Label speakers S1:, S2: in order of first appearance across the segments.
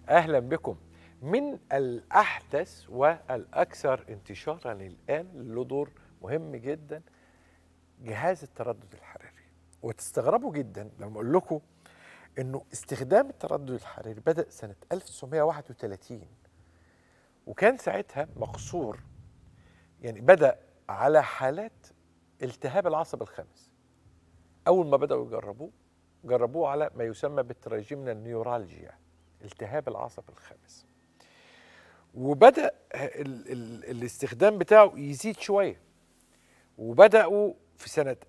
S1: اهلا بكم من الاحدث والاكثر انتشارا الان له دور مهم جدا جهاز التردد الحراري وتستغربوا جدا لما اقول لكم انه استخدام التردد الحراري بدا سنه 1931 وكان ساعتها مقصور يعني بدا على حالات التهاب العصب الخامس اول ما بداوا يجربوه جربوه على ما يسمى بالتراجيمنا النيورالجيا التهاب العصب الخامس وبدا ال ال الاستخدام بتاعه يزيد شويه وبداوا في سنه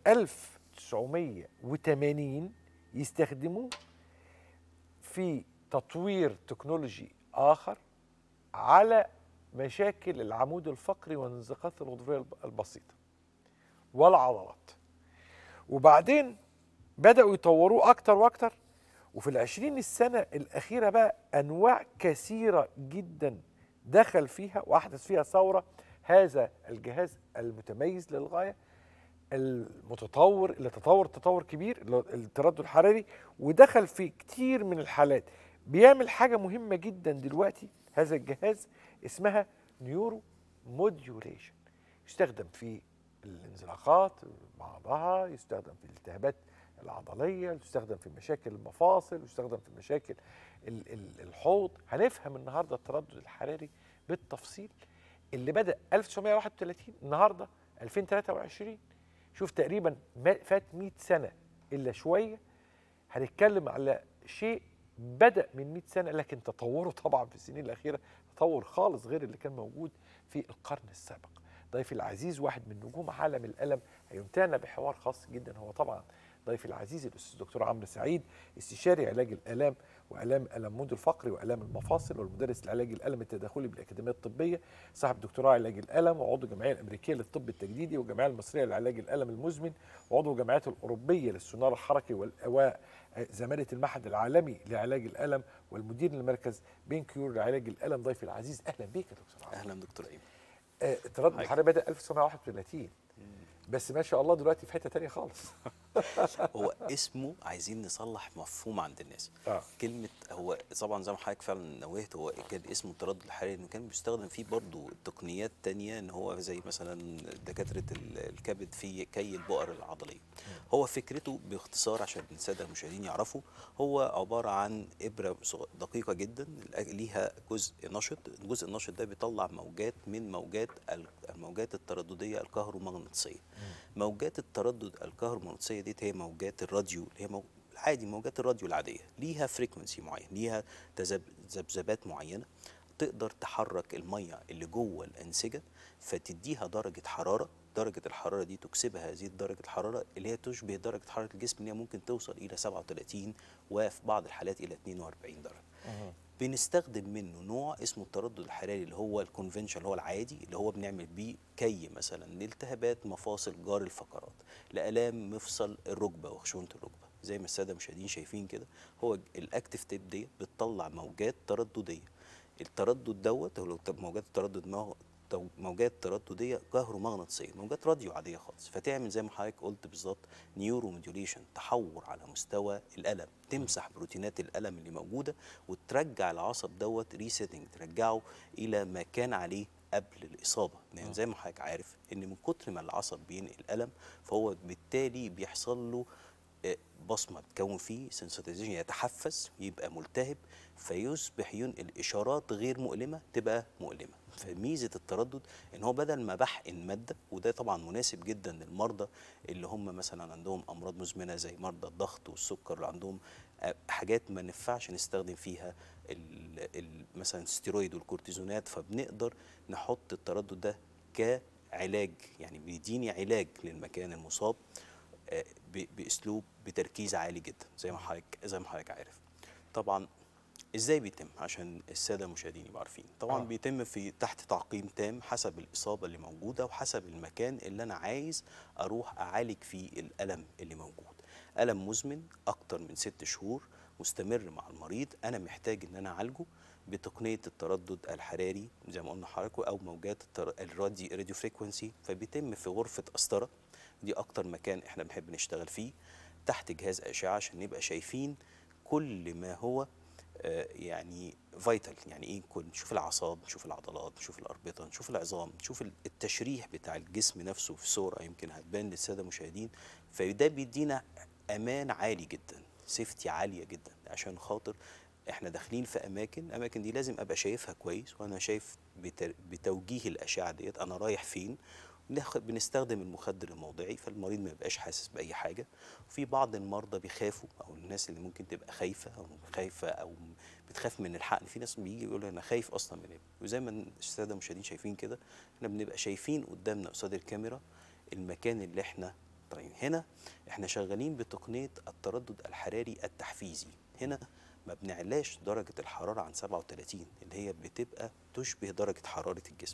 S1: 1980 يستخدموه في تطوير تكنولوجي اخر على مشاكل العمود الفقري والانزلاقات الغضروفيه البسيطه والعضلات وبعدين بداوا يطوروه اكتر واكتر وفي العشرين السنة الأخيرة بقى أنواع كثيرة جدا دخل فيها وأحدث فيها ثورة هذا الجهاز المتميز للغاية المتطور اللي تطور تطور كبير اللي هو التردد الحراري ودخل في كتير من الحالات بيعمل حاجة مهمة جدا دلوقتي هذا الجهاز اسمها نيورو موديوليشن يستخدم في الانزلاقات بعضها يستخدم في الالتهابات العضليه يستخدم في مشاكل المفاصل يستخدم في مشاكل الحوض هنفهم النهارده التردد الحراري بالتفصيل اللي بدا 1931 النهارده 2023 شوف تقريبا فات 100 سنه الا شويه هنتكلم على شيء بدا من 100 سنه لكن تطوره طبعا في السنين الاخيره تطور خالص غير اللي كان موجود في القرن السابق ضيفي العزيز واحد من نجوم عالم الالم هيمتعنا بحوار خاص جدا هو طبعا ضيفي العزيز الاستاذ الدكتور عمرو سعيد استشاري علاج الالام والام العمود الفقري والام المفاصل والمدرس لعلاج الالم التداخلي بالاكاديميه الطبيه صاحب دكتوراه علاج الالم وعضو الجمعيه الامريكيه للطب التجديدي والجمعيه المصريه لعلاج الالم المزمن وعضو الجمعيات الاوروبيه للسونار الحركي وزماله المعهد العالمي لعلاج الالم والمدير لمركز بين كيور لعلاج الالم ضيفي العزيز اهلا بيك يا دكتور عمرو
S2: اهلا دكتور ايمن
S1: آه التردد الحراري بدا 1931 بس ما شاء الله دلوقتي في حته تانية خالص
S2: هو اسمه عايزين نصلح مفهوم عند الناس
S1: آه.
S2: كلمه هو طبعا زي ما حضرتك فعلا نوهت هو كان اسمه التردد الحراري انه كان بيستخدم فيه برضه تقنيات تانية ان هو زي مثلا دكاتره الكبد في كي البؤر العضليه هو فكرته باختصار عشان الساده المشاهدين يعرفوا هو عباره عن ابره دقيقه جدا ليها جزء نشط الجزء النشط ده بيطلع موجات من موجات الموجات التردديه الكهرومغناطيسيه موجات التردد الكهرومغناطيسيه ديت هي موجات الراديو اللي هي مو... عادي موجات الراديو العاديه ليها فريكونسي معين ليها ذبذبات معينه تقدر تحرك الميه اللي جوه الانسجه فتديها درجه حراره درجه الحراره دي تكسبها هذه درجه الحراره اللي هي تشبه درجه حراره الجسم اللي هي ممكن توصل الى 37 وفي بعض الحالات الى 42 درجه بنستخدم منه نوع اسمه التردد الحراري اللي هو الكونفنشن اللي هو العادي اللي هو بنعمل بيه كي مثلا لالتهابات مفاصل جار الفقرات لالام مفصل الركبه وخشونه الركبه زي ما الساده المشاهدين شايفين كده هو الاكتف تيب دي بتطلع موجات تردديه التردد دوت هو موجات التردد ما موجات تردديه كهرومغناطيسيه موجات راديو عاديه خالص فتعمل زي ما حضرتك قلت بالظبط نيورو موديوليشن تحور على مستوى الالم تمسح بروتينات الالم اللي موجوده وترجع العصب دوت ريسيتنج ترجعه الى ما كان عليه قبل الاصابه يعني زي ما حضرتك عارف ان من كتر ما العصب بينقل الم فهو بالتالي بيحصل له بصمه بتكون فيه سنسيتيزيشن يتحفز يبقى ملتهب فيصبح ينقل اشارات غير مؤلمه تبقى مؤلمه فميزه التردد ان هو بدل ما بحقن ماده وده طبعا مناسب جدا للمرضى اللي هم مثلا عندهم امراض مزمنه زي مرضى الضغط والسكر اللي عندهم حاجات ما ينفعش نستخدم فيها ال ال مثلا الستيرويد والكورتيزونات فبنقدر نحط التردد ده كعلاج يعني بيديني علاج للمكان المصاب باسلوب بتركيز عالي جدا زي ما حضرتك زي ما حضرتك عارف طبعا ازاي بيتم عشان الساده المشاهدين يبقوا عارفين طبعا
S1: آه.
S2: آه. بيتم في تحت تعقيم تام حسب الاصابه اللي موجوده وحسب المكان اللي انا عايز اروح اعالج فيه الالم اللي موجود الم مزمن اكتر من ست شهور مستمر مع المريض انا محتاج ان انا اعالجه بتقنيه التردد الحراري زي ما قلنا حضراتكم او موجات التر... الرادي راديو فريكونسي فبيتم في غرفه قسطره دي اكتر مكان احنا بنحب نشتغل فيه تحت جهاز اشعه عشان نبقى شايفين كل ما هو آه، يعني فايتال يعني ايه كل نشوف الاعصاب نشوف العضلات نشوف الاربطه نشوف العظام نشوف ال- التشريح بتاع الجسم نفسه في صوره يمكن هتبان للساده المشاهدين فده بيدينا امان عالي جدا سيفتي عاليه جدا عشان خاطر احنا داخلين في اماكن الاماكن دي لازم ابقى شايفها كويس وانا شايف بت- بتوجيه الاشعه ديت انا رايح فين بناخد- بنستخدم المخدر الموضعي فالمريض ما يبقاش حاسس باي حاجه وفي بعض المرضى بيخافوا او الناس اللي ممكن تبقى خايفه او خايفه او بتخاف من الحقن في ناس بيجي يقول انا خايف اصلا من الإبر. وزي ما الساده المشاهدين شايفين كده احنا بنبقى شايفين قدامنا قصاد الكاميرا المكان اللي احنا طالعين هنا احنا شغالين بتقنيه التردد الحراري التحفيزي هنا ما بنعلاش درجه الحراره عن 37 اللي هي بتبقى تشبه درجه حراره الجسم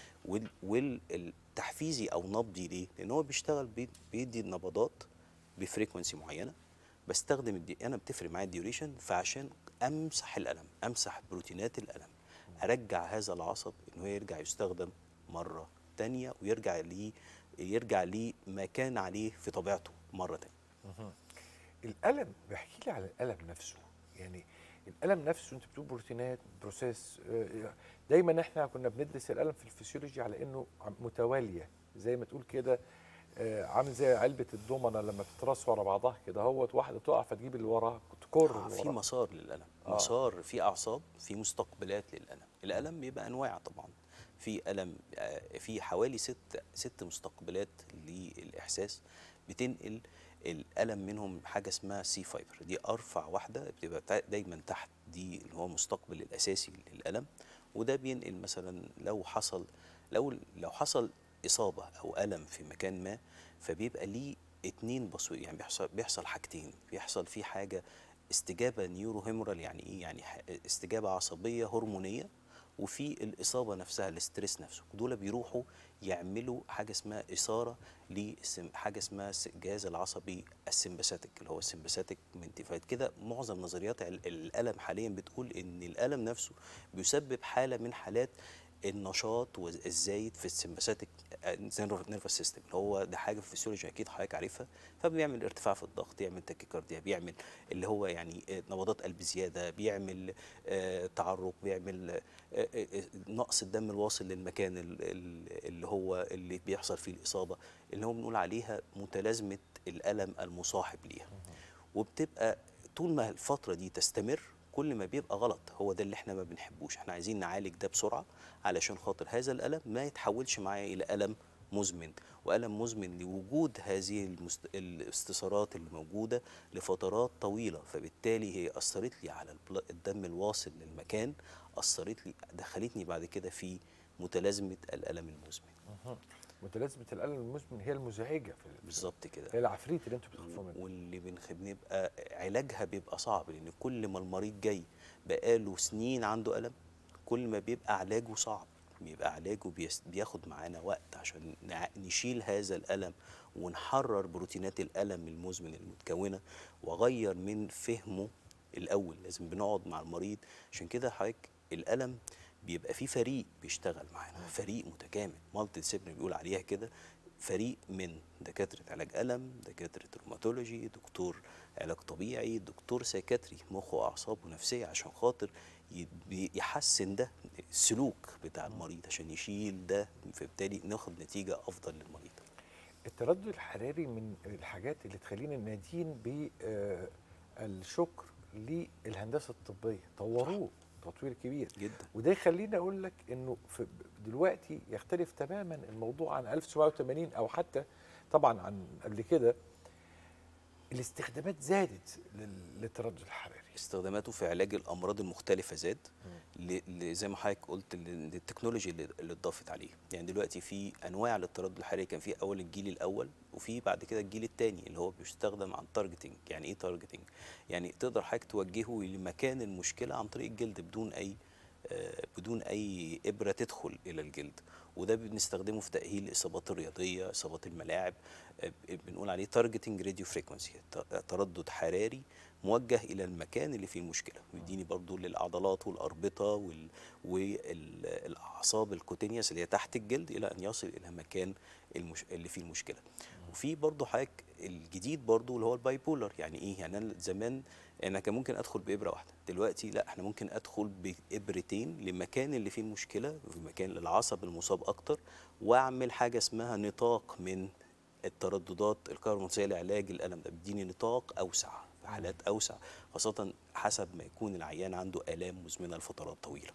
S2: وال- والتحفيزي او نبضي ليه لان هو بيشتغل بي- بيدي نبضات بفريكونسي معينه بستخدم الدي... انا بتفرق معايا الديوريشن فعشان امسح الالم امسح بروتينات الالم ارجع هذا العصب ان هو يرجع يستخدم مره تانية ويرجع ليه يرجع ليه ما كان عليه في طبيعته مره تانية
S1: الالم بحكي لي على الالم نفسه يعني الالم نفسه انت بتقول بروتينات بروسيس آه، دايما احنا كنا بندرس الالم في الفسيولوجي على انه عم- متواليه زي ما تقول كده آه، عامل زي علبه الضمنه لما بتترص ورا بعضها كده هوت واحده تقع فتجيب اللي وراها تكر
S2: آه
S1: اللي
S2: في
S1: وراها.
S2: مسار للالم
S1: آه.
S2: آه. مسار في اعصاب في مستقبلات للالم الالم بيبقى انواع طبعا في الم آه، في حوالي ست ست مستقبلات للاحساس بتنقل الالم منهم حاجه اسمها سي فايبر دي ارفع واحده بتبقى تا- دايما تحت دي اللي هو المستقبل الاساسي للالم وده بينقل مثلا لو حصل لو لو حصل اصابه او الم في مكان ما فبيبقى ليه اتنين بصوي يعني بيحصل بيحصل حاجتين بيحصل في حاجه استجابه نيورو هيمورال يعني ايه يعني ح- استجابه عصبيه هرمونيه وفي الاصابه نفسها الاستريس نفسه دول بيروحوا يعملوا حاجه اسمها اثاره لحاجه اسمها الس- الجهاز العصبي السمباثيك اللي هو السمباثيك منتفايد كده معظم نظريات ال- الالم حاليا بتقول ان الالم نفسه بيسبب حاله من حالات النشاط والزايد في السمباثيك نيرفس سيستم اللي هو ده حاجه في الفسيولوجي اكيد حضرتك عارفها فبيعمل ارتفاع في الضغط يعمل تاكيكارديا بيعمل اللي هو يعني آه، نبضات قلب زياده بيعمل آه، تعرق بيعمل آه، آه، آه، نقص الدم الواصل للمكان ال- ال- اللي هو اللي بيحصل فيه الاصابه اللي هو بنقول عليها متلازمه الالم المصاحب ليها وبتبقى طول ما الفتره دي تستمر كل ما بيبقى غلط هو ده اللي احنا ما بنحبوش احنا عايزين نعالج ده بسرعه علشان خاطر هذا الالم ما يتحولش معايا الى الم مزمن والم مزمن لوجود هذه المست... الاستثارات اللي موجوده لفترات طويله فبالتالي هي اثرت لي على البل... الدم الواصل للمكان اثرت لي دخلتني بعد كده في متلازمه الالم المزمن
S1: مهم. متلازمه الالم المزمن هي المزعجه في
S2: بالظبط كده
S1: هي العفريت اللي انتوا بتخافوا منه
S2: واللي بنخ- بنبقى علاجها بيبقى صعب لان كل ما المريض جاي بقاله سنين عنده الم كل ما بيبقى علاجه صعب بيبقى علاجه بيس- بياخد معانا وقت عشان نع- نشيل هذا الالم ونحرر بروتينات الالم المزمن المتكونه واغير من فهمه الاول لازم بنقعد مع المريض عشان كده حضرتك الالم بيبقى فيه فريق بيشتغل معانا فريق متكامل مالتي ديسيبلين بيقول عليها كده فريق من دكاتره علاج الم دكاتره روماتولوجي دكتور علاج طبيعي دكتور سيكاتري مخ واعصاب ونفسيه عشان خاطر ي- بي- يحسن ده السلوك بتاع المريض عشان يشيل ده فبالتالي ناخد نتيجه افضل للمريض
S1: التردد الحراري من الحاجات اللي تخلينا نادين بالشكر للهندسه الطبيه طوروه تطوير كبير
S2: جدا
S1: وده يخليني اقول لك انه في دلوقتي يختلف تماما الموضوع عن 1980 او حتى طبعا عن قبل كده الاستخدامات زادت لل- للتردد الحراري
S2: استخداماته في علاج الامراض المختلفه زاد ل- ل- زي ما حضرتك قلت ل- للتكنولوجي اللي اللي اتضافت عليه يعني دلوقتي في انواع للتردد الحراري كان في اول الجيل الاول وفي بعد كده الجيل الثاني اللي هو بيستخدم عن تارجتنج يعني ايه تارجتنج يعني تقدر حضرتك توجهه لمكان المشكله عن طريق الجلد بدون اي آه، بدون اي ابره تدخل الى الجلد وده بنستخدمه في تاهيل الاصابات الرياضيه اصابات الملاعب آه، ب- بنقول عليه تارجتنج راديو فريكونسي تردد حراري موجه الى المكان اللي فيه المشكله بيديني برضو للعضلات والاربطه وال- والاعصاب الكوتينيوس اللي هي تحت الجلد الى ان يصل الى مكان المش... اللي فيه المشكله وفي برضه حضرتك الجديد برضه اللي هو الباي بولر يعني ايه يعني انا زمان انا كان ممكن ادخل بابره واحده دلوقتي لا احنا ممكن ادخل بابرتين للمكان اللي فيه المشكله في مكان العصب المصاب اكتر واعمل حاجه اسمها نطاق من الترددات الكهرومغناطيسيه لعلاج الالم ده بيديني نطاق اوسع في حالات اوسع خاصه حسب ما يكون العيان عنده الام مزمنه لفترات طويله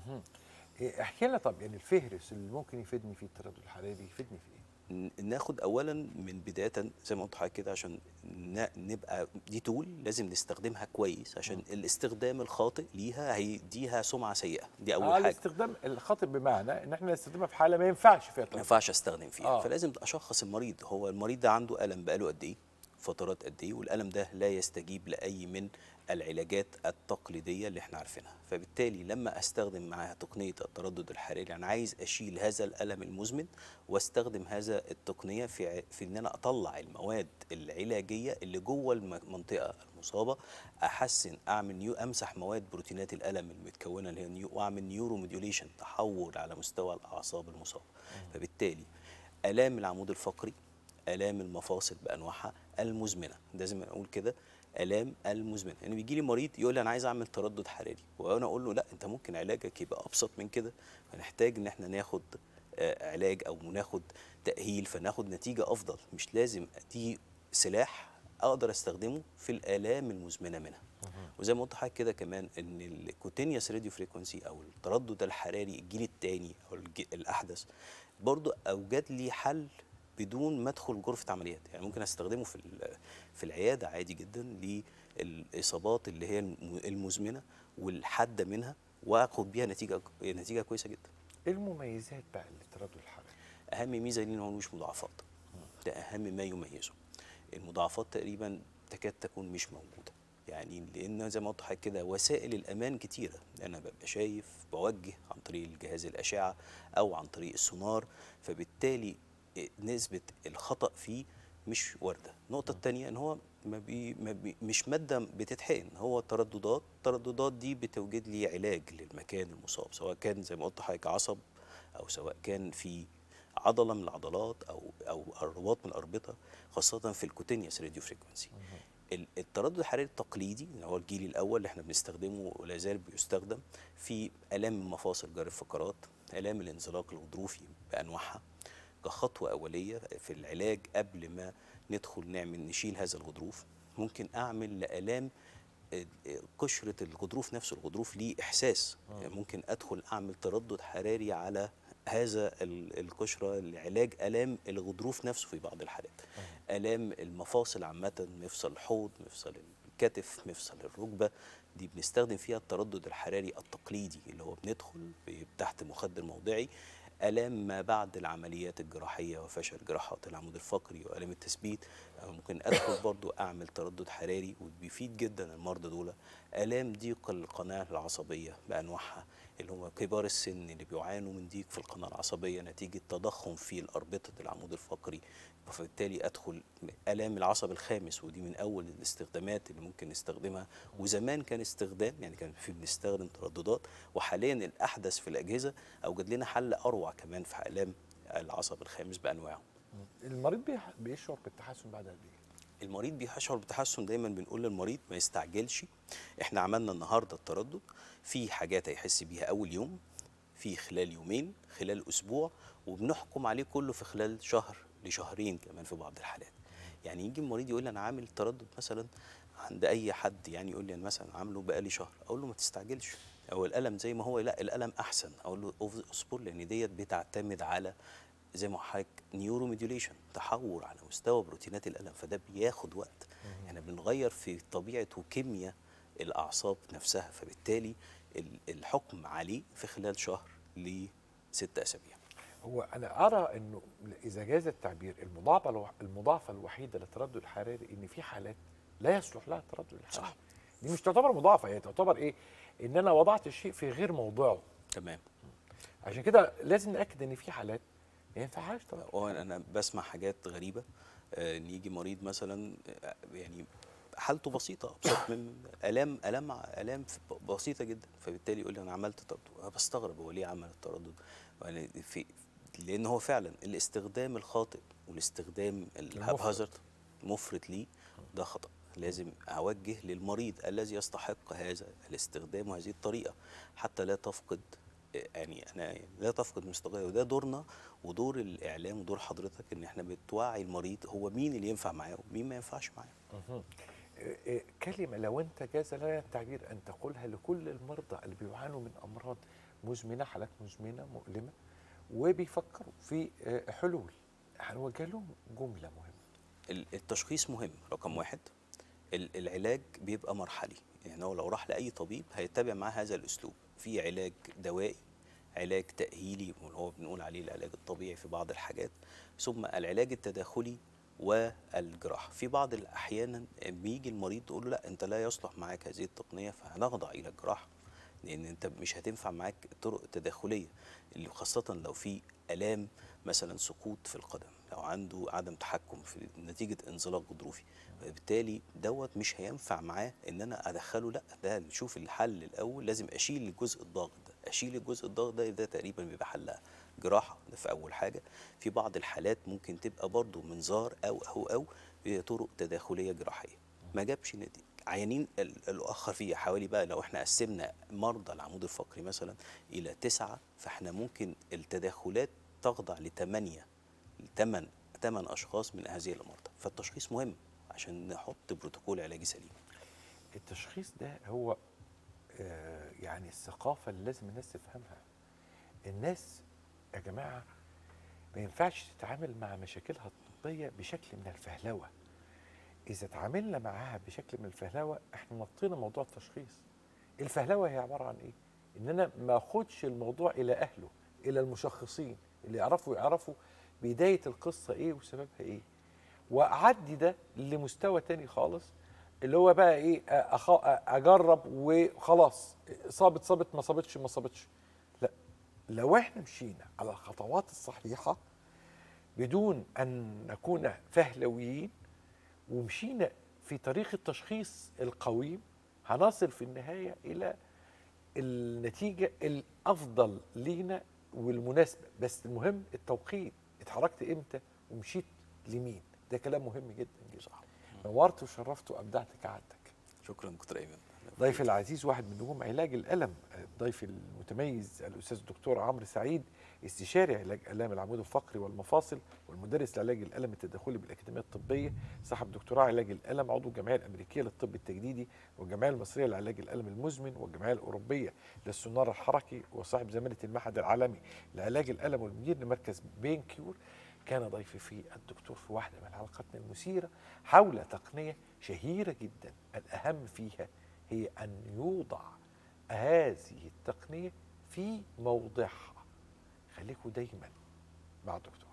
S1: إيه، احكي لنا طب يعني الفهرس اللي ممكن يفيدني فيه التردد الحراري يفيدني في ايه؟
S2: ن- ناخد اولا من بدايه زي ما قلت لحضرتك كده عشان ن- نبقى دي تول لازم نستخدمها كويس عشان الاستخدام الخاطئ ليها هيديها سمعه سيئه دي اول
S1: آه
S2: حاجه
S1: الاستخدام الخاطئ بمعنى ان احنا نستخدمها في حاله ما ينفعش فيها
S2: ما
S1: تردد
S2: ينفعش استخدم فيها
S1: آه.
S2: آه. فلازم اشخص المريض هو المريض ده عنده الم بقاله قد ايه فترات قد ايه والالم ده لا يستجيب لاي من العلاجات التقليديه اللي احنا عارفينها فبالتالي لما استخدم معاها تقنيه التردد الحراري انا عايز اشيل هذا الالم المزمن واستخدم هذا التقنيه في ع- في ان انا اطلع المواد العلاجيه اللي جوه المنطقه المصابه احسن اعمل نيو امسح مواد بروتينات الالم المتكونه اللي هي نيو واعمل نيورو موديوليشن تحول على مستوى الاعصاب المصابه فبالتالي الام العمود الفقري الام المفاصل بانواعها المزمنه لازم اقول كده الام المزمنه يعني بيجي لي مريض يقول لي انا عايز اعمل تردد حراري وانا اقول له لا انت ممكن علاجك يبقى ابسط من كده فنحتاج ان احنا ناخد آه، علاج او ناخد تاهيل فناخد نتيجه افضل مش لازم دي سلاح اقدر استخدمه في الالام المزمنه منها وزي ما قلت لحضرتك كده كمان ان الكوتينيوس راديو فريكونسي او التردد الحراري الجيل الثاني او الج- الاحدث برضو اوجد لي حل بدون ما ادخل غرفه عمليات يعني ممكن استخدمه في ال- في العياده عادي جدا للاصابات اللي هي الم- المزمنه والحاده منها واخد بيها نتيجه نتيجه كويسه جدا
S1: ايه المميزات بقى للتردد الحراري؟
S2: اهم ميزه ليه ان هو ملوش مضاعفات ده اهم ما يميزه المضاعفات تقريبا تكاد تكون مش موجوده يعني لان زي ما قلت لحضرتك كده وسائل الامان كتيره انا ببقى شايف بوجه عن طريق الجهاز الاشعه او عن طريق السونار فبالتالي نسبه الخطا فيه مش وارده النقطه الثانيه ان هو ما بي ما بي مش ماده بتتحقن هو ترددات الترددات دي بتوجد لي علاج للمكان المصاب سواء كان زي ما قلت لحضرتك عصب او سواء كان في عضله من العضلات او او رباط من الاربطه خاصه في الكوتينيوس راديو فريكونسي ال- التردد الحراري التقليدي اللي هو الجيل الاول اللي احنا بنستخدمه ولا زال بيستخدم في الام المفاصل جار الفقرات الام الانزلاق الغضروفي بانواعها كخطوه اوليه في العلاج قبل ما ندخل نعمل نشيل هذا الغضروف ممكن اعمل لالام آه، آه، قشره الغضروف نفسه الغضروف ليه احساس يعني ممكن ادخل اعمل تردد حراري على هذا ال- القشره لعلاج الام الغضروف نفسه في بعض الحالات الام المفاصل عامه مفصل الحوض مفصل الكتف مفصل الركبه دي بنستخدم فيها التردد الحراري التقليدي اللي هو بندخل ب- تحت مخدر موضعي الام ما بعد العمليات الجراحيه وفشل جراحات العمود الفقري والام التثبيت أو ممكن ادخل برضو اعمل تردد حراري وبيفيد جدا المرضى دول الام ضيق القناه العصبيه بانواعها اللي هم كبار السن اللي بيعانوا من ضيق في القناه العصبيه نتيجه تضخم في الاربطه العمود الفقري فبالتالي ادخل الام العصب الخامس ودي من اول الاستخدامات اللي ممكن نستخدمها وزمان كان استخدام يعني كان في بنستخدم ترددات وحاليا الاحدث في الاجهزه اوجد لنا حل اروع كمان في الام العصب الخامس بانواعه
S1: المريض بيح- بيشعر بالتحسن بعد قد ايه؟
S2: المريض بيشعر بتحسن دايما بنقول للمريض ما يستعجلش احنا عملنا النهارده التردد في حاجات هيحس بيها اول يوم في خلال يومين خلال اسبوع وبنحكم عليه كله في خلال شهر لشهرين كمان في بعض الحالات يعني يجي المريض يقول لي انا عامل تردد مثلا عند اي حد يعني يقول لي انا مثلا عامله بقالي شهر اقول له ما تستعجلش هو الالم زي ما هو لا الالم احسن اقول له أوف- اصبر لان ديت بتعتمد على زي ما حضرتك نيورو ميديوليشن تحور على مستوى بروتينات الالم فده بياخد وقت يعني بنغير في طبيعه وكيمياء الاعصاب نفسها فبالتالي ال- الحكم عليه في خلال شهر لست اسابيع
S1: هو انا ارى انه اذا جاز التعبير المضاعفه الو... المضاعفه الوحيده للتردد الحراري ان في حالات لا يصلح لها التردد الحراري
S2: صح.
S1: دي مش تعتبر مضاعفه هي تعتبر ايه ان انا وضعت الشيء في غير موضعه
S2: تمام
S1: عشان كده لازم ناكد ان في حالات ما ينفعهاش طبعا
S2: هو انا بسمع حاجات غريبه آه، ان يجي مريض مثلا آه، يعني حالته بسيطه ابسط من الام الام الام في- بسيطه جدا فبالتالي يقول لي انا عملت تردد انا بستغرب هو ليه عمل التردد يعني في لان هو فعلا الاستخدام الخاطئ والاستخدام الهازارد مفرط ليه ده خطا لازم اوجه للمريض الذي يستحق هذا الاستخدام وهذه الطريقه حتى لا تفقد يعني انا لا تفقد مصداقيه وده دورنا ودور الاعلام ودور حضرتك ان احنا بتوعي المريض هو مين اللي ينفع معاه ومين ما ينفعش معاه
S1: مهم. إيه إيه كلمة لو أنت جاز لنا التعبير أن تقولها لكل المرضى اللي بيعانوا من أمراض مزمنة حالات مزمنة مؤلمة وبيفكروا في آه، حلول هنوجه لهم جملة مهمة
S2: ال- التشخيص مهم رقم واحد ال- العلاج بيبقى مرحلي يعني هو لو راح لاي طبيب هيتبع معاه هذا الاسلوب في علاج دوائي علاج تاهيلي واللي هو بنقول عليه العلاج الطبيعي في بعض الحاجات ثم العلاج التداخلي والجراحه في بعض الاحيان بيجي المريض تقول له لا انت لا يصلح معاك هذه التقنيه فهنخضع الى الجراحه لان انت مش هتنفع معاك الطرق التداخليه اللي خاصه لو في الام مثلا سقوط في القدم لو عنده عدم تحكم في نتيجه انزلاق غضروفي بالتالي دوت مش هينفع معاه ان انا ادخله لا ده نشوف الحل الاول لازم اشيل الجزء الضاغط ده اشيل الجزء الضاغط ده ده تقريبا بيبقى حلها جراحه ده في اول حاجه في بعض الحالات ممكن تبقى برضو منظار او او او هي طرق تداخليه جراحيه ما جابش نتيجه عيانين ال- الاخر فيه حوالي بقى لو احنا قسمنا مرضى العمود الفقري مثلا الى تسعه فاحنا ممكن التداخلات تخضع لثمانيه ثمان ثمان اشخاص من هذه المرضى فالتشخيص مهم عشان نحط بروتوكول علاجي سليم
S1: التشخيص ده هو آه، يعني الثقافة اللي لازم الناس تفهمها الناس يا جماعة ما ينفعش تتعامل مع مشاكلها الطبية بشكل من الفهلوة إذا تعاملنا معاها بشكل من الفهلوة احنا نطينا موضوع التشخيص الفهلوة هي عبارة عن إيه؟ إن أنا ما أخدش الموضوع إلى أهله إلى المشخصين اللي يعرفوا يعرفوا بداية القصة إيه وسببها إيه وأعدي ده لمستوى تاني خالص اللي هو بقى ايه أخ... اجرب وخلاص صابت صابت ما صابتش ما صابتش لا لو احنا مشينا على الخطوات الصحيحه بدون ان نكون فهلويين ومشينا في طريق التشخيص القويم هنصل في النهايه الى النتيجه الافضل لينا والمناسبه بس المهم التوقيت اتحركت امتى ومشيت لمين ده كلام مهم جدا جدا
S2: صح
S1: نورت وشرفت وابدعت كعادتك
S2: شكرا دكتور ايمن
S1: ضيفي العزيز واحد من نجوم علاج الالم الضيف المتميز الاستاذ الدكتور عمرو سعيد استشاري علاج الام العمود الفقري والمفاصل والمدرس لعلاج الالم التداخلي بالاكاديميه الطبيه صاحب دكتوراه علاج الالم عضو الجمعيه الامريكيه للطب التجديدي والجمعيه المصريه لعلاج الالم المزمن والجمعيه الاوروبيه للسونار الحركي وصاحب زماله المعهد العالمي لعلاج الالم والمدير لمركز بين كيور كان ضيفي في الدكتور في واحده من حلقاتنا المثيره حول تقنيه شهيره جدا الاهم فيها هي ان يوضع هذه التقنيه في موضعها خليكم دايما مع الدكتور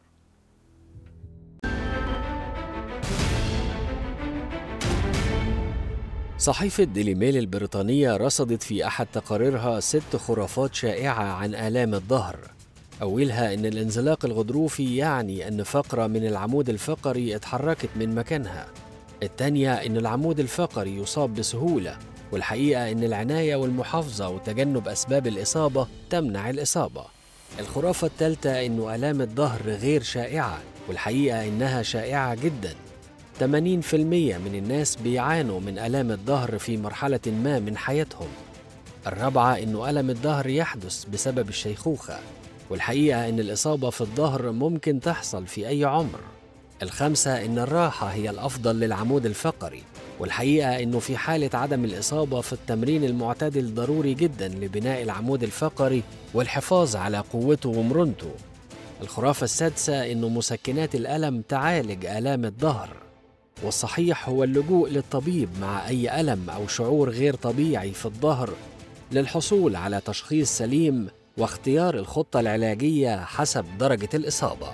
S3: صحيفة ديلي ميل البريطانية رصدت في أحد تقاريرها ست خرافات شائعة عن آلام الظهر أولها أن الانزلاق الغضروفي يعني أن فقرة من العمود الفقري اتحركت من مكانها الثانية أن العمود الفقري يصاب بسهولة والحقيقة أن العناية والمحافظة وتجنب أسباب الإصابة تمنع الإصابة الخرافة الثالثة أن آلام الظهر غير شائعة والحقيقة أنها شائعة جداً 80% من الناس بيعانوا من آلام الظهر في مرحلة ما من حياتهم. الرابعة إنه ألم الظهر يحدث بسبب الشيخوخة، والحقيقة إن الإصابة في الظهر ممكن تحصل في أي عمر. الخامسة إن الراحة هي الأفضل للعمود الفقري، والحقيقة إنه في حالة عدم الإصابة في التمرين المعتدل ضروري جدا لبناء العمود الفقري والحفاظ على قوته ومرونته. الخرافة السادسة إنه مسكنات الألم تعالج آلام الظهر والصحيح هو اللجوء للطبيب مع أي ألم أو شعور غير طبيعي في الظهر للحصول على تشخيص سليم واختيار الخطة العلاجية حسب درجة الإصابة.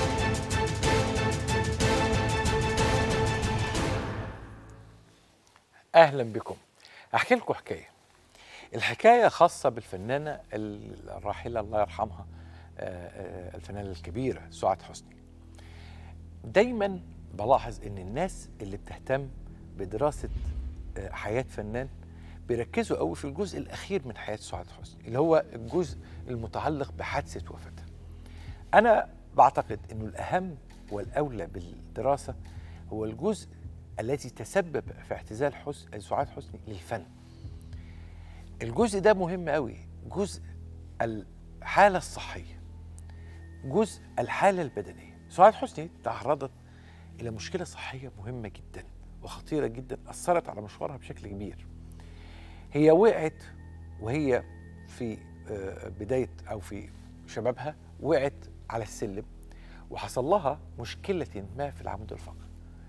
S1: اهلا بكم احكي لكم حكايه الحكايه خاصه بالفنانه الراحله الله يرحمها آه، آه، الفنانه الكبيره سعاد حسني دايما بلاحظ ان الناس اللي بتهتم بدراسه آه، حياه فنان بيركزوا قوي في الجزء الاخير من حياه سعاد حسني اللي هو الجزء المتعلق بحادثه وفاتها انا بعتقد انه الاهم والاولى بالدراسه هو الجزء الذي تسبب في اعتزال حسن سعاد حسني للفن الجزء ده مهم قوي جزء الحاله الصحيه جزء الحاله البدنيه سعاد حسني تعرضت الى مشكله صحيه مهمه جدا وخطيره جدا اثرت على مشوارها بشكل كبير هي وقعت وهي في آه، بدايه او في شبابها وقعت على السلم وحصل لها مشكله ما في العمود الفقري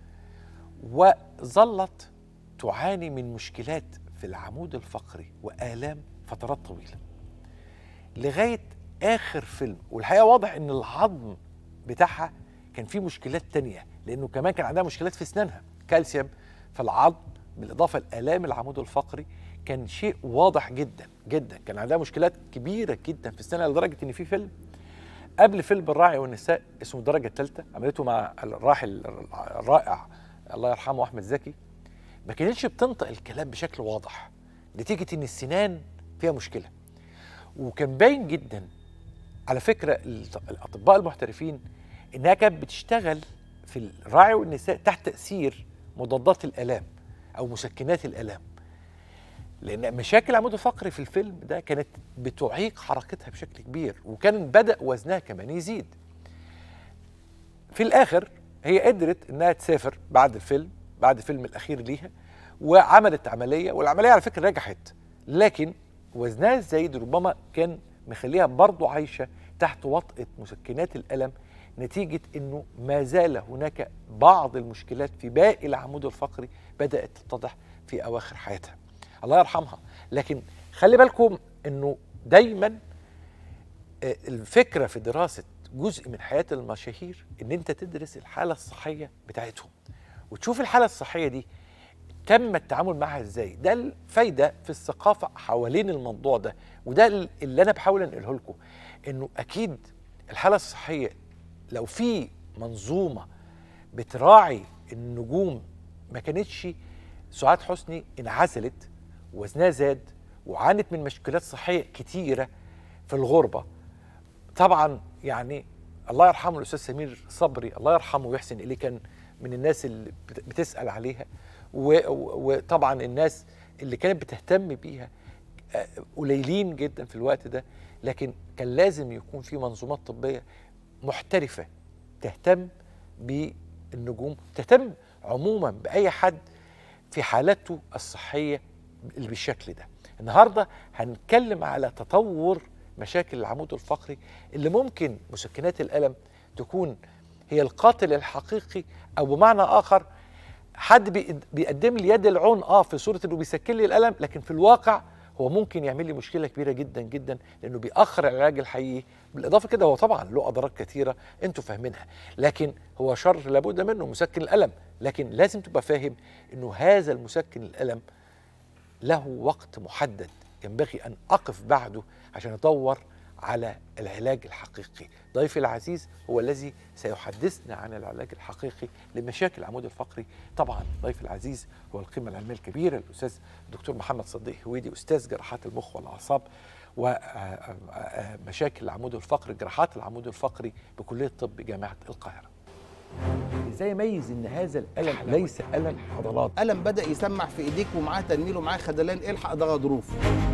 S1: وظلت تعاني من مشكلات في العمود الفقري والام فترات طويله لغايه اخر فيلم والحقيقه واضح ان العظم بتاعها كان فيه مشكلات تانية لانه كمان كان عندها مشكلات في اسنانها كالسيوم في العظم بالاضافه لالام العمود الفقري كان شيء واضح جدا جدا كان عندها مشكلات كبيره جدا في اسنانها لدرجه ان في فيلم قبل فيلم الراعي والنساء اسمه الدرجه الثالثه عملته مع الراحل الرائع الله يرحمه احمد زكي ما كانتش بتنطق الكلام بشكل واضح نتيجه ان السنان فيها مشكله وكان باين جدا على فكره الط- الاطباء المحترفين انها كانت بتشتغل في الراعي والنساء تحت تاثير مضادات الالام او مسكنات الالام لان مشاكل العمود الفقري في الفيلم ده كانت بتعيق حركتها بشكل كبير وكان بدا وزنها كمان يزيد في الاخر هي قدرت انها تسافر بعد الفيلم بعد الفيلم الاخير ليها وعملت عمليه والعمليه على فكره نجحت لكن وزنها الزايد ربما كان مخليها برضه عايشه تحت وطأة مسكنات الالم نتيجه انه ما زال هناك بعض المشكلات في باقي العمود الفقري بدات تتضح في اواخر حياتها الله يرحمها لكن خلي بالكم انه دايما آه، الفكره في دراسه جزء من حياه المشاهير ان انت تدرس الحاله الصحيه بتاعتهم وتشوف الحاله الصحيه دي تم التعامل معها ازاي ده الفايده في الثقافه حوالين الموضوع ده وده اللي انا بحاول انقله لكم انه اكيد الحاله الصحيه لو في منظومه بتراعي النجوم ما كانتش سعاد حسني انعزلت وزنها زاد وعانت من مشكلات صحيه كتيره في الغربه طبعا يعني الله يرحمه الاستاذ سمير صبري الله يرحمه ويحسن اليه كان من الناس اللي بت- بتسال عليها و- و- وطبعا الناس اللي كانت بتهتم بيها آه، قليلين جدا في الوقت ده لكن كان لازم يكون في منظومات طبيه محترفه تهتم بالنجوم تهتم عموما باي حد في حالته الصحيه اللي بالشكل ده النهارده هنتكلم على تطور مشاكل العمود الفقري اللي ممكن مسكنات الالم تكون هي القاتل الحقيقي او بمعنى اخر حد بيقد- بيقدم لي يد العون اه في صوره انه بيسكن لي الالم لكن في الواقع هو ممكن يعمل لي مشكله كبيره جدا جدا لانه بيأخر العلاج الحقيقي بالاضافه كده هو طبعا له اضرار كثيره انتوا فاهمينها لكن هو شر لابد منه مسكن الالم لكن لازم تبقى فاهم انه هذا المسكن الالم له وقت محدد ينبغي ان اقف بعده عشان ادور على العلاج الحقيقي ضيفي العزيز هو الذي سيحدثنا عن العلاج الحقيقي لمشاكل العمود الفقري طبعا ضيفي العزيز هو القيمه العلميه الكبيره الاستاذ الدكتور محمد صديق هويدي استاذ جراحات المخ والاعصاب ومشاكل العمود الفقري جراحات العمود الفقري بكليه الطب جامعه القاهره ازاي اميز ان هذا الالم ليس الم عضلات
S4: ألم بدأ يسمع في إيديك ومعاه تنميل ومعاه خدلان الحق ده غضروف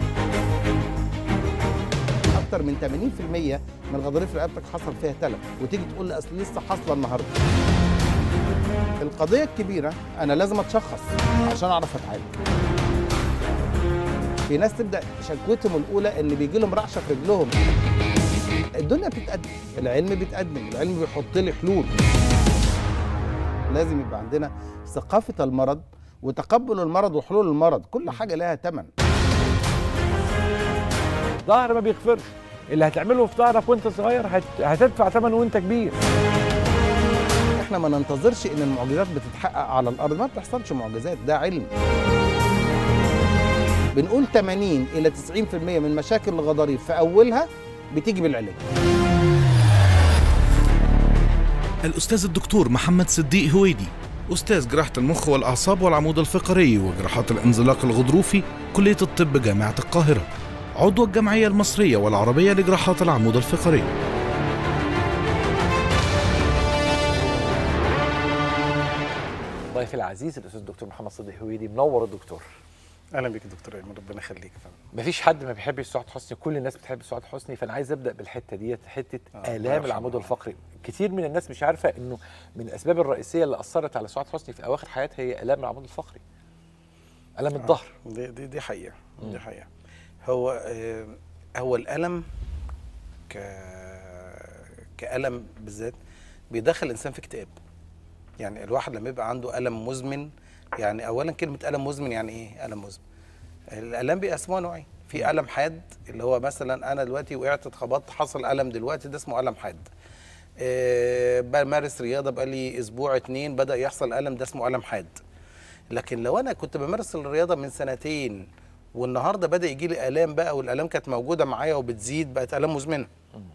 S4: أكتر من 80% من غضاريف رقبتك حصل فيها تلف وتيجي تقول لي أصل لسه حاصلة النهاردة القضية الكبيرة أنا لازم أتشخص عشان أعرف أتعالج في ناس تبدأ شكوتهم الأولى إن بيجي لهم رعشة في رجلهم الدنيا بتتقدم العلم بيتقدم العلم بيحط لي حلول لازم يبقى عندنا ثقافة المرض وتقبل المرض وحلول المرض كل حاجة لها ثمن
S1: ظهر ما بيغفرش اللي هتعمله في ظهرك وانت صغير هت... هتدفع ثمنه وانت كبير
S4: احنا ما ننتظرش ان المعجزات بتتحقق على الارض ما بتحصلش معجزات ده علم بنقول 80 الى 90% من مشاكل الغضاريف في اولها بتيجي بالعلاج
S5: الأستاذ الدكتور محمد صديق هويدي أستاذ جراحة المخ والأعصاب والعمود الفقري وجراحات الانزلاق الغضروفي كلية الطب جامعة القاهرة عضو الجمعية المصرية والعربية لجراحات العمود الفقري
S1: ضيفي العزيز الاستاذ الدكتور محمد صديق هويدي منور الدكتور
S4: اهلا بيك يا دكتور ايمن ربنا يخليك يا فندم
S1: مفيش حد ما بيحبش سعاد حسني كل الناس بتحب سعاد حسني فانا عايز ابدا بالحته ديت حته
S4: آه، الله
S1: الام
S4: يرحمه.
S1: العمود الفقري كتير من الناس مش عارفه انه من الاسباب الرئيسيه اللي اثرت على سعاد حسني في اواخر حياتها هي الام العمود الفقري الم الظهر
S4: دي دي, دي حقيقه دي حقيقه هو آه هو الالم ك كالم بالذات بيدخل الانسان في اكتئاب يعني الواحد لما يبقى عنده الم مزمن يعني اولا كلمه الم مزمن يعني ايه الم مزمن الالام بيقسموها نوعين في الم حاد اللي هو مثلا انا دلوقتي وقعت اتخبطت حصل الم دلوقتي ده اسمه الم حاد آه، بمارس رياضه بقالي اسبوع اتنين بدا يحصل الم ده اسمه الم حاد لكن لو انا كنت بمارس الرياضه من سنتين والنهارده بدا يجي لي الام بقى والالام كانت موجوده معايا وبتزيد بقت الام مزمنه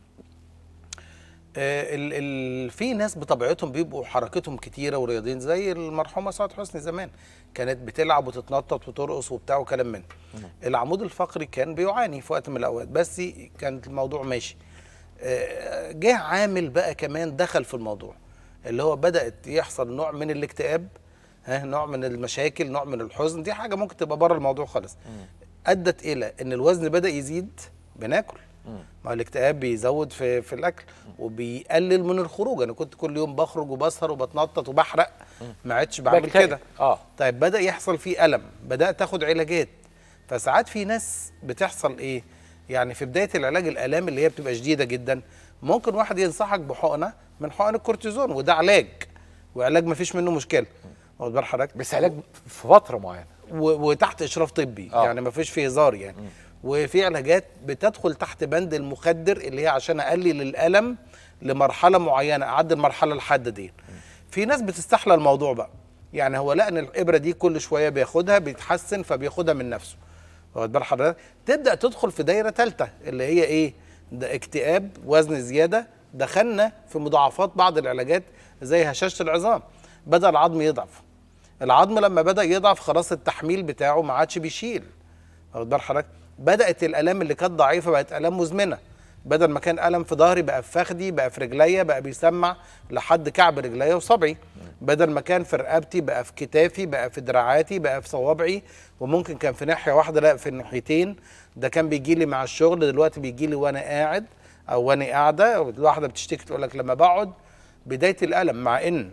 S4: آه، ال ال في ناس بطبيعتهم بيبقوا حركتهم كتيره ورياضيين زي المرحومه سعاد حسني زمان كانت بتلعب وتتنطط وترقص وبتاع وكلام من العمود الفقري كان بيعاني في وقت من الاوقات بس كان الموضوع ماشي آه، جه عامل بقى كمان دخل في الموضوع اللي هو بدات يحصل نوع من الاكتئاب ها نوع من المشاكل نوع من الحزن دي حاجه ممكن تبقى بره الموضوع خالص ادت الى ان الوزن بدا يزيد بناكل ما هو الاكتئاب بيزود في في الاكل وبيقلل من الخروج انا كنت كل يوم بخرج وبسهر وبتنطط وبحرق ما عدتش بعمل
S1: بكتئب.
S4: كده
S1: اه
S4: طيب بدا يحصل فيه الم بدات اخد علاجات فساعات في ناس بتحصل ايه يعني في بدايه العلاج الالام اللي هي بتبقى شديده جدا ممكن واحد ينصحك بحقنه من حقن الكورتيزون وده علاج وعلاج ما فيش منه مشكله واخد بال حضرتك
S1: بس علاج في فتره معينه
S4: و- وتحت اشراف طبي
S1: آه.
S4: آه. يعني ما فيش فيه هزار يعني وفي علاجات بتدخل تحت بند المخدر اللي هي عشان اقلل الالم لمرحله معينه اعدي المرحله الحاده دي في ناس بتستحلى الموضوع بقى يعني هو لقى ان الابره دي كل شويه بياخدها بيتحسن فبياخدها من نفسه واخد بال حضرتك تبدا تدخل في دايره ثالثه اللي هي ايه ده اكتئاب وزن زياده دخلنا في مضاعفات بعض العلاجات زي هشاشه العظام بدا العظم يضعف العظم لما بدا يضعف خلاص التحميل بتاعه ما عادش بيشيل واخد بال حضرتك بدات الالام اللي كانت ضعيفه بقت الام مزمنه بدل ما كان الم في ظهري بقى في فخدي بقى في رجليا بقى بيسمع لحد كعب رجليا وصبعي بدل ما كان في رقبتي بقى في كتافي بقى في دراعاتي بقى في صوابعي وممكن كان في ناحيه واحده لا في الناحيتين ده كان بيجي لي مع الشغل دلوقتي بيجي لي وانا قاعد او وانا قاعده الواحده بتشتكي تقول لك لما بقعد بدايه الالم مع ان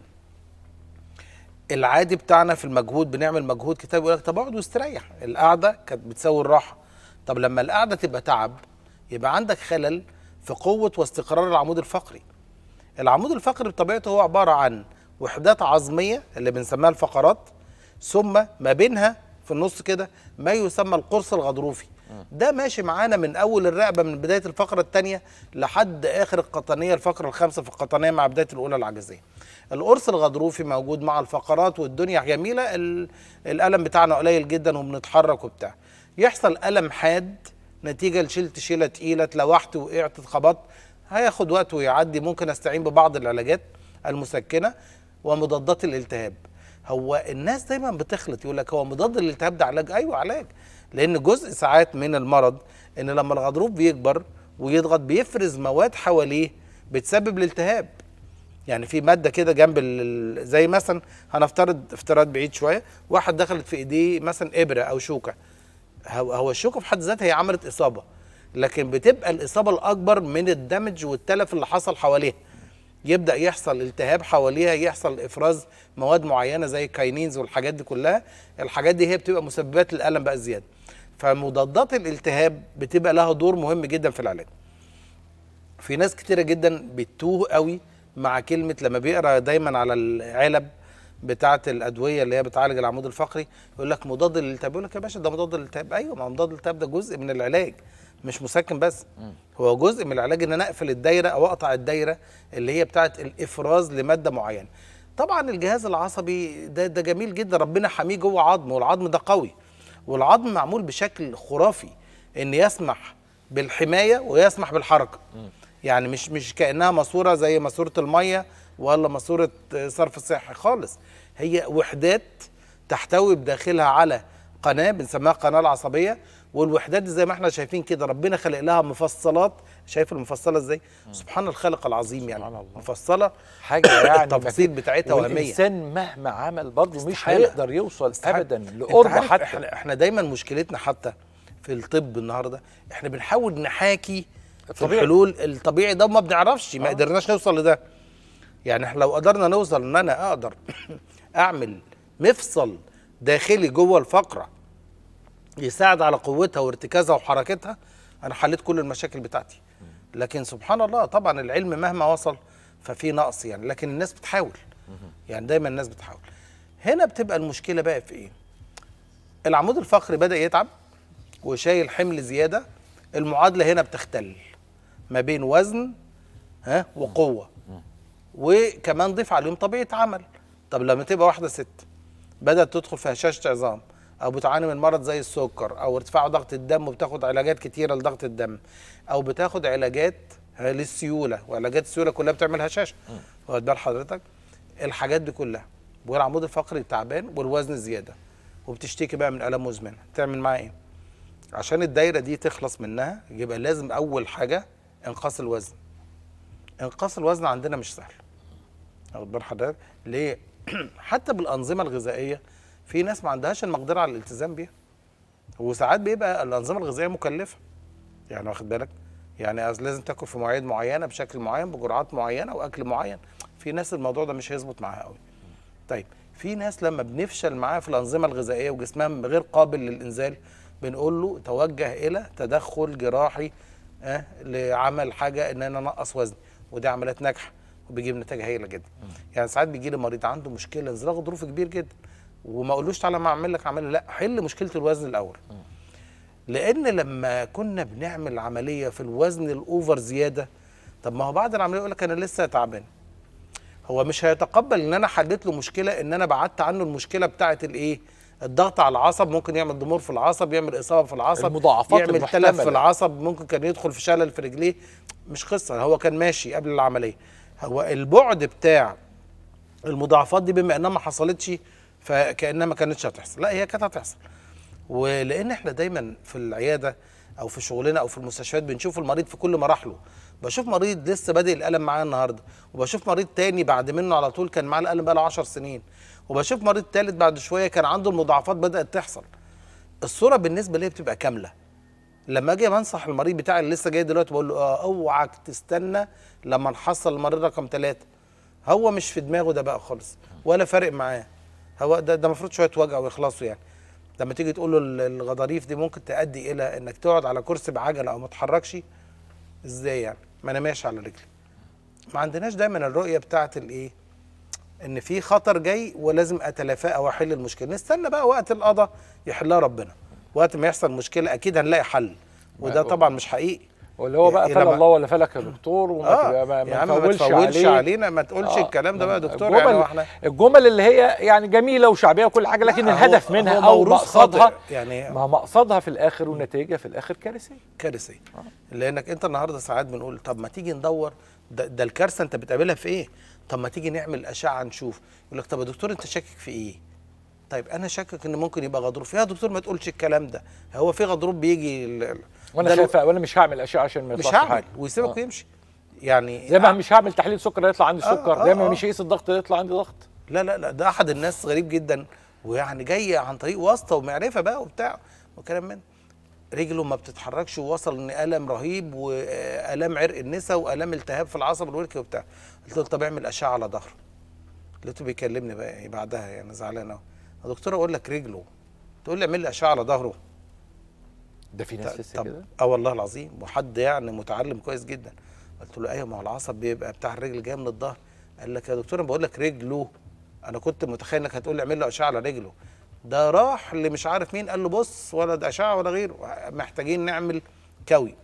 S4: العادي بتاعنا في المجهود بنعمل مجهود كتاب يقول لك طب اقعد واستريح القعده كانت بتساوي الراحه طب لما القعده تبقى تعب يبقى عندك خلل في قوه واستقرار العمود الفقري العمود الفقري بطبيعته هو عباره عن وحدات عظميه اللي بنسميها الفقرات ثم ما بينها في النص كده ما يسمى القرص الغضروفي ده ماشي معانا من اول الرقبه من بدايه الفقره الثانيه لحد اخر القطنيه الفقره الخامسه في القطنيه مع بدايه الاولى العجزيه القرص الغضروفي موجود مع الفقرات والدنيا جميله ال- الالم بتاعنا قليل جدا وبنتحرك وبتاع يحصل الم حاد نتيجه لشلت شيله تقيله اتلوحت وقعت اتخبطت هياخد وقت ويعدي ممكن استعين ببعض العلاجات المسكنه ومضادات الالتهاب هو الناس دايما بتخلط يقول لك هو مضاد الالتهاب ده علاج ايوه علاج لان جزء ساعات من المرض ان لما الغضروف بيكبر ويضغط بيفرز مواد حواليه بتسبب الالتهاب يعني في ماده كده جنب ال- زي مثلا هنفترض افتراض بعيد شويه واحد دخلت في ايديه مثلا ابره او شوكه هو هو الشوكه في حد ذاتها هي عملت اصابه لكن بتبقى الاصابه الاكبر من الدمج والتلف اللي حصل حواليها يبدا يحصل التهاب حواليها يحصل افراز مواد معينه زي الكاينينز والحاجات دي كلها الحاجات دي هي بتبقى مسببات للالم بقى الزياده فمضادات الالتهاب بتبقى لها دور مهم جدا في العلاج في ناس كتيرة جدا بتتوه قوي مع كلمة لما بيقرا دايما على العلب بتاعة الأدوية اللي هي بتعالج العمود الفقري يقول لك مضاد للالتهاب يقول لك يا باشا ده مضاد للالتهاب أيوه ما هو مضاد للالتهاب ده جزء من العلاج مش مسكن بس هو جزء من العلاج ان انا اقفل الدايره او اقطع الدايره اللي هي بتاعه الافراز لماده معينه طبعا الجهاز العصبي ده ده جميل جدا ربنا حميه جوه عظم والعظم ده قوي والعظم معمول بشكل خرافي ان يسمح بالحمايه ويسمح بالحركه يعني مش مش كانها ماسوره زي ماسوره الميه ولا ماسوره صرف صحي خالص هي وحدات تحتوي بداخلها على قناه بنسميها القناه العصبيه والوحدات دي زي ما احنا شايفين كده ربنا خلق لها مفصلات شايف المفصله ازاي سبحان الخالق العظيم يعني
S1: سبحان الله.
S4: مفصله
S1: حاجه يعني
S4: التفاصيل بتاعتها وهميه
S1: والانسان مهما عمل برضه مش
S4: استحالة.
S1: هيقدر يوصل
S4: استحالة.
S1: ابدا
S4: انت
S1: لقرب
S4: عارف
S1: حتى
S4: احنا احنا دايما مشكلتنا حتى في الطب النهارده احنا بنحاول نحاكي في
S1: الطبيعي.
S4: الحلول الطبيعي ده ما بنعرفش ما قدرناش نوصل لده يعني احنا لو قدرنا نوصل ان انا اقدر اعمل مفصل داخلي جوه الفقره يساعد على قوتها وارتكازها وحركتها انا حليت كل المشاكل بتاعتي لكن سبحان الله طبعا العلم مهما وصل ففي نقص يعني لكن الناس بتحاول يعني دايما الناس بتحاول هنا بتبقى المشكله بقى في ايه العمود الفقري بدا يتعب وشايل حمل زياده المعادله هنا بتختل ما بين وزن ها وقوه وكمان ضيف عليهم طبيعه عمل طب لما تبقى واحده ست بدات تدخل في هشاشه عظام او بتعاني من مرض زي السكر او ارتفاع ضغط الدم وبتاخد علاجات كتيره لضغط الدم او بتاخد علاجات ها للسيوله وعلاجات السيوله كلها بتعمل هشاشه واخد بال حضرتك الحاجات دي كلها والعمود الفقري تعبان والوزن زياده وبتشتكي بقى من الام مزمنه تعمل معاه ايه عشان الدايره دي تخلص منها يبقى لازم اول حاجه انقاص الوزن انقاص الوزن عندنا مش سهل واخد بال حضرتك ليه حتى بالانظمه الغذائيه في ناس ما عندهاش المقدره على الالتزام بيها وساعات بيبقى الانظمه الغذائيه مكلفه يعني واخد بالك يعني أصل لازم تاكل في مواعيد معينه بشكل معين بجرعات معينه واكل معين في ناس الموضوع ده مش هيظبط معاها قوي طيب في ناس لما بنفشل معاه في الانظمه الغذائيه وجسمها غير قابل للانزال بنقول له توجه الى تدخل جراحي آه لعمل حاجه ان انا انقص وزني ودي عمليات ناجحه وبيجيب نتائج هايله جدا يعني ساعات بيجي لي مريض عنده مشكله انزلاق غضروفي كبير جدا وما اقولوش تعالى ما اعمل لك عمليه لا حل مشكله الوزن الاول لان لما كنا بنعمل عمليه في الوزن الاوفر زياده طب ما هو بعد العمليه يقول لك انا لسه تعبان هو مش هيتقبل ان انا حليت له مشكله ان انا بعدت عنه المشكله بتاعه الايه الضغط على العصب ممكن يعمل ضمور في العصب يعمل اصابه في العصب
S1: المضاعفات
S4: يعمل تلف
S1: المحتملة.
S4: في العصب ممكن كان يدخل في شلل في رجليه مش قصه هو كان ماشي قبل العمليه هو البعد بتاع المضاعفات دي بما انها ما حصلتش فكانها ما كانتش هتحصل لا هي كانت هتحصل ولان احنا دايما في العياده او في شغلنا او في المستشفيات بنشوف المريض في كل مراحله بشوف مريض لسه بادئ الالم معاه النهارده وبشوف مريض تاني بعد منه على طول كان معاه الالم بقاله 10 سنين وبشوف مريض تالت بعد شويه كان عنده المضاعفات بدات تحصل الصوره بالنسبه لي بتبقى كامله لما اجي بنصح المريض بتاعي اللي لسه جاي دلوقتي بقول له اه اوعك تستنى لما نحصل المريض رقم ثلاثة هو مش في دماغه ده بقى خالص ولا فارق معاه هو ده ده المفروض شويه وجع ويخلصوا يعني لما تيجي تقول له ال- الغضاريف دي ممكن تؤدي الى انك تقعد على كرسي بعجله او ما تتحركش ازاي يعني ما انا ماشي على رجلي ما عندناش دايما الرؤيه بتاعت الايه ان في خطر جاي ولازم اتلافاه او احل المشكله نستنى بقى وقت القضاء يحلها ربنا وقت ما يحصل مشكله اكيد هنلاقي حل وده طبعا مش حقيقي
S1: واللي هو بقى
S4: إيه
S1: فلا
S4: لما-
S1: الله ولا فلك يا دكتور وما
S4: اه
S1: تبقى- ما,
S4: يا عم
S1: ما
S4: ما
S1: تفولش
S4: تفولش
S1: عليه
S4: علينا ما تقولش
S1: آه،
S4: الكلام ده بقى يا دكتور
S1: الجمل
S4: يعني واحنا
S1: الجمل اللي هي يعني جميله وشعبيه وكل حاجه لكن
S4: لا،
S1: الهدف
S4: هو-
S1: منها
S4: هو
S1: او
S4: موروث
S1: مقصدها
S4: خاطئ، يعني
S1: ما مقصدها في الاخر ونتائجها في الاخر كارثيه
S4: كارثيه لانك انت النهارده ساعات بنقول طب ما تيجي ندور ده, ده الكارثه انت بتقابلها في ايه؟ طب ما تيجي نعمل اشعه نشوف يقول لك طب يا دكتور انت شاكك في ايه؟ طيب انا شاكك ان ممكن يبقى غضروف يا دكتور ما تقولش الكلام ده هو في غضروف بيجي ال- ال-
S1: وانا
S4: ده لو-
S1: خايف وانا مش هعمل اشعه عشان ما
S4: مش
S1: يطلعش
S4: هعمل
S1: حاجه
S4: ويسيبك
S1: آه.
S4: ويمشي يعني
S1: زي ما مش هعمل تحليل سكر يطلع عندي
S4: آه،
S1: سكر
S4: آه،
S1: زي ما
S4: آه.
S1: مش هقيس الضغط يطلع عندي ضغط
S4: لا لا لا ده احد الناس غريب جدا ويعني جاي عن طريق واسطه ومعرفه بقى وبتاع وكلام من رجله ما بتتحركش ووصل ان الم رهيب والام عرق النسا والام التهاب في العصب الوركي وبتاع قلت له طب اعمل اشعه على ظهره لقيته بيكلمني بقى إيه بعدها يعني زعلان قوي يا دكتور اقول لك رجله تقول لي اعمل لي اشعه على ظهره
S1: ده في ناس لسه
S4: طب
S1: كده
S4: اه والله العظيم وحد يعني متعلم كويس جدا قلت له ايوه ما هو العصب بيبقى بتاع الرجل جاي من الظهر قال لك يا دكتور انا بقول لك رجله انا كنت متخيل انك هتقول لي اعمل له اشعه على رجله ده راح اللي مش عارف مين قال له بص ولا ده اشعه ولا غيره محتاجين نعمل كوي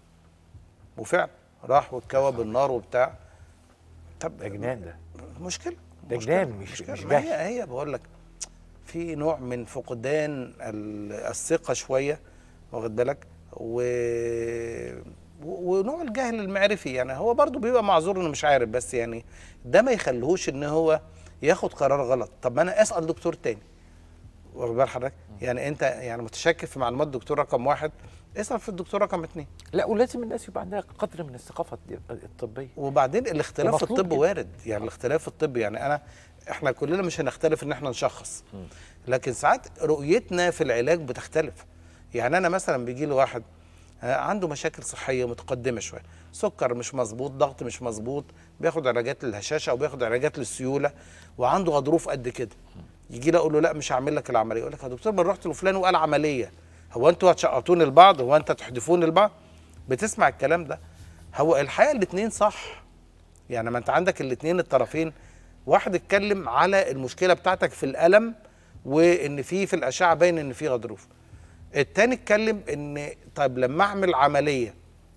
S4: وفعلا راح واتكوى بالنار وبتاع طب
S1: ده جنان ده
S4: مشكله
S1: ده
S4: مشكلة،
S1: جنان مش-
S4: مشكلة.
S1: مش
S4: ما
S1: جهل.
S4: هي هي بقول لك في نوع من فقدان ال- الثقه شويه واخد بالك و... و- ونوع الجهل المعرفي يعني هو برضو بيبقى معذور انه مش عارف بس يعني ده ما يخليهوش ان هو ياخد قرار غلط طب ما انا اسال دكتور تاني واخد بال حضرتك يعني انت يعني متشكك في معلومات الدكتور رقم واحد اسال في الدكتور رقم اثنين
S1: لا ولازم الناس يبقى عندها قدر من الثقافه الد- الطبيه
S4: وبعدين الاختلاف في
S1: ومطلوب
S4: الطب
S1: جدا.
S4: وارد يعني الاختلاف في الطب يعني انا احنا كلنا مش هنختلف ان احنا نشخص لكن ساعات رؤيتنا في العلاج بتختلف يعني انا مثلا بيجي لي واحد آه، عنده مشاكل صحيه متقدمه شويه سكر مش مظبوط ضغط مش مظبوط بياخد علاجات للهشاشه او بياخد علاجات للسيوله وعنده غضروف قد كده يجي لي اقول له لا مش هعمل لك العمليه يقول لك يا دكتور ما رحت لفلان وقال عمليه هو انتوا هتشقطوني لبعض هو انت تحدفوني لبعض بتسمع الكلام ده هو الحقيقه الاثنين صح يعني ما انت عندك الاثنين الطرفين واحد اتكلم على المشكله بتاعتك في الالم وان في في الاشعه باين ان في غضروف التاني اتكلم ان طيب لما اعمل عمليه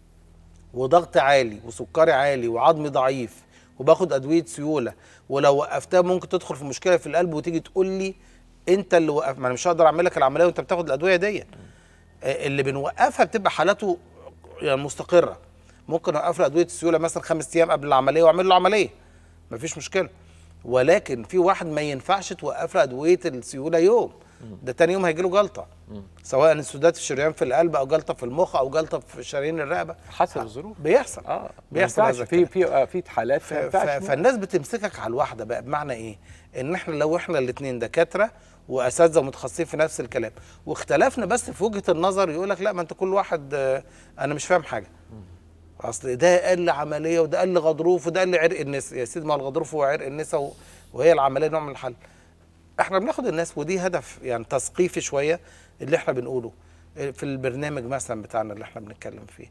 S4: وضغط عالي وسكري عالي وعظمي ضعيف وباخد ادويه سيوله ولو وقفتها ممكن تدخل في مشكله في القلب وتيجي تقول لي انت اللي وقف ما انا مش هقدر اعمل لك العمليه وانت بتاخد الادويه دي آه، اللي بنوقفها بتبقى حالاته يعني مستقره ممكن اوقف له ادويه السيوله مثلا خمس ايام قبل العمليه واعمل له عمليه مفيش مشكله ولكن في واحد ما ينفعش توقف له ادويه السيوله يوم ده تاني يوم هيجي له جلطه سواء انسداد في الشريان في القلب او جلطه في المخ او جلطه في شرايين الرقبه
S1: حسب الظروف
S4: بيحصل
S1: اه ما
S4: بيحصل
S1: ينفعش
S4: هذا
S1: في
S4: الكلام.
S1: في آه، في حالات
S4: ف-
S1: ما
S4: ف-
S1: ينفعش
S4: فالناس بتمسكك على الواحده بقى بمعنى ايه ان احنا لو احنا الاثنين دكاتره واساتذه متخصصين في نفس الكلام واختلفنا بس في وجهه النظر يقول لك لا ما انت كل واحد آه، انا مش فاهم حاجه اصل ده قال لي عمليه وده قال لي غضروف وده قال لي عرق النسا يا سيدي ما الغضروف هو عرق النسا و- وهي العمليه نوع من الحل احنا بناخد الناس ودي هدف يعني تثقيفي شويه اللي احنا بنقوله في البرنامج مثلا بتاعنا اللي احنا بنتكلم فيه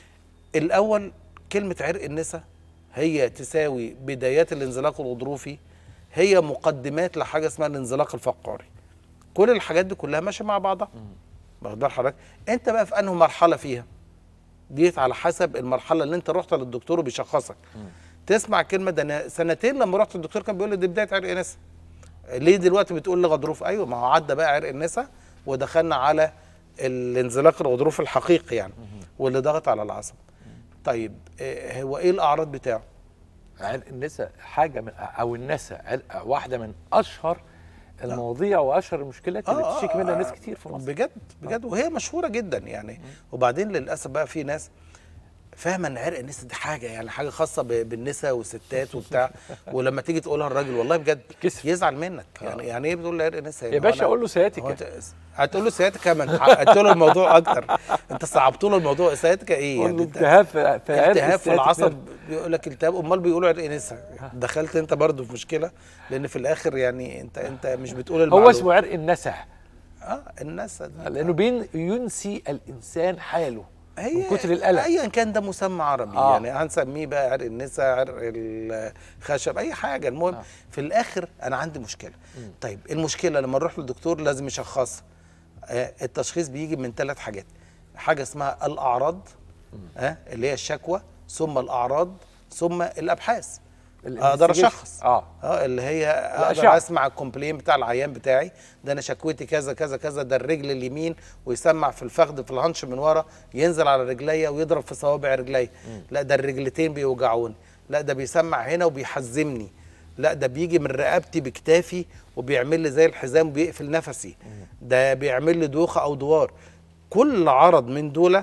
S4: الاول كلمه عرق النسا هي تساوي بدايات الانزلاق الغضروفي هي مقدمات لحاجه اسمها الانزلاق الفقاري كل الحاجات دي كلها ماشيه مع بعضها واخد بال حضرتك انت بقى في انهي مرحله فيها ديت على حسب المرحله اللي انت رحت للدكتور وبيشخصك تسمع كلمه ده انا سنتين لما رحت الدكتور كان بيقول لي دي بدايه عرق نسا ليه دلوقتي بتقول لي غضروف ايوه ما هو عدى بقى عرق النسا ودخلنا على الانزلاق الغضروف الحقيقي يعني واللي ضغط على العصب طيب آه، هو ايه الاعراض بتاعه
S1: عرق النسا حاجه من او النسا عرق واحده من اشهر المواضيع واشهر المشكلات اللي
S4: آه،
S1: بتشتكي
S4: آه،
S1: منها
S4: آه.
S1: ناس كتير في مصر
S4: بجد بجد وهي مشهوره جدا يعني وبعدين للاسف بقى في ناس فاهمه ان عرق النسا دي حاجه يعني حاجه خاصه ب- بالنساء والستات وبتاع ولما تيجي تقولها الراجل والله بجد
S1: كسف.
S4: يزعل منك يعني يعني ايه بتقول له عرق نسا
S1: يا باشا قول له سياتيكا
S4: هتقول له سياتيكا ما انت عقدت له الموضوع اكتر انت صعبت له الموضوع سياتيكا ايه
S1: قول له
S4: انت-
S1: التهاب في في عرق
S4: التهاب في
S1: السياتيك
S4: العصب
S1: نيرف.
S4: بيقول لك التهاب امال بيقولوا عرق نسا دخلت انت برضو في مشكله لان في الاخر يعني انت انت مش بتقول المعلومه
S1: هو اسمه عرق النسا
S4: اه النسا ده
S1: لانه بين ينسي الانسان حاله
S4: هي
S1: من كتر القلق
S4: ايا كان ده مسمى عربي
S1: آه.
S4: آه. يعني هنسميه بقى عرق النسا عرق الخشب اي حاجه المهم
S1: آه.
S4: آه. في الاخر انا عندي مشكله طيب المشكله لما نروح للدكتور لازم يشخصها آه التشخيص بيجي من ثلاث حاجات حاجه اسمها الاعراض آه اللي هي الشكوى ثم الاعراض ثم الابحاث اقدر
S1: الانفستيجيشن.
S4: اشخص
S1: اه
S4: اه اللي هي
S1: الأشعة.
S4: اقدر اسمع الكومبلين بتاع العيان بتاعي ده انا شكوتي كذا كذا كذا ده الرجل اليمين ويسمع في الفخذ في الهنش من ورا ينزل على رجليا ويضرب في صوابع رجليا لا ده الرجلتين بيوجعوني لا ده بيسمع هنا وبيحزمني لا ده بيجي من رقبتي بكتافي وبيعمل لي زي الحزام وبيقفل نفسي ده بيعمل لي دوخه او دوار كل عرض من دول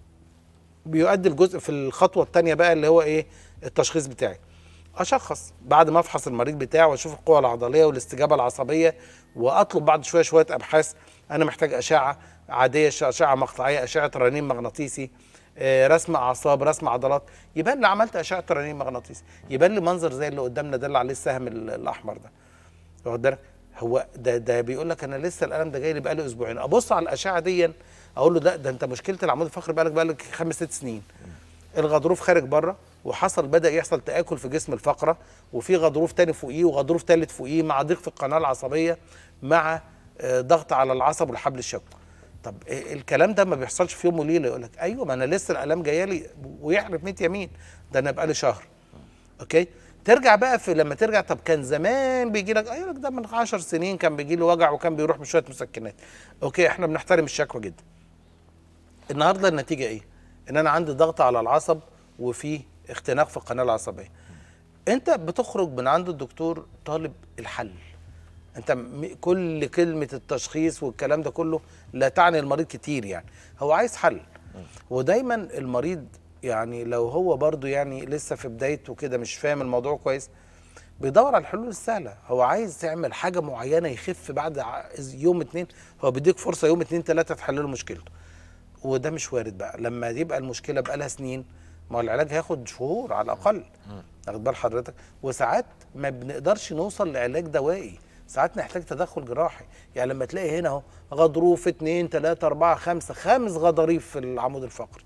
S4: بيؤدي الجزء في الخطوه الثانيه بقى اللي هو ايه التشخيص بتاعي اشخص بعد ما افحص المريض بتاعي واشوف القوه العضليه والاستجابه العصبيه واطلب بعد شويه شويه ابحاث انا محتاج اشعه عاديه ش- اشعه مقطعيه اشعه رنين مغناطيسي آه، رسم اعصاب رسم عضلات يبان لي عملت اشعه رنين مغناطيسي يبان لي منظر زي اللي قدامنا ده اللي عليه السهم ال- الاحمر ده واخد بالك هو ده ده بيقول لك انا لسه الالم ده جاي لي بقالي اسبوعين ابص على الاشعه دي اقول له ده ده انت مشكله العمود الفقري بقالك بقالك خمس ست سنين الغضروف خارج بره وحصل بدا يحصل تاكل في جسم الفقره وفي غضروف تاني فوقيه وغضروف تالت فوقيه مع ضيق في القناه العصبيه مع آه، ضغط على العصب والحبل الشوكي طب إيه الكلام ده ما بيحصلش في يوم وليله يقول لك ايوه ما انا لسه الالام جايه لي ويحلف 100 يمين ده انا بقالي شهر اوكي ترجع بقى في لما ترجع طب كان زمان بيجي لك ايوه ده من 10 سنين كان بيجي له وجع وكان بيروح بشويه مسكنات اوكي احنا بنحترم الشكوى جدا النهارده النتيجه ايه ان انا عندي ضغط على العصب وفي اختناق في القناه العصبيه انت بتخرج من عند الدكتور طالب الحل انت م- كل كلمه التشخيص والكلام ده كله لا تعني المريض كتير يعني هو عايز حل ودايما المريض يعني لو هو برضو يعني لسه في بدايته كده مش فاهم الموضوع كويس بيدور على الحلول السهله هو عايز يعمل حاجه معينه يخف بعد ع- يوم اتنين هو بيديك فرصه يوم اتنين تلاته تحل له مشكلته وده مش وارد بقى لما يبقى المشكله بقى لها سنين ما هو العلاج هياخد شهور على الاقل واخد بال حضرتك وساعات ما بنقدرش نوصل لعلاج دوائي ساعات نحتاج تدخل جراحي يعني لما تلاقي هنا اهو غضروف اتنين تلاته اربعه خمسه خمس غضاريف في العمود الفقري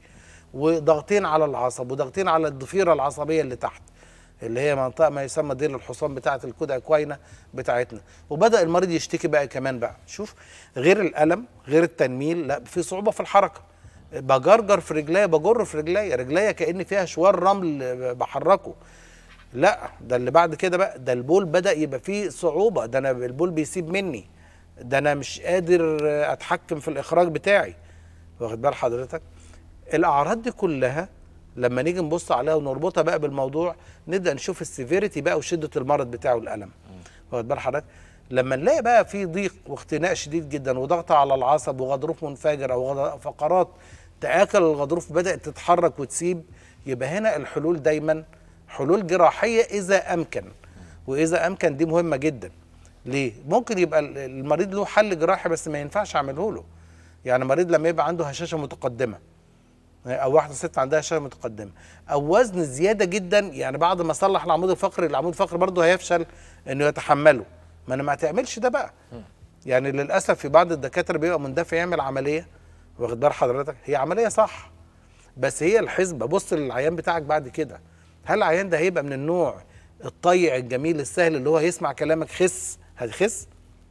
S4: وضغطين على العصب وضغطين على الضفيره العصبيه اللي تحت اللي هي منطقه ما يسمى ديل الحصان بتاعه الكودا كوينه بتاعتنا وبدا المريض يشتكي بقى كمان بقى شوف غير الالم غير التنميل لا في صعوبه في الحركه بجرجر في رجليا بجر في رجليا رجليا كان فيها شوار رمل بحركه لا ده اللي بعد كده بقى ده البول بدا يبقى فيه صعوبه ده انا البول بيسيب مني ده انا مش قادر اتحكم في الاخراج بتاعي واخد بال حضرتك الاعراض دي كلها لما نيجي نبص عليها ونربطها بقى بالموضوع نبدا نشوف السيفيريتي بقى وشده المرض بتاعه الالم واخد بال حضرتك لما نلاقي بقى في ضيق واختناق شديد جدا وضغط على العصب وغضروف منفجر او غض- فقرات تاكل الغضروف بدات تتحرك وتسيب يبقى هنا الحلول دايما حلول جراحيه اذا امكن واذا امكن دي مهمه جدا ليه ممكن يبقى ال- المريض له حل جراحي بس ما ينفعش اعمله له يعني مريض لما يبقى عنده هشاشه متقدمه او واحده ست عندها هشاشه متقدمه او وزن زياده جدا يعني بعد ما صلح العمود الفقري العمود الفقري برضه هيفشل انه يتحمله ما انا ما تعملش ده بقى يعني للاسف في بعض الدكاتره بيبقى مندفع يعمل عمليه واخد بال حضرتك هي عمليه صح بس هي الحسبه بص للعيان بتاعك بعد كده هل العيان ده هيبقى من النوع الطيع الجميل السهل اللي هو هيسمع كلامك خس هتخس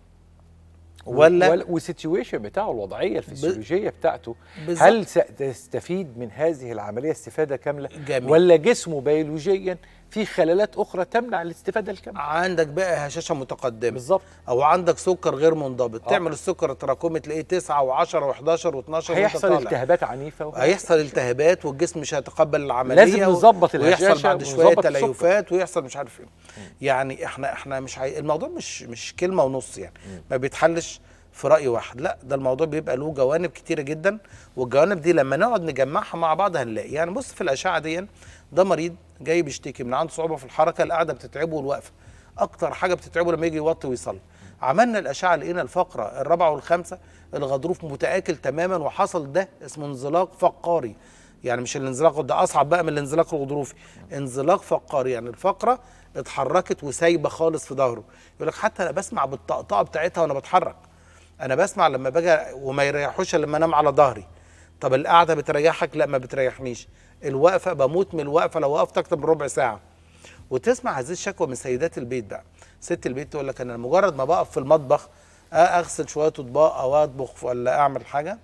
S4: ولا
S1: والسيتويشن بتاعه الوضعيه الفسيولوجيه بتاعته
S4: بالظبط.
S1: هل ستستفيد من هذه العمليه استفاده كامله
S4: جميل.
S1: ولا جسمه بيولوجيا في خلالات اخرى تمنع الاستفاده الكامله
S4: عندك بقى هشاشه متقدمه
S1: بالظبط.
S4: او عندك سكر غير منضبط
S1: آه.
S4: تعمل السكر التراكمي تلاقيه 9 و10 و11 و12
S1: هيحصل التهابات عنيفه وهي-
S4: هيحصل التهابات والجسم مش هيتقبل العمليه
S1: لازم
S4: و-
S1: نظبط
S4: ويحصل
S1: الهشاشة
S4: بعد شويه
S1: ونظبط السكر.
S4: تليفات ويحصل مش عارف ايه يعني احنا احنا مش عاي... الموضوع مش مش كلمه ونص يعني ما بيتحلش في راي واحد لا ده الموضوع بيبقى له جوانب كتيره جدا والجوانب دي لما نقعد نجمعها مع بعض هنلاقي يعني بص في الاشعه دي ده مريض جاي بيشتكي من عنده صعوبه في الحركه القعده بتتعبه والوقفه اكتر حاجه بتتعبه لما يجي يوطي ويصلي عملنا الاشعه لقينا الفقره الرابعه والخامسه الغضروف متاكل تماما وحصل ده اسمه انزلاق فقاري يعني مش الانزلاق ده اصعب بقى من الانزلاق الغضروفي انزلاق فقاري يعني الفقره اتحركت وسايبه خالص في ظهره يقول لك حتى انا بسمع بالطقطقه بتاعتها وانا بتحرك انا بسمع لما باجي وما يريحوش إلا لما انام على ظهري طب القعده بتريحك لا ما بتريحنيش الوقفه بموت من الوقفه لو وقفت اكتر من ربع ساعه وتسمع هذه الشكوى من سيدات البيت بقى ست البيت تقول لك انا مجرد ما بقف في المطبخ اغسل شويه اطباق او اطبخ ولا اعمل حاجه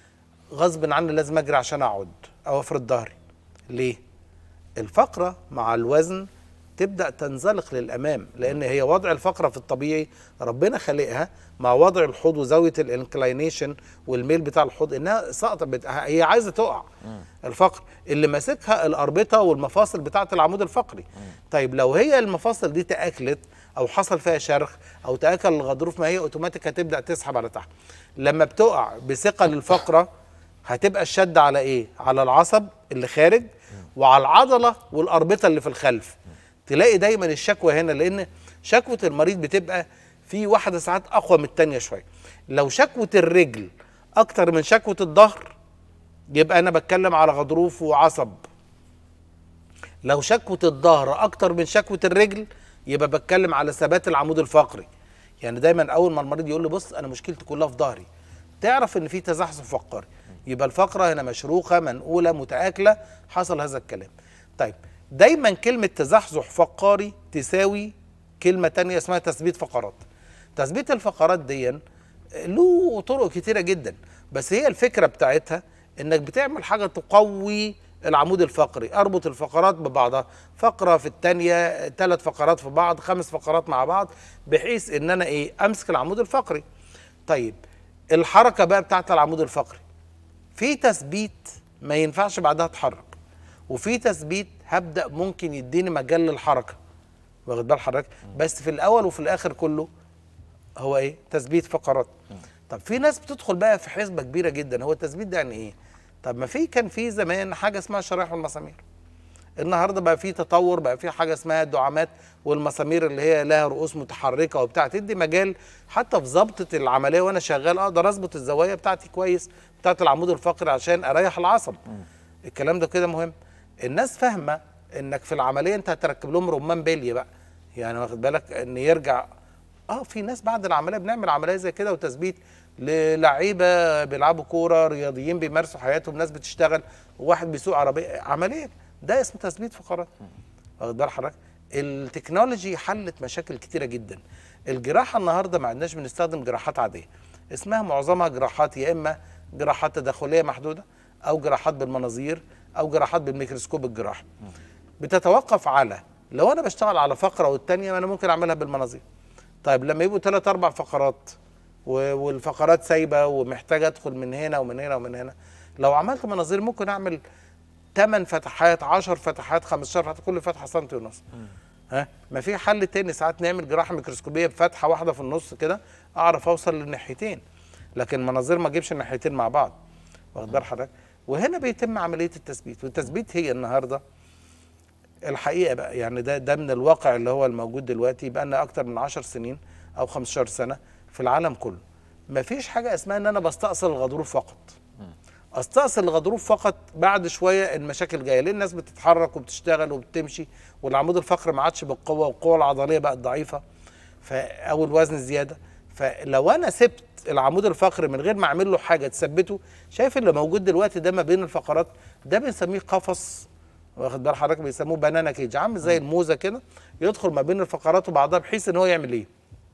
S4: غصب عني لازم اجري عشان اقعد او افرد ظهري ليه الفقره مع الوزن تبدا تنزلق للامام لان هي وضع الفقره في الطبيعي ربنا خلقها مع وضع الحوض وزاويه الانكلاينيشن والميل بتاع الحوض انها ساقطه بت... هي عايزه تقع الفقر اللي ماسكها الاربطه والمفاصل بتاعه العمود الفقري طيب لو هي المفاصل دي تاكلت او حصل فيها شرخ او تاكل الغضروف ما هي اوتوماتيك هتبدا تسحب على تحت لما بتقع بثقل الفقره هتبقى الشد على ايه على العصب اللي خارج وعلى العضله والاربطه اللي في الخلف تلاقي دايما الشكوى هنا لان شكوى المريض بتبقى في واحده ساعات اقوى من الثانيه شويه لو شكوى الرجل اكتر من شكوى الظهر يبقى انا بتكلم على غضروف وعصب لو شكوى الظهر اكتر من شكوى الرجل يبقى بتكلم على ثبات العمود الفقري يعني دايما اول ما المريض يقول لي بص انا مشكلتي كلها في ظهري تعرف ان في تزحزح فقري يبقى الفقره هنا مشروخه منقوله متاكله حصل هذا الكلام طيب دايما كلمه تزحزح فقاري تساوي كلمه تانية اسمها تثبيت فقرات تثبيت الفقرات دي له طرق كتيره جدا بس هي الفكره بتاعتها انك بتعمل حاجه تقوي العمود الفقري اربط الفقرات ببعضها فقره في الثانيه ثلاث فقرات في بعض خمس فقرات مع بعض بحيث ان انا ايه امسك العمود الفقري طيب الحركه بقى بتاعت العمود الفقري في تثبيت ما ينفعش بعدها اتحرك وفي تثبيت هبدا ممكن يديني مجال للحركه واخد بال حضرتك بس في الاول وفي الاخر كله هو ايه تثبيت فقرات طب في ناس بتدخل بقى في حسبه كبيره جدا هو التثبيت ده يعني ايه طب ما في كان في زمان حاجه اسمها شرايح والمسامير النهارده بقى في تطور بقى في حاجه اسمها الدعامات والمسامير اللي هي لها رؤوس متحركه وبتاع تدي مجال حتى في ضبطه العمليه وانا شغال اقدر اظبط الزوايا بتاعتي كويس بتاعت العمود الفقري عشان اريح العصب الكلام ده كده مهم الناس فاهمه انك في العمليه انت هتركب لهم رمان بلي بقى يعني واخد بالك ان يرجع اه في ناس بعد العمليه بنعمل عمليه زي كده وتثبيت للعيبه بيلعبوا كوره رياضيين بيمارسوا حياتهم ناس بتشتغل وواحد بيسوق عربيه عمليه ده اسمه تثبيت فقرات واخد بال حضرتك التكنولوجي حلت مشاكل كتيره جدا الجراحه النهارده ما عندناش بنستخدم جراحات عاديه اسمها معظمها جراحات يا اما جراحات تداخليه محدوده او جراحات بالمناظير او جراحات بالميكروسكوب الجراحي بتتوقف على لو انا بشتغل على فقره والتانيه انا ممكن اعملها بالمناظير طيب لما يبقوا ثلاث اربع فقرات و- والفقرات سايبه ومحتاج ادخل من هنا ومن هنا ومن هنا لو عملت مناظير ممكن اعمل 8 فتحات 10 فتحات 15 فتحه كل فتحه سنتي ونص ها ما في حل تاني ساعات نعمل جراحه ميكروسكوبيه بفتحه واحده في النص كده اعرف اوصل للناحيتين لكن مناظير ما اجيبش الناحيتين مع بعض واخد بال حضرتك وهنا بيتم عمليه التثبيت والتثبيت هي النهارده الحقيقه بقى يعني ده ده من الواقع اللي هو الموجود دلوقتي بقى لنا اكتر من 10 سنين او 15 سنه في العالم كله ما فيش حاجه اسمها ان انا بستأصل الغضروف فقط استأصل الغضروف فقط بعد شويه المشاكل جايه لان الناس بتتحرك وبتشتغل وبتمشي والعمود الفقري ما عادش بالقوه والقوه العضليه بقت ضعيفه ف او الوزن زياده فلو انا سبت العمود الفقري من غير ما اعمل له حاجه تثبته شايف اللي موجود دلوقتي ده ما بين الفقرات ده بنسميه قفص واخد بال حضرتك بيسموه بنانا كيج عامل زي الموزه كده يدخل ما بين الفقرات وبعضها بحيث ان هو يعمل ايه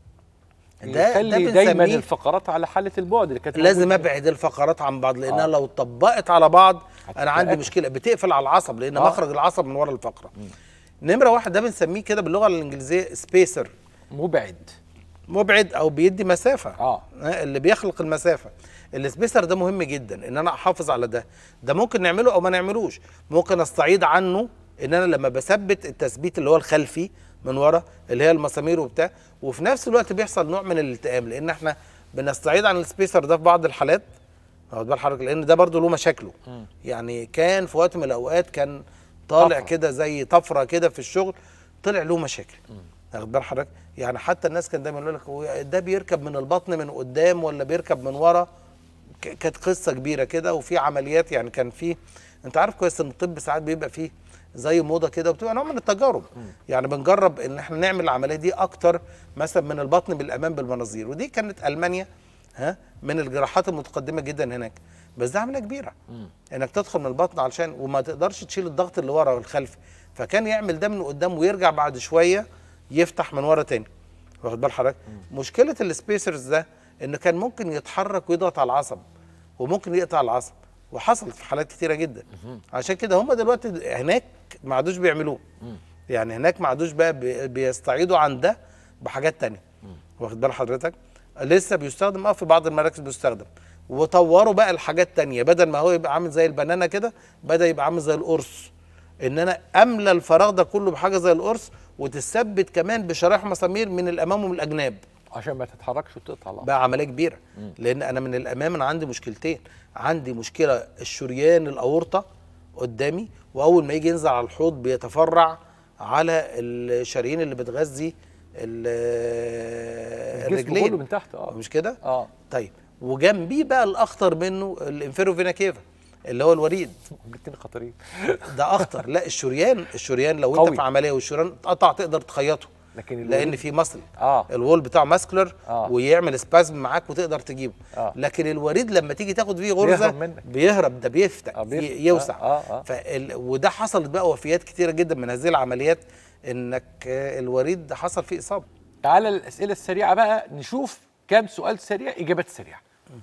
S1: يخلي دايما
S4: بنسميه
S1: الفقرات على حاله البعد اللي كانت
S4: لازم
S1: موجودة.
S4: ابعد الفقرات عن بعض لانها
S1: آه.
S4: لو طبقت على بعض انا عندي
S1: هتتأكد.
S4: مشكله بتقفل على العصب لان
S1: آه.
S4: مخرج العصب من ورا الفقره نمره واحد ده بنسميه كده باللغه الانجليزيه سبيسر
S1: مبعد
S4: مبعد او بيدي مسافه
S1: اه
S4: آه، اللي بيخلق المسافه السبيسر ده مهم جدا ان انا احافظ على ده ده ممكن نعمله او ما نعملوش ممكن استعيد عنه ان انا لما بثبت التثبيت اللي هو الخلفي من ورا اللي هي المسامير وبتاع وفي نفس الوقت بيحصل نوع من الالتئام لان احنا بنستعيد عن السبيسر ده في بعض الحالات واخد بال حضرتك لان ده برضه له مشاكله يعني كان في وقت من الاوقات كان طالع
S1: طفرة.
S4: كده زي طفره كده في الشغل طلع له مشاكل واخد بال حضرتك يعني حتى الناس كان دايما يقول لك هو ده بيركب من البطن من قدام ولا بيركب من ورا ك- كانت قصه كبيره كده وفي عمليات يعني كان في انت عارف كويس ان الطب ساعات بيبقى فيه زي موضه كده وبتبقى نوع من التجارب يعني بنجرب ان احنا نعمل العمليه دي اكتر مثلا من البطن بالامام بالمناظير ودي كانت المانيا ها من الجراحات المتقدمه جدا هناك بس ده عمليه كبيره انك تدخل من البطن علشان وما تقدرش تشيل الضغط اللي ورا والخلفي فكان يعمل ده من قدام ويرجع بعد شويه يفتح من ورا تاني واخد بال حضرتك مشكله السبيسرز ده انه كان ممكن يتحرك ويضغط على العصب وممكن يقطع العصب وحصلت في حالات كتيره جدا عشان كده هم دلوقتي هناك ما عادوش بيعملوه يعني هناك ما عادوش بقى بي- بيستعيدوا عن ده بحاجات تانية واخد بال حضرتك لسه بيستخدم اه في بعض المراكز بيستخدم وطوروا بقى الحاجات تانية بدل ما هو يبقى عامل زي البنانه كده بدا يبقى عامل زي القرص ان انا املى الفراغ ده كله بحاجه زي القرص وتثبت كمان بشرايح مسامير من الامام ومن الاجناب
S1: عشان ما تتحركش وتقطع العصب
S4: بقى عمليه كبيره لان انا من الامام انا عندي مشكلتين عندي مشكله الشريان الاورطه قدامي واول ما يجي ينزل على الحوض بيتفرع على الشرايين اللي بتغذي ال-
S1: الجسم
S4: الرجلين
S1: كله من تحت اه
S4: مش كده
S1: اه
S4: طيب وجنبيه بقى الاخطر منه الانفيرو فينا كيفا اللي هو الوريد
S1: الاثنين خطيرين
S4: ده اخطر لا الشريان الشريان لو
S1: قوي.
S4: انت في عمليه والشريان اتقطع تقدر تخيطه
S1: لكن الوريد-
S4: لان في مصل
S1: اه
S4: الوول بتاعه ماسكولر
S1: آه.
S4: ويعمل سبازم معاك وتقدر تجيبه
S1: آه.
S4: لكن الوريد لما تيجي تاخد فيه غرزه
S1: بيهرب منك.
S4: بيهرب ده بيفتح
S1: آه، بيفتح.
S4: ي- يوسع
S1: آه، آه، آه.
S4: فال... وده حصلت بقى وفيات كتيره جدا من هذه العمليات انك آه، الوريد حصل فيه اصابه
S1: تعالى الاسئله السريعه بقى نشوف كام سؤال سريع اجابات سريعه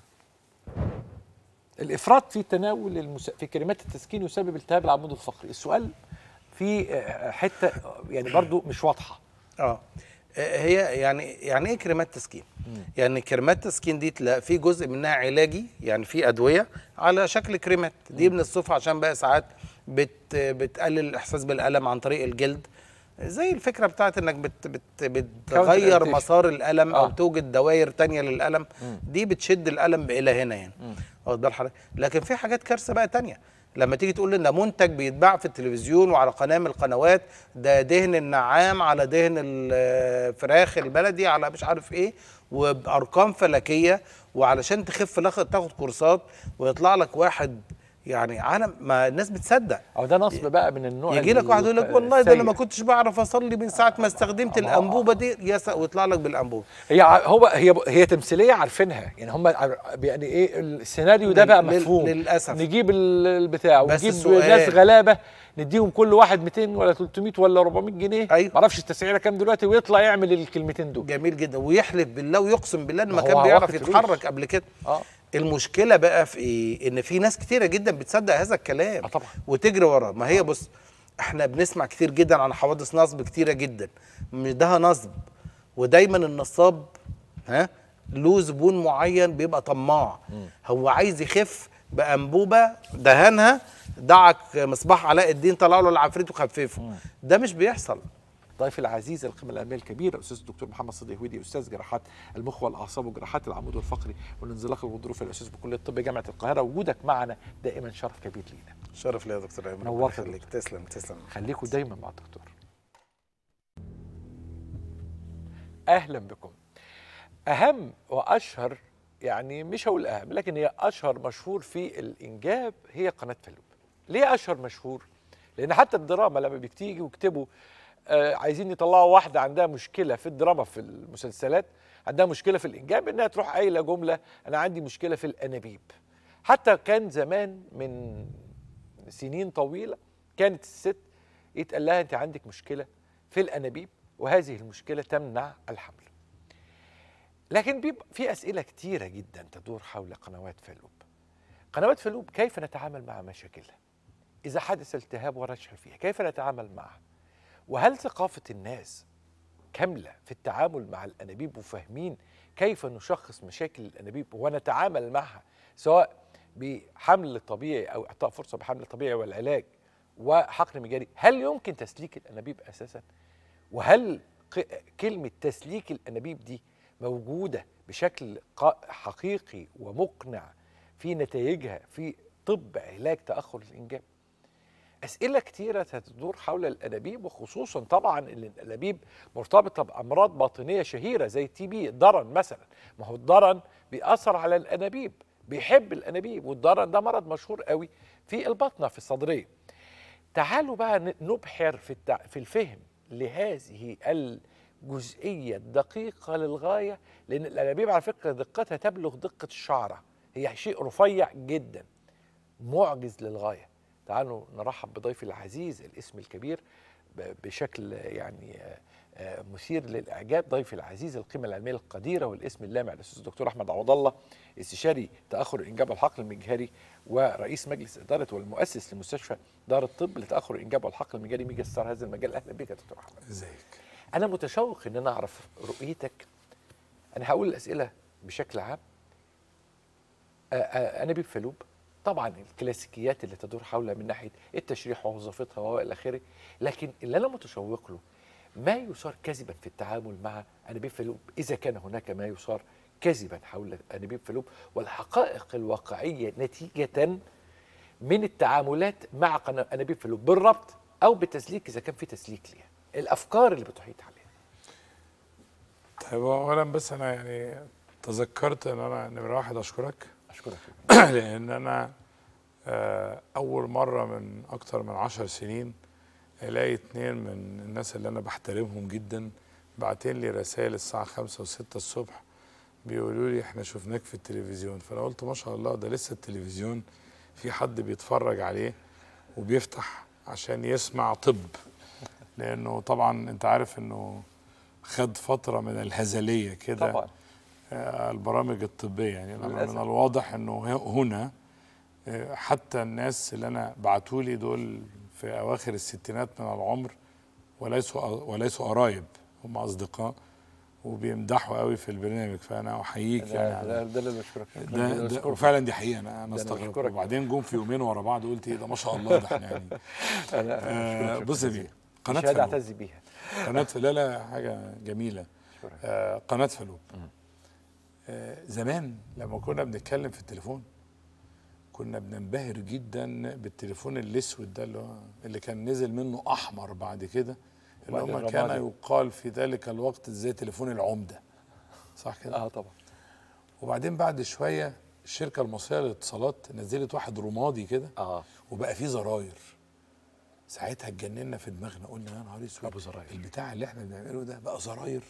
S1: الافراط في تناول المس... في كلمات التسكين يسبب التهاب العمود الفقري السؤال في آه، حته آه، يعني برضو مش واضحه
S4: اه هي يعني يعني ايه كريمات تسكين؟ يعني كريمات تسكين دي تلا في جزء منها علاجي يعني في ادويه على شكل كريمات دي بنصفها عشان بقى ساعات بت بتقلل الاحساس بالالم عن طريق الجلد زي الفكره بتاعت انك بت بت بتغير
S1: irritation.
S4: مسار الالم او
S1: آه.
S4: توجد دوائر تانية للالم دي بتشد الالم الى هنا يعني واخد بال حضرتك لكن في حاجات كارثه بقى تانية لما تيجي تقول ان منتج بيتباع في التلفزيون وعلى قناه من القنوات ده دهن النعام على دهن الفراخ البلدي على مش عارف ايه وبارقام فلكيه وعلشان تخف لاخد- تاخد كورسات ويطلع لك واحد يعني عالم ما الناس بتصدق
S1: او ده نصب بقى من النوع
S4: يجي لك واحد يقول لك والله ده انا ما
S1: السيء.
S4: كنتش بعرف اصلي من ساعه ما استخدمت الانبوبه دي يس ويطلع لك بالانبوبه
S1: هي ع- هو هي هي تمثيليه عارفينها يعني هم ع- يعني ايه السيناريو ده بقى
S4: لل-
S1: مفهوم
S4: للأسف.
S1: نجيب ال- البتاع
S4: بس
S1: ونجيب
S4: السؤال-
S1: ناس غلابه نديهم كل واحد 200 ولا 300 ولا 400 جنيه
S4: أيوة.
S1: معرفش التسعيره كام دلوقتي ويطلع يعمل الكلمتين دول
S4: جميل جدا ويحلف بالله ويقسم بالله ان ما
S1: ما
S4: كان
S1: هو
S4: بيعرف
S1: واخد
S4: يتحرك
S1: فلوس.
S4: قبل كده
S1: اه
S4: المشكله بقى في ايه ان في ناس كتيره جدا بتصدق هذا الكلام
S1: آه طبعا.
S4: وتجري وراه ما هي بص احنا بنسمع كتير جدا عن حوادث نصب كتيره جدا مش ده نصب ودايما النصاب ها له زبون معين بيبقى طماع هو عايز يخف بانبوبه دهنها دعك مصباح علاء الدين طلع له العفريت وخففه ده مش بيحصل
S1: ضيفي العزيز القيمه العلميه الكبيره الاستاذ الدكتور محمد صديق هويدي استاذ جراحات المخ والاعصاب وجراحات العمود الفقري والانزلاق الغضروفي الاستاذ بكليه الطب جامعه القاهره وجودك معنا دائما شرف كبير لينا
S4: شرف ليا يا دكتور ايمن
S1: نورت
S4: ربنا يخليك تسلم تسلم
S1: خليكم دايما مع الدكتور اهلا بكم اهم واشهر يعني مش هقول اهم لكن هي اشهر مشهور في الانجاب هي قناه فلوب ليه اشهر مشهور لان حتى الدراما لما بتيجي ويكتبوا آه عايزين يطلعوا واحده عندها مشكله في الدراما في المسلسلات عندها مشكله في الانجاب انها تروح قايله جمله انا عندي مشكله في الانابيب حتى كان زمان من سنين طويله كانت الست يتقال لها انت عندك مشكله في الانابيب وهذه المشكله تمنع الحمل لكن بيبقى في اسئله كتيره جدا تدور حول قنوات فلوب قنوات فلوب كيف نتعامل مع مشاكلها اذا حدث التهاب ورشح فيها كيف نتعامل معها وهل ثقافه الناس كامله في التعامل مع الانابيب وفاهمين كيف نشخص مشاكل الانابيب ونتعامل معها سواء بحمل طبيعي او اعطاء فرصه بحمل طبيعي والعلاج وحقن مجاري هل يمكن تسليك الانابيب اساسا وهل ق- كلمه تسليك الانابيب دي موجوده بشكل قا- حقيقي ومقنع في نتائجها في طب علاج تاخر الانجاب اسئله كتيره تدور حول الانابيب وخصوصا طبعا ان الانابيب مرتبطه بامراض باطنيه شهيره زي التي بي الضرن مثلا ما هو الضرن بيأثر على الانابيب بيحب الانابيب والضرن ده مرض مشهور قوي في البطنه في الصدريه تعالوا بقى ن- نبحر في التع... في الفهم لهذه الجزئيه الدقيقه للغايه لان الانابيب على فكره دقتها تبلغ دقه الشعره هي شيء رفيع جدا معجز للغايه تعالوا نرحب بضيفي العزيز الاسم الكبير ب- بشكل يعني آه، آه، مثير للاعجاب ضيفي العزيز القيمه العلميه القديره والاسم اللامع الاستاذ الدكتور احمد عوض الله استشاري تاخر الانجاب والحقل المجهري ورئيس مجلس اداره والمؤسس لمستشفى دار الطب لتاخر الانجاب والحقل المجهري ميجا ستار هذا المجال اهلا بك يا دكتور احمد
S6: ازيك
S1: انا متشوق ان انا اعرف رؤيتك انا هقول الاسئله بشكل عام آه، آه، انابيب فلوب طبعا الكلاسيكيات اللي تدور حولها من ناحيه التشريح ووظيفتها والى اخره لكن اللي انا متشوق له ما يثار كذبا في التعامل مع انابيب فلوب اذا كان هناك ما يثار كذبا حول انابيب فلوب والحقائق الواقعيه نتيجه من التعاملات مع قنا- انابيب فلوب بالربط او بالتسليك اذا كان في تسليك ليها الافكار اللي بتحيط عليها
S6: طيب اولا بس انا يعني تذكرت ان انا نمره واحد اشكرك
S1: اشكرك
S6: لان انا آه، اول مره من اكتر من عشر سنين الاقي اتنين من الناس اللي انا بحترمهم جدا بعتين لي رسائل الساعه خمسة وستة الصبح بيقولوا لي احنا شفناك في التلفزيون فانا قلت ما شاء الله ده لسه التلفزيون في حد بيتفرج عليه وبيفتح عشان يسمع طب لانه طبعا انت عارف انه خد فتره من الهزليه كده
S1: طبعا
S6: آه، البرامج الطبيه يعني لما
S1: للأسف.
S6: من الواضح انه ه- هنا آه، حتى الناس اللي انا بعتولي دول في اواخر الستينات من العمر وليسوا وليسوا قرايب هم اصدقاء وبيمدحوا قوي في البرنامج فانا احييك يعني
S1: ده,
S6: على
S1: ده, ده اللي بشكرك
S6: ده, ده وفعلا دي حقيقه انا انا
S1: أنا
S6: استغربت
S1: بشكرك.
S6: وبعدين جم في يومين ورا بعض قلت ايه ده ما شاء الله ده احنا يعني
S1: انا
S6: آه
S1: أشكرك
S6: بص يا
S1: شكراً
S6: بيه قناه
S1: شهاده
S6: فلوب
S1: اعتز بيها
S6: قناه لا لا حاجه جميله
S1: أشكرك.
S6: آه قناه فلوب آه زمان لما كنا بنتكلم في التليفون كنا بننبهر جدا بالتليفون الاسود ده اللي هو اللي كان نزل منه احمر بعد كده اللي
S1: وبعد
S6: هم كان
S1: الرمادي.
S6: يقال في ذلك الوقت زي تليفون العمده صح كده
S1: اه طبعا
S6: وبعدين بعد شويه الشركه المصريه للاتصالات نزلت واحد رمادي كده
S1: اه
S6: وبقى فيه زراير ساعتها اتجننا في دماغنا قلنا يا نهار اسود
S1: أبو زراير.
S6: البتاع اللي احنا بنعمله ده بقى زراير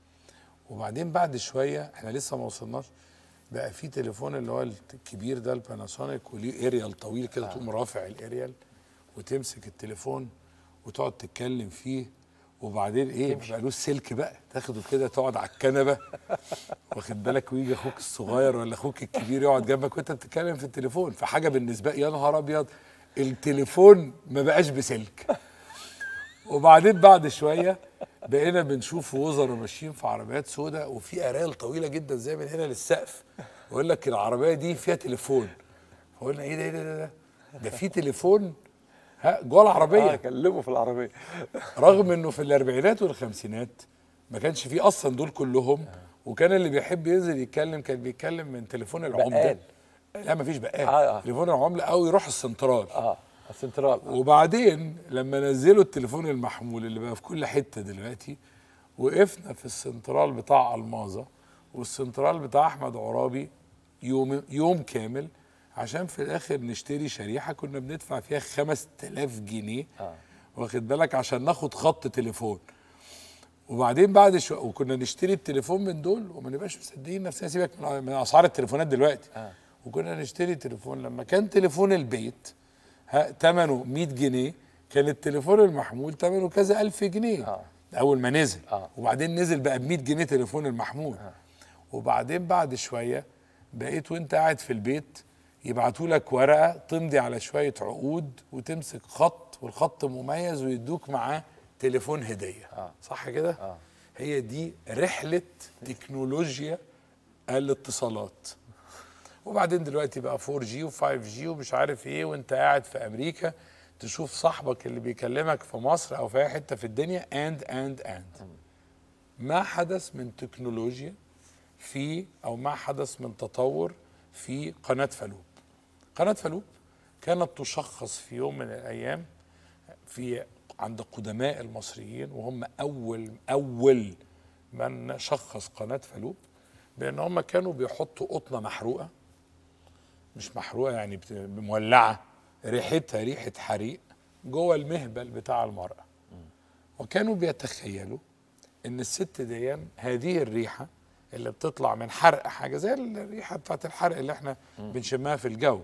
S6: وبعدين بعد شويه احنا لسه ما وصلناش بقى في تليفون اللي هو الكبير ده الباناسونيك وليه اريال طويل كده تقوم رافع الاريال وتمسك التليفون وتقعد تتكلم فيه وبعدين ايه بقى له السلك بقى تاخده كده تقعد على الكنبه واخد بالك ويجي اخوك الصغير ولا اخوك الكبير يقعد جنبك وانت بتتكلم في التليفون فحاجه بالنسبه يا نهار ابيض التليفون ما بقاش بسلك وبعدين بعد شويه بقينا بنشوف وزراء ماشيين في عربيات سوداء وفي اريال طويله جدا زي من هنا للسقف ويقول لك العربيه دي فيها تليفون فقلنا ايه ده ايه ده ده, ده, ده في تليفون ها جوه العربيه
S1: اه كلمه في العربيه
S6: رغم انه في الاربعينات والخمسينات ما كانش فيه اصلا دول كلهم وكان اللي بيحب ينزل يتكلم كان بيتكلم من تليفون العمده
S1: بقال.
S6: لا ما فيش بقال
S1: آه، آه.
S6: تليفون العمله او يروح السنترال
S1: اه السنترال
S6: وبعدين لما نزلوا التليفون المحمول اللي بقى في كل حته دلوقتي وقفنا في السنترال بتاع الماظه والسنترال بتاع احمد عرابي يوم يوم كامل عشان في الاخر نشتري شريحه كنا بندفع فيها 5000 جنيه
S1: آه.
S6: واخد بالك عشان ناخد خط تليفون وبعدين بعد شو وكنا نشتري التليفون من دول وما نبقاش مصدقين نفسنا سيبك من من اسعار التليفونات دلوقتي
S1: آه.
S6: وكنا نشتري تليفون لما كان تليفون البيت ها ثمنه 100 جنيه كان التليفون المحمول ثمنه كذا ألف جنيه
S1: آه.
S6: اول ما نزل
S1: آه.
S6: وبعدين نزل بقى ب 100 جنيه تليفون المحمول وبعدين بعد شويه بقيت وانت قاعد في البيت يبعتوا لك ورقه تمضي على شويه عقود وتمسك خط والخط مميز ويدوك معاه تليفون هديه
S1: آه.
S6: صح كده
S1: آه.
S6: هي دي رحله تكنولوجيا الاتصالات وبعدين دلوقتي بقى 4 جي و5 جي ومش عارف ايه وانت قاعد في امريكا تشوف صاحبك اللي بيكلمك في مصر او في اي حته في الدنيا اند اند اند ما حدث من تكنولوجيا في او ما حدث من تطور في قناه فلوب قناه فلوب كانت تشخص في يوم من الايام في عند قدماء المصريين وهم اول اول من شخص قناه فلوب بان هم كانوا بيحطوا قطنه محروقه مش محروقه يعني بت- مولعه ريحتها ريحه حريق جوه المهبل بتاع المراه وكانوا بيتخيلوا ان الست دي هذه الريحه اللي بتطلع من حرق حاجه زي الريحه بتاعت الحرق اللي احنا بنشمها في الجو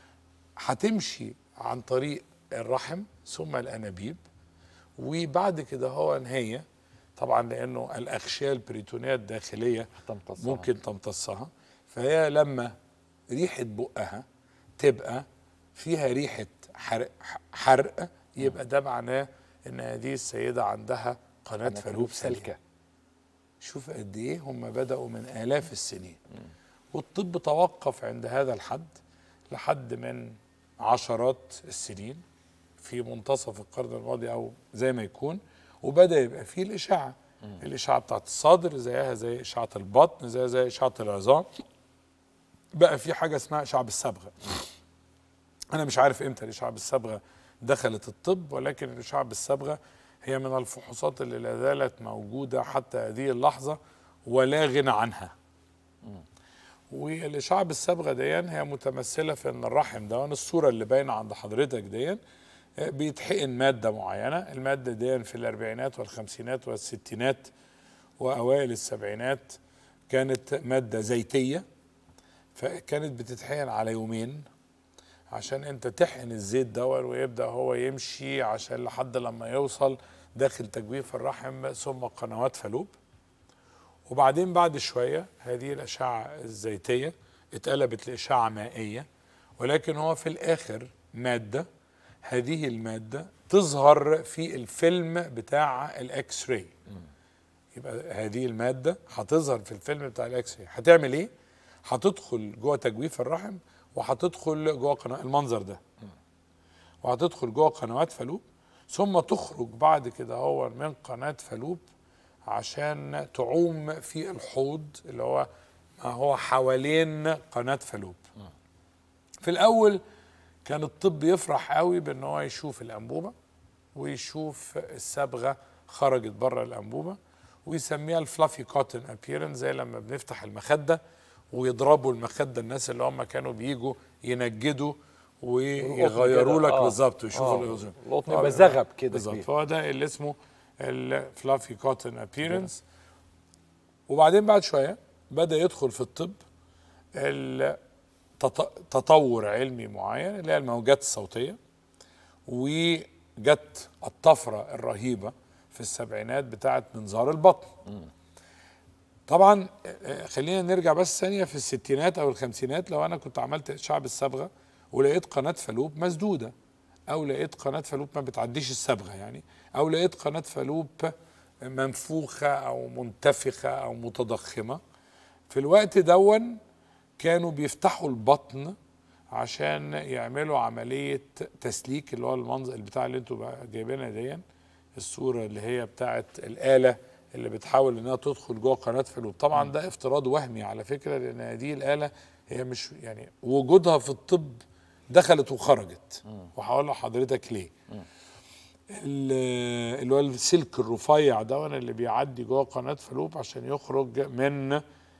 S6: هتمشي عن طريق الرحم ثم الانابيب وبعد كده هو ان هي طبعا لانه الاغشيه البريتونيه الداخليه
S1: تمتصها.
S6: ممكن تمتصها فهي لما ريحه بقها تبقى فيها ريحه حرق, حرق يبقى ده معناه ان هذه السيده عندها قناه فلوب سلكه شوف قد ايه هم بداوا من الاف السنين والطب توقف عند هذا الحد لحد من عشرات السنين في منتصف القرن الماضي او زي ما يكون وبدا يبقى فيه الاشعه الاشعه بتاعت الصدر زيها زي اشعه البطن زي زي اشعه العظام بقى في حاجه اسمها اشعه بالصبغه انا مش عارف امتى الاشعه بالصبغه دخلت الطب ولكن الاشعه بالصبغه هي من الفحوصات اللي لا زالت موجوده حتى هذه اللحظه ولا غنى عنها والاشعه بالصبغه دي هي متمثله في ان الرحم ده الصوره اللي باينه عند حضرتك دي بيتحقن ماده معينه الماده دي في الاربعينات والخمسينات والستينات واوائل السبعينات كانت ماده زيتيه فكانت بتتحقن على يومين عشان انت تحقن الزيت دور ويبدا هو يمشي عشان لحد لما يوصل داخل تجويف الرحم ثم قنوات فلوب وبعدين بعد شويه هذه الاشعه الزيتيه اتقلبت لاشعه مائيه ولكن هو في الاخر ماده هذه الماده تظهر في الفيلم بتاع الاكس راي يبقى هذه الماده هتظهر في الفيلم بتاع الاكس راي هتعمل ايه هتدخل جوه تجويف الرحم وهتدخل جوه قناه المنظر ده وهتدخل جوه قنوات فلوب ثم تخرج بعد كده هو من قناه فالوب عشان تعوم في الحوض اللي هو ما هو حوالين قناه فالوب في الاول كان الطب يفرح قوي بان هو يشوف الانبوبه ويشوف الصبغه خرجت بره الانبوبه ويسميها الفلافي كوتن ابييرنس زي لما بنفتح المخده ويضربوا المخده الناس اللي هم كانوا بيجوا ينجدوا ويغيروا
S1: كده،
S6: لك
S1: آه.
S6: بالظبط ويشوفوا
S1: آه،
S6: الأذن.
S1: القطن
S6: آه،
S1: يبقى زغب كده
S6: بالظبط
S1: كبير.
S6: فهو ده اللي اسمه الفلافي كوتن ابييرنس وبعدين بعد شويه بدا يدخل في الطب التط- تطور علمي معين اللي هي الموجات الصوتيه وجت الطفره الرهيبه في السبعينات بتاعه منظار البطن طبعا آه، خلينا نرجع بس ثانيه في الستينات او الخمسينات لو انا كنت عملت شعب الصبغه ولقيت قناه فالوب مسدوده او لقيت قناه فالوب ما بتعديش الصبغه يعني او لقيت قناه فالوب منفوخه او منتفخه او متضخمه في الوقت دون كانوا بيفتحوا البطن عشان يعملوا عمليه تسليك اللي هو المنظر البتاع اللي انتوا بقى جايبينها دي الصوره اللي هي بتاعه الاله اللي بتحاول انها تدخل جوه قناه فالوب طبعا ده افتراض وهمي على فكره لان هذه الاله هي مش يعني وجودها في الطب دخلت وخرجت وهقول لحضرتك ليه ال- اللي هو السلك الرفيع ده اللي بيعدي جوه قناه فالوب عشان يخرج من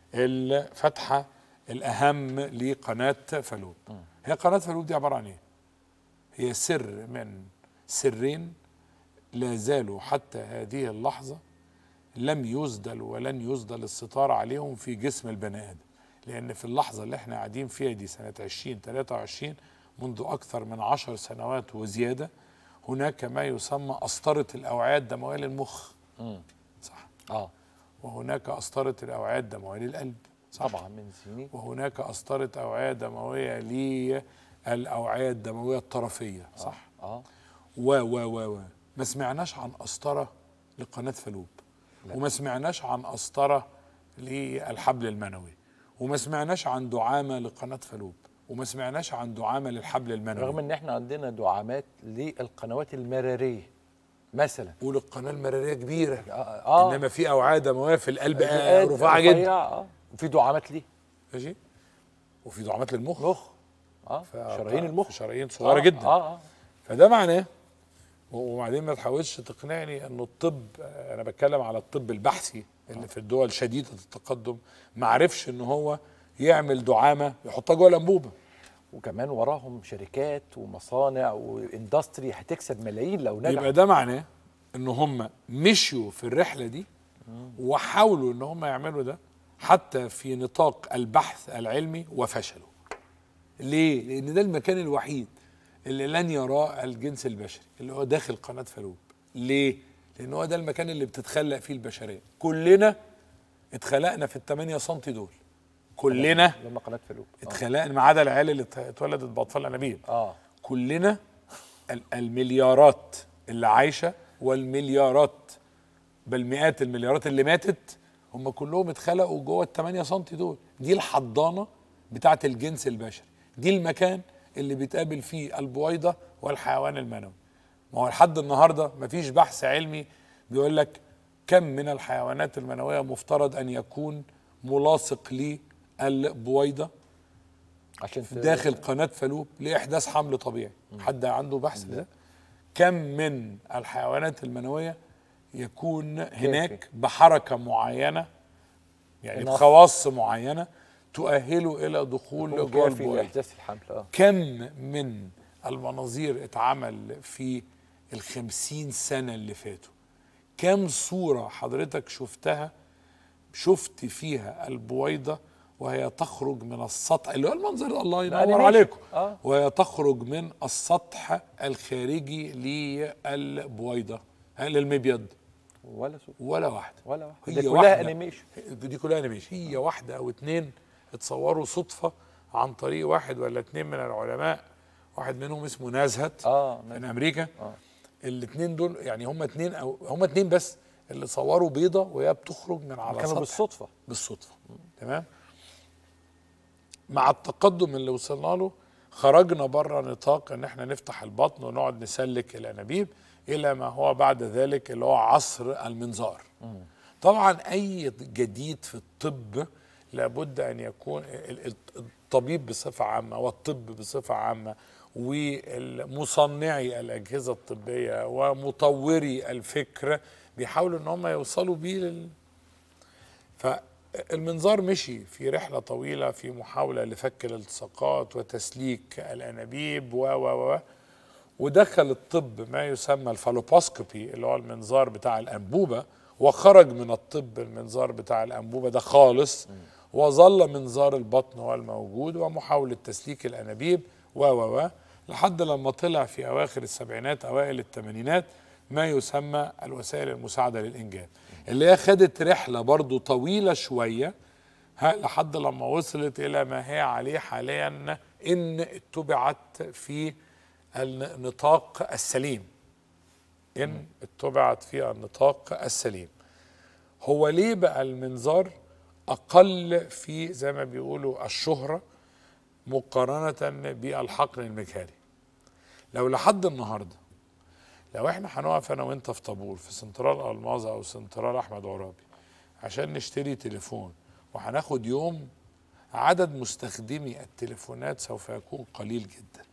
S6: الفتحه الاهم لقناه فالوب هي قناه فالوب دي عباره عن ايه هي سر من سرين لا زالوا حتى هذه اللحظه لم يسدل ولن يسدل الستار عليهم في جسم البني ادم لان في اللحظه اللي احنا قاعدين فيها دي سنه 2023 منذ اكثر من عشر سنوات وزياده هناك ما يسمى قسطره الاوعيه الدمويه للمخ صح
S1: اه
S6: وهناك قسطره الاوعيه الدمويه للقلب صح
S1: طبعا من سنين
S6: وهناك قسطره اوعيه دمويه للاوعيه الدمويه الطرفيه صح
S1: اه
S6: و و و و ما سمعناش عن قسطره لقناه فالوب وما سمعناش عن قسطره للحبل المنوي وما سمعناش عن دعامه لقناه فالوب وما سمعناش عن دعامه للحبل المنوي
S1: رغم ان احنا عندنا دعامات للقنوات المراريه مثلا
S6: وللقناه المراريه كبيره
S1: اه, آه.
S6: انما في اوعيه دمويه في القلب آه
S1: الآن
S6: رفيعه جدا
S1: رفيعة، اه وفي دعامات ليه
S6: ماشي وفي دعامات للمخ
S1: مخ اه
S6: ف-
S1: شرايين المخ
S6: شرايين صغيره
S1: آه،
S6: جدا
S1: اه اه
S6: فده معناه وبعدين ما تحاولش تقنعني انه الطب انا بتكلم على الطب البحثي اللي في الدول شديده التقدم ما عرفش ان هو يعمل دعامه يحطها جوه الانبوبه
S1: وكمان وراهم شركات ومصانع واندستري هتكسب ملايين لو نجح
S6: يبقى ده معناه ان هم مشيوا في الرحله دي وحاولوا ان هم يعملوا ده حتى في نطاق البحث العلمي وفشلوا ليه لان ده المكان الوحيد اللي لن يراه الجنس البشري اللي هو داخل قناه فالوب ليه لان هو ده المكان اللي بتتخلق فيه البشريه كلنا اتخلقنا في الثمانية سم دول كلنا
S1: لما قناه فلوب
S6: اتخلقنا ما عدا العيال اللي ات- اتولدت باطفال انابيب
S1: اه
S6: كلنا ال- المليارات اللي عايشه والمليارات بل مئات المليارات اللي ماتت هم كلهم اتخلقوا جوه ال 8 سم دول دي الحضانه بتاعه الجنس البشري دي المكان اللي بيتقابل فيه البويضه والحيوان المنوي ما هو لحد النهارده مفيش بحث علمي بيقول لك كم من الحيوانات المنويه مفترض ان يكون ملاصق للبويضه
S1: عشان ت-
S6: داخل قناة فالوب لإحداث حمل طبيعي حد عنده بحث ده كم من الحيوانات المنوية يكون هناك بحركة معينة يعني
S1: إنها-
S6: بخواص معينة تؤهله إلى دخول
S1: يكون
S6: جوه
S1: كافي
S6: البويضة
S1: لاحداث الحمل اه
S6: كم من المناظير اتعمل في الخمسين سنة اللي فاتوا كم صورة حضرتك شفتها شفت فيها البويضة وهي تخرج من السطح اللي هو المنظر ده الله ينور
S1: الأنيميشن.
S6: عليكم
S1: آه.
S6: وهي تخرج من السطح الخارجي للبويضة للمبيض
S1: ولا سوء
S6: ولا واحدة
S1: ولا واحد
S6: هي
S1: دي كلها
S6: واحدة.
S1: انيميشن
S6: دي كلها انيميشن هي واحده او اتنين اتصوروا صدفه عن طريق واحد ولا اتنين من العلماء واحد منهم اسمه نازهت
S1: اه
S6: من امريكا
S1: آه.
S6: الاثنين دول يعني هم اتنين او هم اتنين بس اللي صوروا بيضه وهي بتخرج من على
S1: كانوا
S6: سطح
S1: بالصدفه
S6: بالصدفه تمام مع التقدم اللي وصلنا له خرجنا بره نطاق ان احنا نفتح البطن ونقعد نسلك الانابيب الى ما هو بعد ذلك اللي هو عصر المنظار طبعا اي جديد في الطب لابد ان يكون ال- ال- الطبيب بصفه عامه والطب بصفه عامه ومصنعي الاجهزه الطبيه ومطوري الفكر بيحاولوا ان هم يوصلوا بيه لل... فالمنظار مشي في رحله طويله في محاوله لفك الالتصاقات وتسليك الانابيب و و و ودخل الطب ما يسمى الفالوباسكوبي اللي هو المنظار بتاع الانبوبه وخرج من الطب المنظار بتاع الانبوبه ده خالص وظل منظار البطن هو الموجود ومحاوله تسليك الانابيب و و و لحد لما طلع في اواخر السبعينات اوائل الثمانينات ما يسمى الوسائل المساعده للانجاب اللي هي خدت رحله برضو طويله شويه ها لحد لما وصلت الى ما هي عليه حاليا ان اتبعت في النطاق السليم ان اتبعت في النطاق السليم هو ليه بقى المنظار اقل في زي ما بيقولوا الشهره مقارنه بالحقن المجهري لو لحد النهارده لو احنا هنقف انا وانت في طابور في سنترال الماظه او سنترال احمد عرابي عشان نشتري تليفون وهناخد يوم عدد مستخدمي التليفونات سوف يكون قليل جدا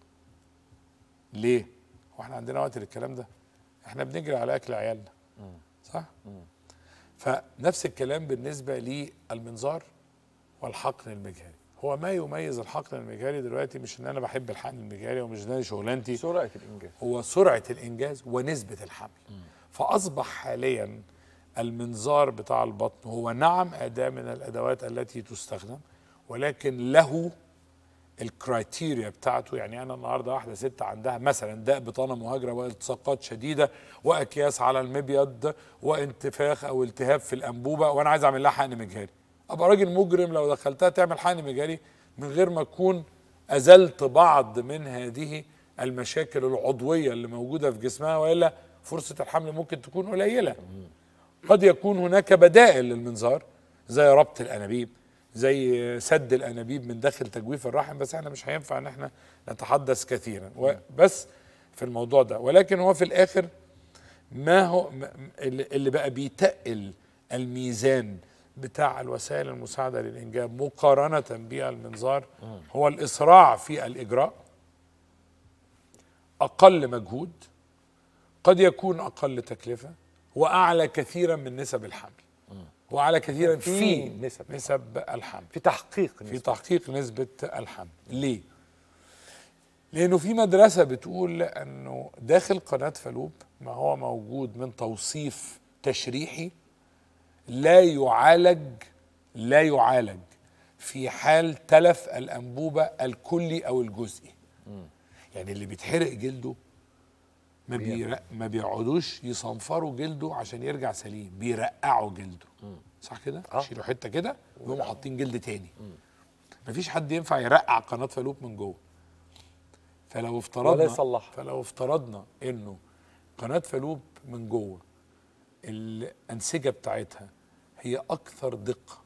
S6: ليه هو احنا عندنا وقت للكلام ده احنا بنجري على اكل عيالنا صح فنفس الكلام بالنسبه للمنظار والحقن المجهري هو ما يميز الحقن المجهري دلوقتي مش ان انا بحب الحقن المجهري ومش ان انا شغلانتي
S1: سرعه الانجاز
S6: هو سرعة الإنجاز ونسبة الحمل فأصبح حاليا المنظار بتاع البطن هو نعم أداة من الأدوات التي تستخدم ولكن له الكرايتيريا بتاعته يعني أنا النهاردة واحدة ست عندها مثلا داء بطانة مهاجرة والتصاقات شديدة وأكياس على المبيض وانتفاخ أو التهاب في الأنبوبة وأنا عايز أعمل لها حقن مجهري أبقى راجل مجرم لو دخلتها تعمل حقن مجهري من غير ما أكون أزلت بعض من هذه المشاكل العضوية اللي موجودة في جسمها وإلا فرصة الحمل ممكن تكون قليلة قد يكون هناك بدائل للمنظار زي ربط الأنابيب زي سد الأنابيب من داخل تجويف الرحم بس احنا مش هينفع ان احنا نتحدث كثيرا بس في الموضوع ده ولكن هو في الآخر ما هو م- اللي اللي بقى بيتقل الميزان بتاع الوسائل المساعدة للإنجاب مقارنة بالمنظار هو الإسراع في الإجراء أقل مجهود قد يكون أقل تكلفة وأعلى كثيرا من نسب الحمل وأعلى كثيرا
S1: في
S6: في
S1: نسب
S6: نسب الحمل
S1: في تحقيق
S6: في
S1: نسبة.
S6: تحقيق نسبة الحمل ليه؟ لأنه في مدرسة بتقول أنه داخل قناة فالوب ما هو موجود من توصيف تشريحي لا يعالج لا يعالج في حال تلف الأنبوبة الكلي أو الجزئي يعني اللي بيتحرق جلده ما, بيرق ما بيقعدوش يصنفروا جلده عشان يرجع سليم بيرقعوا جلده صح كده؟ يشيلوا حته كده ويقوموا حاطين جلد تاني مفيش حد ينفع يرقع قناه فالوب من جوه فلو افترضنا
S1: ولا يصلحها.
S6: فلو افترضنا انه قناه فالوب من جوه الانسجه بتاعتها هي اكثر دقه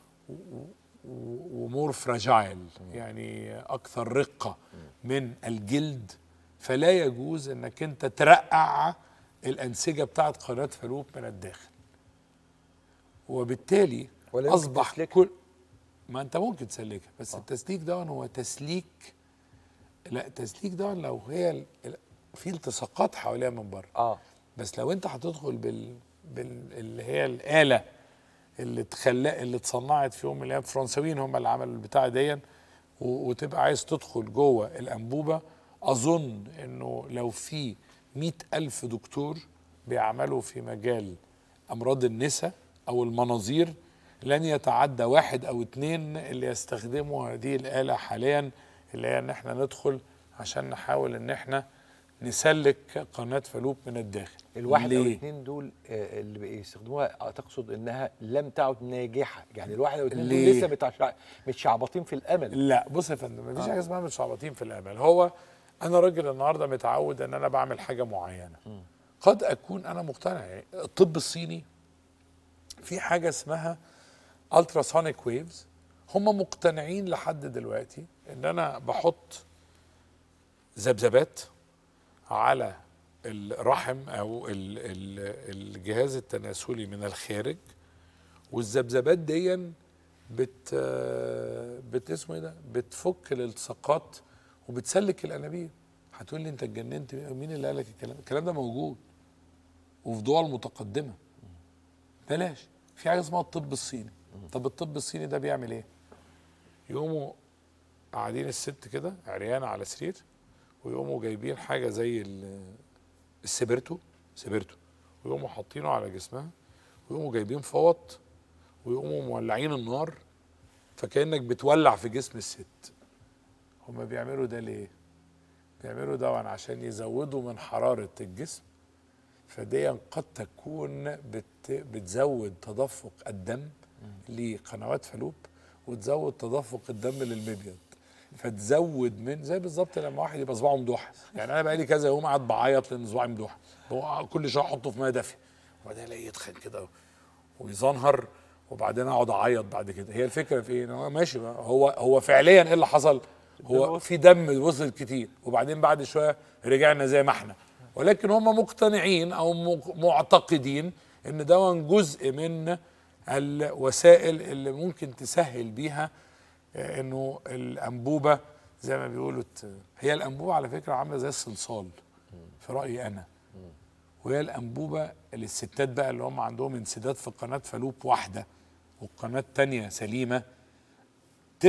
S6: ومور فراجايل يعني اكثر رقه من الجلد فلا يجوز انك انت ترقع الانسجه بتاعت قناه فالوب من الداخل وبالتالي
S1: ولا يمكن
S6: اصبح
S1: تسلكها.
S6: كل ما انت ممكن تسلكها بس التسليك ده هو تسليك لا تسليك ده لو هي ال- ال- في التصاقات حواليها من بره
S1: اه
S6: بس لو انت هتدخل بال, بال... اللي هي الاله اللي تخلق اللي اتصنعت في يوم من الايام فرنساويين هم اللي عملوا البتاع دي و... وتبقى عايز تدخل جوه الانبوبه اظن انه لو في مئة ألف دكتور بيعملوا في مجال امراض النساء او المناظير لن يتعدى واحد او اتنين اللي يستخدموا هذه الاله حاليا اللي هي ان احنا ندخل عشان نحاول ان احنا نسلك قناه فالوب من الداخل
S1: الواحد او
S6: ليه؟
S1: الاثنين دول آه، اللي بيستخدموها آه، تقصد انها لم تعد ناجحه يعني الواحد او الاثنين دول
S6: ليه؟
S1: لسه متعشع- متشعبطين في الامل
S6: لا بص يا فندم مفيش حاجه اسمها متشعبطين في الامل هو انا راجل النهارده متعود ان انا بعمل حاجه معينه قد اكون انا مقتنع يعني الطب الصيني في حاجه اسمها التراسونيك ويفز هم مقتنعين لحد دلوقتي ان انا بحط ذبذبات على الرحم او ال- ال- الجهاز التناسلي من الخارج والذبذبات دي بت بت اسمه ايه ده بتفك الالتصاقات وبتسلك الانابيب هتقول لي انت اتجننت مين اللي قال لك الكلام الكلام ده موجود وفي دول متقدمه بلاش في حاجه اسمها الطب الصيني طب الطب الصيني ده بيعمل ايه يقوموا قاعدين الست كده عريانه على سرير ويقوموا جايبين حاجه زي ال- السبرتو سبرتو ويقوموا حاطينه على جسمها ويقوموا جايبين فوط ويقوموا مولعين النار فكانك بتولع في جسم الست هما بيعملوا ده ليه بيعملوا ده عشان يزودوا من حراره الجسم فدي قد تكون بت بتزود تدفق الدم لقنوات فالوب وتزود تدفق الدم للمبيض فتزود من زي بالظبط لما واحد يبقى صباعه مدوح يعني انا بقالي كذا يوم قاعد بعيط لان صباعي مدوح هو كل شويه احطه في ميه دافيه وبعدين الاقيه يتخن كده ويزنهر وبعدين اقعد اعيط بعد كده هي الفكره في ايه إن هو ماشي بقى هو هو فعليا ايه اللي حصل هو في دم وصل كتير وبعدين بعد شويه رجعنا زي ما احنا ولكن هم مقتنعين او مق- معتقدين ان ده جزء من الوسائل اللي ممكن تسهل بيها آه، انه الانبوبه زي ما بيقولوا ت- هي الانبوبه على فكره عامله زي الصلصال في رايي انا وهي الانبوبه اللي الستات بقى اللي هم عندهم انسداد في قناه فالوب واحده والقناه الثانيه سليمه 99%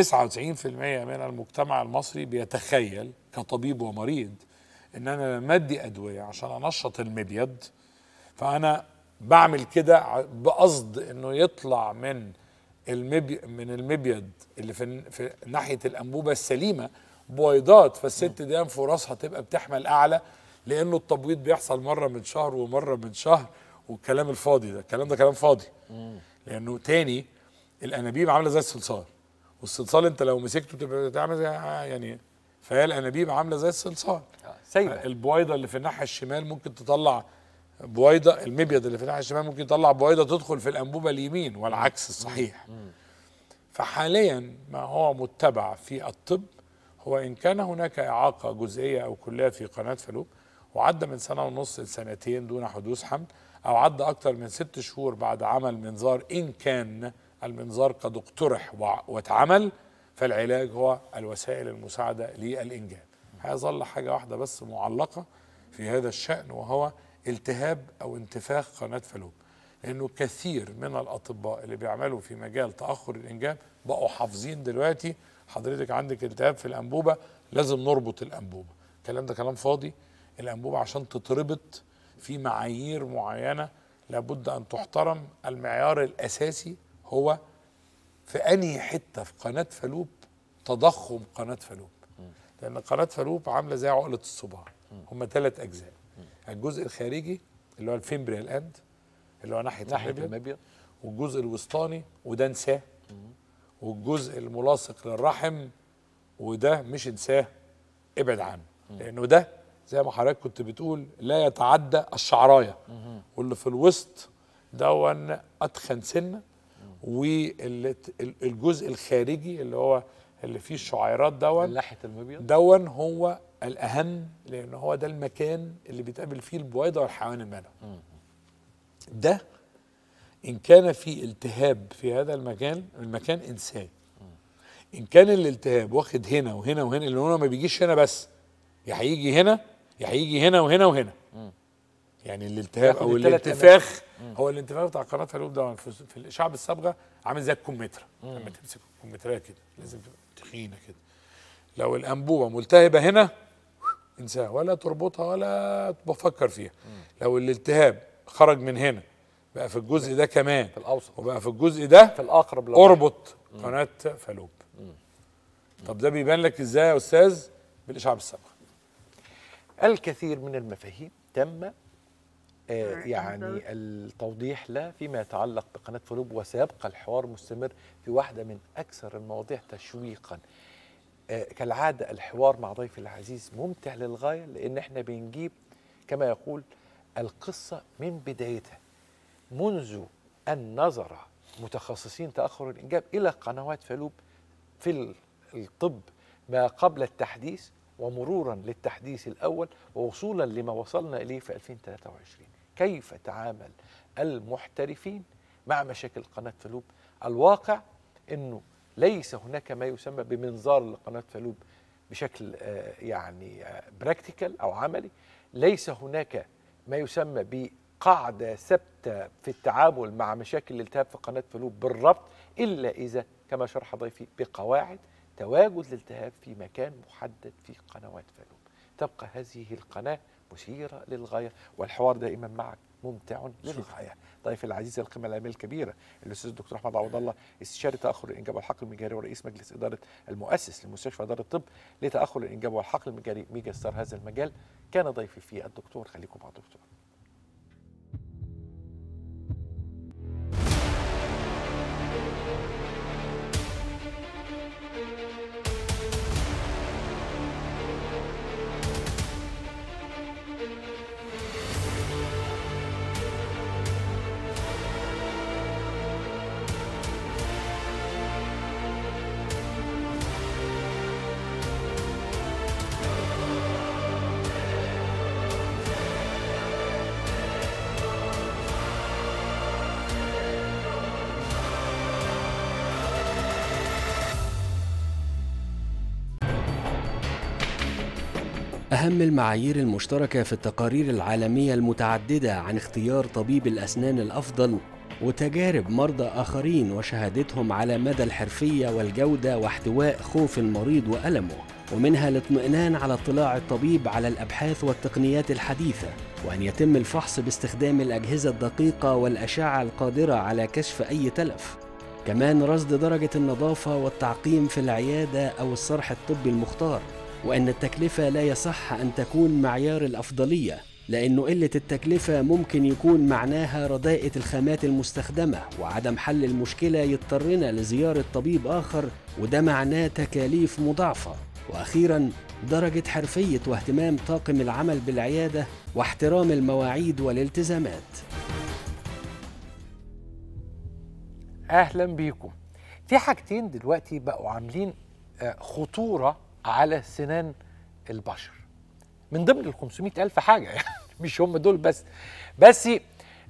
S6: من المجتمع المصري بيتخيل كطبيب ومريض ان انا لما ادي ادويه عشان انشط المبيض فانا بعمل كده ع- بقصد انه يطلع من المبي من المبيض اللي في, في ناحيه الانبوبه السليمه بويضات فالست دي فرصها تبقى بتحمل اعلى لانه التبويض بيحصل مره من شهر ومره من شهر والكلام الفاضي ده الكلام ده كلام فاضي لانه تاني الانابيب عامله زي الصلصال والصلصال انت لو مسكته تبقى تعمل زي يعني فهي الانابيب عامله زي الصلصال
S1: سايبه
S6: البويضه اللي في الناحيه الشمال ممكن تطلع بويضه المبيض اللي في الناحيه الشمال ممكن يطلع بويضه تدخل في الانبوبه اليمين والعكس الصحيح فحاليا ما هو متبع في الطب هو ان كان هناك اعاقه جزئيه او كليه في قناه فالوب وعدى من سنه ونص لسنتين دون حدوث حمل او عدى اكثر من ست شهور بعد عمل منظار ان كان المنظار قد اقترح وع- واتعمل فالعلاج هو الوسائل المساعده للانجاب هيظل حاجه واحده بس معلقه في هذا الشان وهو التهاب او انتفاخ قناه فالوب لانه كثير من الاطباء اللي بيعملوا في مجال تاخر الانجاب بقوا حافظين دلوقتي حضرتك عندك التهاب في الانبوبه لازم نربط الانبوبه الكلام ده كلام فاضي الانبوبه عشان تتربط في معايير معينه لابد ان تحترم المعيار الاساسي هو في انهي حته في قناه فالوب تضخم قناه فالوب لان قناه فالوب عامله زي عقله الصباع هم ثلاث اجزاء الجزء الخارجي اللي هو الفيمبريال اند اللي هو ناحيه,
S1: ناحيه
S6: المبيض
S1: المبيض
S6: والجزء الوسطاني وده انساه والجزء الملاصق للرحم وده مش انساه ابعد عنه لانه ده زي ما حضرتك كنت بتقول لا يتعدى الشعرايه واللي في الوسط دون اتخن سنه والجزء الخارجي اللي هو اللي فيه الشعيرات دون
S1: من ناحيه المبيض
S6: دون هو الاهم لان هو ده المكان اللي بيتقابل فيه البويضه والحيوان المنوي ده ان كان في التهاب في هذا المكان المكان انسان ان كان الالتهاب واخد هنا وهنا وهنا لان هو ما بيجيش هنا بس يا هيجي هنا يا هيجي هنا وهنا وهنا يعني الالتهاب
S1: ياخد
S6: او
S1: التلات
S6: الانتفاخ هو الانتفاخ بتاع قناه فالوب ده في, في الاشعه بالصبغه عامل زي الكمثرى لما تمسك الكمثرى كده لازم تبقى تخينه كده لو الانبوبه ملتهبه هنا انساها ولا تربطها ولا تفكر فيها لو الالتهاب خرج من هنا بقى في الجزء ده كمان
S1: في الاوسط
S6: وبقى في الجزء ده
S1: في الاقرب للرحم.
S6: اربط قناه فالوب طب ده بيبان لك ازاي يا استاذ بالاشعه بالصبغه
S1: الكثير من المفاهيم تم آه، يعني التوضيح لها فيما يتعلق بقناة فلوب وسيبقى الحوار مستمر في واحدة من أكثر المواضيع تشويقا آه، كالعادة الحوار مع ضيفي العزيز ممتع للغاية لأن احنا بنجيب كما يقول القصة من بدايتها منذ أن نظر متخصصين تأخر الإنجاب إلى قنوات فلوب في ال- الطب ما قبل التحديث ومرورا للتحديث الاول ووصولا لما وصلنا اليه في 2023 كيف تعامل المحترفين مع مشاكل قناه فلوب الواقع انه ليس هناك ما يسمى بمنظار لقناه فلوب بشكل آه، يعني براكتيكال او عملي ليس هناك ما يسمى بقاعده ثابته في التعامل مع مشاكل الالتهاب في قناه فلوب بالربط الا اذا كما شرح ضيفي بقواعد تواجد الالتهاب في مكان محدد في قنوات فلوب تبقى هذه القناه مثيره للغايه والحوار دائما معك ممتع للغايه ضيفي العزيز القيمه العلميه الكبيره الاستاذ الدكتور احمد عوض الله استشاري تاخر الانجاب والحقل المجاري ورئيس مجلس اداره المؤسس لمستشفى دار الطب لتاخر الانجاب والحقل المجاري ميجا ستار هذا المجال كان ضيفي فيه الدكتور خليكم مع الدكتور
S3: أهم المعايير المشتركة في التقارير العالمية المتعددة عن اختيار طبيب الأسنان الأفضل وتجارب مرضى آخرين وشهادتهم على مدى الحرفية والجودة واحتواء خوف المريض وألمه ومنها الاطمئنان على اطلاع الطبيب على الأبحاث والتقنيات الحديثة وأن يتم الفحص باستخدام الأجهزة الدقيقة والأشعة القادرة على كشف أي تلف كمان رصد درجة النظافة والتعقيم في العيادة أو الصرح الطبي المختار وأن التكلفة لا يصح أن تكون معيار الأفضلية لأنه قلة التكلفة ممكن يكون معناها رداءة الخامات المستخدمة وعدم حل المشكلة يضطرنا لزيارة طبيب آخر وده معناه تكاليف مضاعفة وأخيرا درجة حرفية واهتمام طاقم العمل بالعيادة واحترام المواعيد والالتزامات
S1: اهلا بيكم في حاجتين دلوقتي بقوا عاملين آه، خطوره على سنان البشر من ضمن ال 500 الف حاجه يعني مش هم دول بس بس ال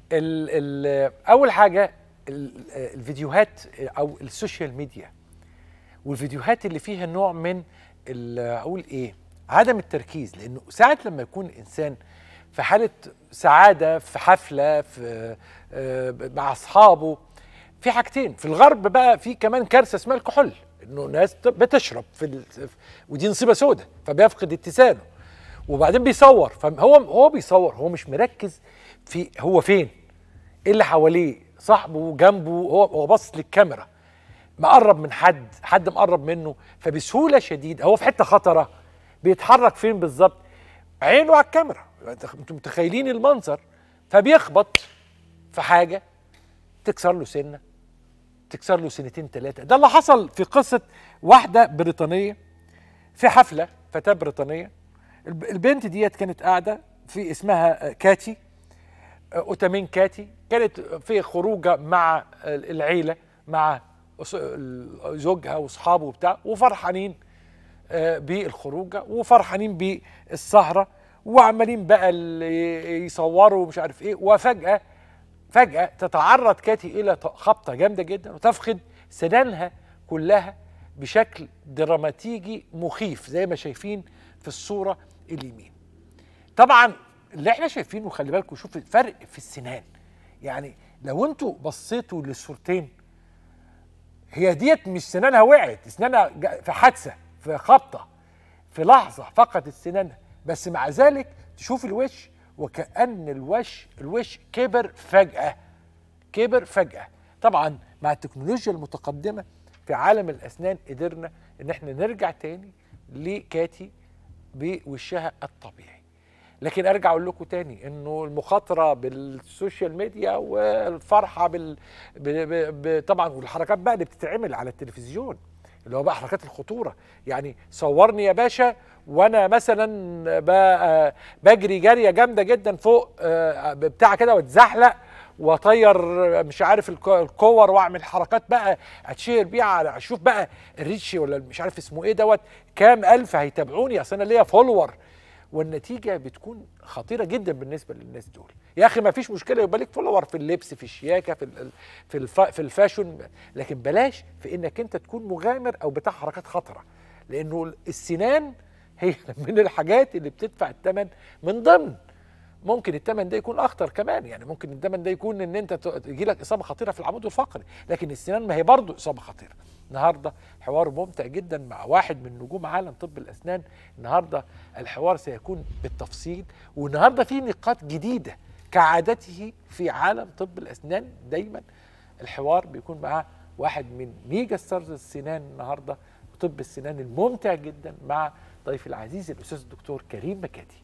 S1: ال اول حاجه ال- الفيديوهات او السوشيال ميديا والفيديوهات اللي فيها نوع من ال- اقول ايه عدم التركيز لانه ساعه لما يكون انسان في حاله سعاده في حفله في آه، مع اصحابه في حاجتين في الغرب بقى في كمان كارثه اسمها الكحول انه ناس بتشرب في ال... ودي نصيبه سودة فبيفقد اتسانه وبعدين بيصور فهو هو بيصور هو مش مركز في هو فين ايه اللي حواليه صاحبه جنبه هو هو باصص للكاميرا مقرب من حد حد مقرب منه فبسهوله شديده هو في حته خطره بيتحرك فين بالظبط عينه على الكاميرا انتوا متخيلين المنظر فبيخبط في حاجه تكسر له سنه تكسر له سنتين ثلاثه ده اللي حصل في قصه واحده بريطانيه في حفله فتاه بريطانيه الب- البنت ديت كانت قاعده في اسمها آه، كاتي آه، اوتامين كاتي كانت في خروجه مع العيله مع أس- ال- زوجها واصحابه وبتاع وفرحانين آه، بالخروجه وفرحانين بالسهره وعمالين بقى اللي يصوروا ومش عارف ايه وفجاه فجاه تتعرض كاتي الى ط- خبطه جامده جدا وتفقد سنانها كلها بشكل دراماتيجي مخيف زي ما شايفين في الصوره اليمين طبعا اللي احنا شايفينه خلي بالكم شوف الفرق في السنان يعني لو انتوا بصيتوا للصورتين هي ديت مش سنانها وقعت سنانها جا- في حادثه في خبطه في لحظه فقدت سنانها بس مع ذلك تشوف الوش وكأن الوش الوش كبر فجأة كبر فجأة طبعا مع التكنولوجيا المتقدمة في عالم الأسنان قدرنا إن احنا نرجع تاني لكاتي بوشها الطبيعي لكن ارجع اقول لكم تاني انه المخاطره بالسوشيال ميديا والفرحه بال ب... ب... ب... طبعا والحركات بقى اللي بتتعمل على التلفزيون اللي هو بقى حركات الخطوره يعني صورني يا باشا وانا مثلا ب... بجري جريه جامده جدا فوق آه، بتاع كده واتزحلق واطير مش عارف الك- الكور واعمل حركات بقى اتشهر بيها على اشوف بقى الريتش ولا مش عارف اسمه ايه دوت كام الف هيتابعوني اصل انا ليا فولور والنتيجه بتكون خطيره جدا بالنسبه للناس دول يا اخي ما فيش مشكله يبقى لك فولور في اللبس في الشياكه في ال- في الف في الفاشون لكن بلاش في انك انت تكون مغامر او بتاع حركات خطره لانه السنان هي من الحاجات اللي بتدفع الثمن من ضمن ممكن الثمن ده يكون اخطر كمان يعني ممكن الثمن ده يكون ان انت تجي لك اصابه خطيره في العمود الفقري لكن السنان ما هي برضه اصابه خطيره النهارده حوار ممتع جدا مع واحد من نجوم عالم طب الاسنان النهارده الحوار سيكون بالتفصيل والنهارده في نقاط جديده كعادته في عالم طب الاسنان دايما الحوار بيكون معاه واحد من ميجا ستارز السنان النهارده طب السنان الممتع جدا مع ضيفي العزيز الاستاذ الدكتور كريم مكاتي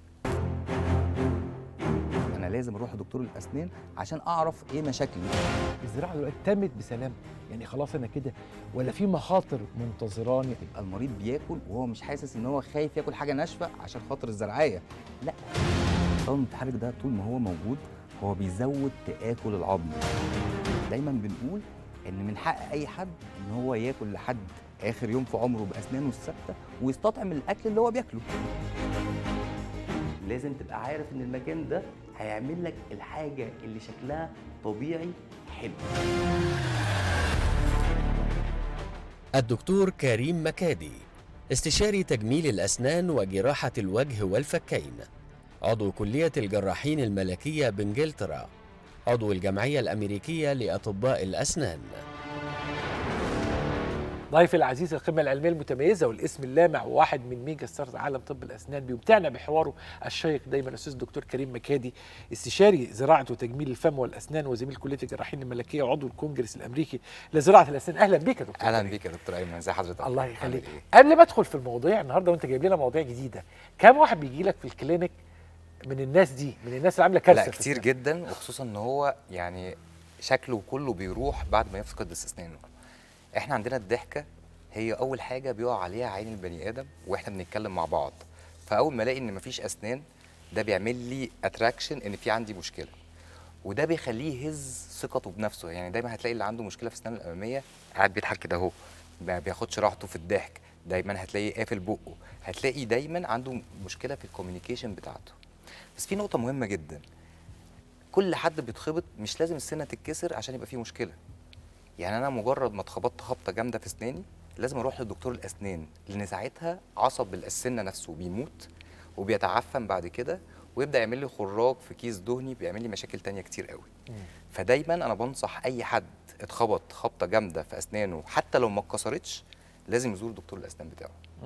S7: انا لازم اروح لدكتور الاسنان عشان اعرف ايه مشاكلي
S1: الزراعه دلوقتي تمت بسلام يعني خلاص انا كده ولا في مخاطر منتظراني
S7: يبقى المريض بياكل وهو مش حاسس ان هو خايف ياكل حاجه ناشفه عشان خاطر الزرعيه لا الطاقم المتحرك ده طول ما هو موجود هو بيزود تآكل العظم دايما بنقول ان من حق اي حد ان هو ياكل لحد اخر يوم في عمره باسنانه الثابته ويستطعم الاكل اللي هو بياكله لازم تبقى عارف ان المكان ده هيعمل لك الحاجه اللي شكلها طبيعي حلو
S3: الدكتور كريم مكادي استشاري تجميل الأسنان وجراحة الوجه والفكين عضو كلية الجراحين الملكية بإنجلترا عضو الجمعية الأمريكية لأطباء الأسنان
S1: ضيفي العزيز القمه العلميه المتميزه والاسم اللامع وواحد من ميجا ستارز عالم طب الاسنان بيمتعنا بحواره الشيق دايما الاستاذ الدكتور كريم مكادي استشاري زراعه وتجميل الفم والاسنان وزميل كليه الجراحين الملكيه وعضو الكونجرس الامريكي لزراعه الاسنان اهلا بيك يا دكتور
S8: اهلا
S1: كريم.
S8: بيك يا دكتور ايمن ازي حضرتك
S1: الله
S8: عامل
S1: يخليك
S8: إيه؟
S1: قبل ما ادخل في المواضيع النهارده وانت جايب لنا مواضيع جديده كم واحد بيجي لك في الكلينيك من الناس دي من الناس اللي عامله كارثه
S8: لا
S1: في
S8: كتير
S1: السنان؟
S8: جدا وخصوصا ان هو يعني شكله كله بيروح بعد ما يفقد اسنانه احنا عندنا الضحكه هي اول حاجه بيقع عليها عين البني ادم واحنا بنتكلم مع بعض فاول ما الاقي ان مفيش اسنان ده بيعمل لي اتراكشن ان في عندي مشكله وده بيخليه يهز ثقته بنفسه يعني دايما هتلاقي اللي عنده مشكله في اسنانه الاماميه قاعد بيضحك كده اهو ما بياخدش راحته في الضحك دايما هتلاقيه قافل بقه هتلاقي دايما عنده مشكله في الكوميونيكيشن بتاعته بس في نقطه مهمه جدا كل حد بيتخبط مش لازم السنه تتكسر عشان يبقى فيه مشكله يعني انا مجرد ما اتخبطت خبطه جامده في اسناني لازم اروح لدكتور الاسنان لان ساعتها عصب السنه نفسه بيموت وبيتعفن بعد كده ويبدا يعمل لي خراج في كيس دهني بيعمل لي مشاكل تانية كتير قوي فدايما انا بنصح اي حد اتخبط خبطه جامده في اسنانه حتى لو ما اتكسرتش لازم يزور دكتور الاسنان بتاعه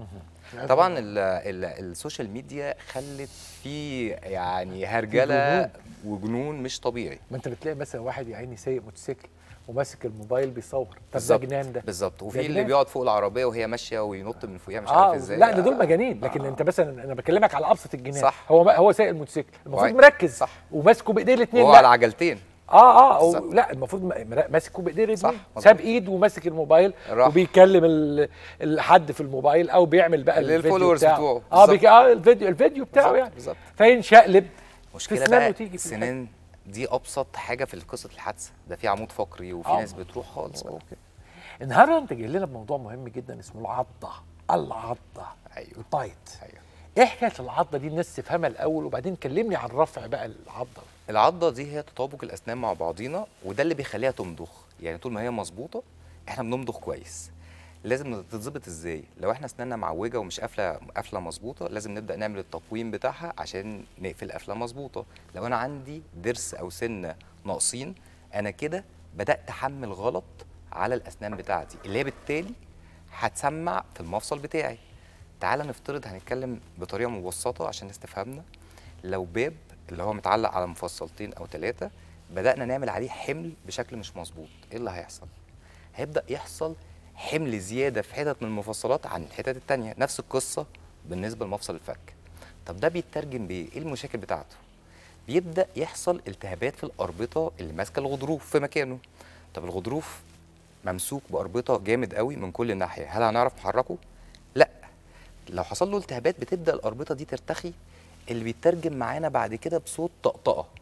S8: طبعا ال ال السوشيال ميديا خلت فيه يعني هرجله وجنون مش طبيعي
S1: ما انت بتلاقي مثلا واحد يا عيني سايق موتوسيكل وماسك الموبايل بيصور طب ده
S8: بالظبط
S1: جنان ده
S8: بالظبط
S1: ده
S8: وفي اللي
S1: جنان.
S8: بيقعد فوق العربيه وهي ماشيه وينط من فوقيها مش
S1: اه
S8: عارف ازاي
S1: لا ده دول مجانين لكن
S8: آه.
S1: انت مثلا انا بكلمك على ابسط الجنان
S8: صح.
S1: هو ما هو سايق الموتوسيكل المفروض
S8: وعي-
S1: مركز
S8: صح.
S1: وماسكه بايديه الاثنين
S8: وهو على عجلتين
S1: اه اه أو
S8: بالظبط.
S1: لا المفروض م- مرا- ماسكه بايديه
S8: صح،
S1: الاثنين
S8: مظبوط.
S1: ساب ايد وماسك الموبايل
S8: راح.
S1: وبيكلم ال- الحد في الموبايل او بيعمل بقى
S8: اللي
S1: الفيديو
S8: الفولورز
S1: بتاعه
S8: بتوعه.
S1: اه
S8: بالظبط.
S1: بيك اه الفيديو الفيديو بتاعه
S8: بالظبط،
S1: يعني
S8: بالظبط.
S1: فينشقلب
S8: مشكله
S1: في سنان
S8: بقى
S1: وتيجي في الحاجة.
S8: السنان دي ابسط حاجه في قصه الحادثه ده في عمود فقري وفي
S1: آه.
S8: ناس بتروح خالص بقى.
S1: النهارده انت جاي لنا بموضوع مهم جدا اسمه العضه العضه
S8: ايوه
S1: البايت
S8: ايوه
S1: ايه حكايه العضه دي الناس تفهمها الاول وبعدين كلمني عن رفع بقى العضه
S8: العضه دي هي تطابق الاسنان مع بعضينا وده اللي بيخليها تمضغ يعني طول ما هي مظبوطه احنا بنمضغ كويس لازم تتظبط ازاي لو احنا اسناننا معوجه ومش قافله قافله مظبوطه لازم نبدا نعمل التقويم بتاعها عشان نقفل قفله مظبوطه لو انا عندي ضرس او سنه ناقصين انا كده بدات احمل غلط على الاسنان بتاعتي اللي هي بالتالي هتسمع في المفصل بتاعي تعال نفترض هنتكلم بطريقه مبسطه عشان الناس تفهمنا لو باب اللي هو متعلق على مفصلتين او ثلاثه بدانا نعمل عليه حمل بشكل مش مظبوط ايه اللي هيحصل هيبدا يحصل حمل زياده في حتت من المفصلات عن الحتت التانية نفس القصه بالنسبه لمفصل الفك طب ده بيترجم بايه ايه المشاكل بتاعته بيبدا يحصل التهابات في الاربطه اللي ماسكه الغضروف في مكانه طب الغضروف ممسوك باربطه جامد قوي من كل ناحيه هل هنعرف نحركه لا لو حصل له التهابات بتبدا الاربطه دي ترتخي اللي بيترجم معانا بعد كده بصوت طقطقه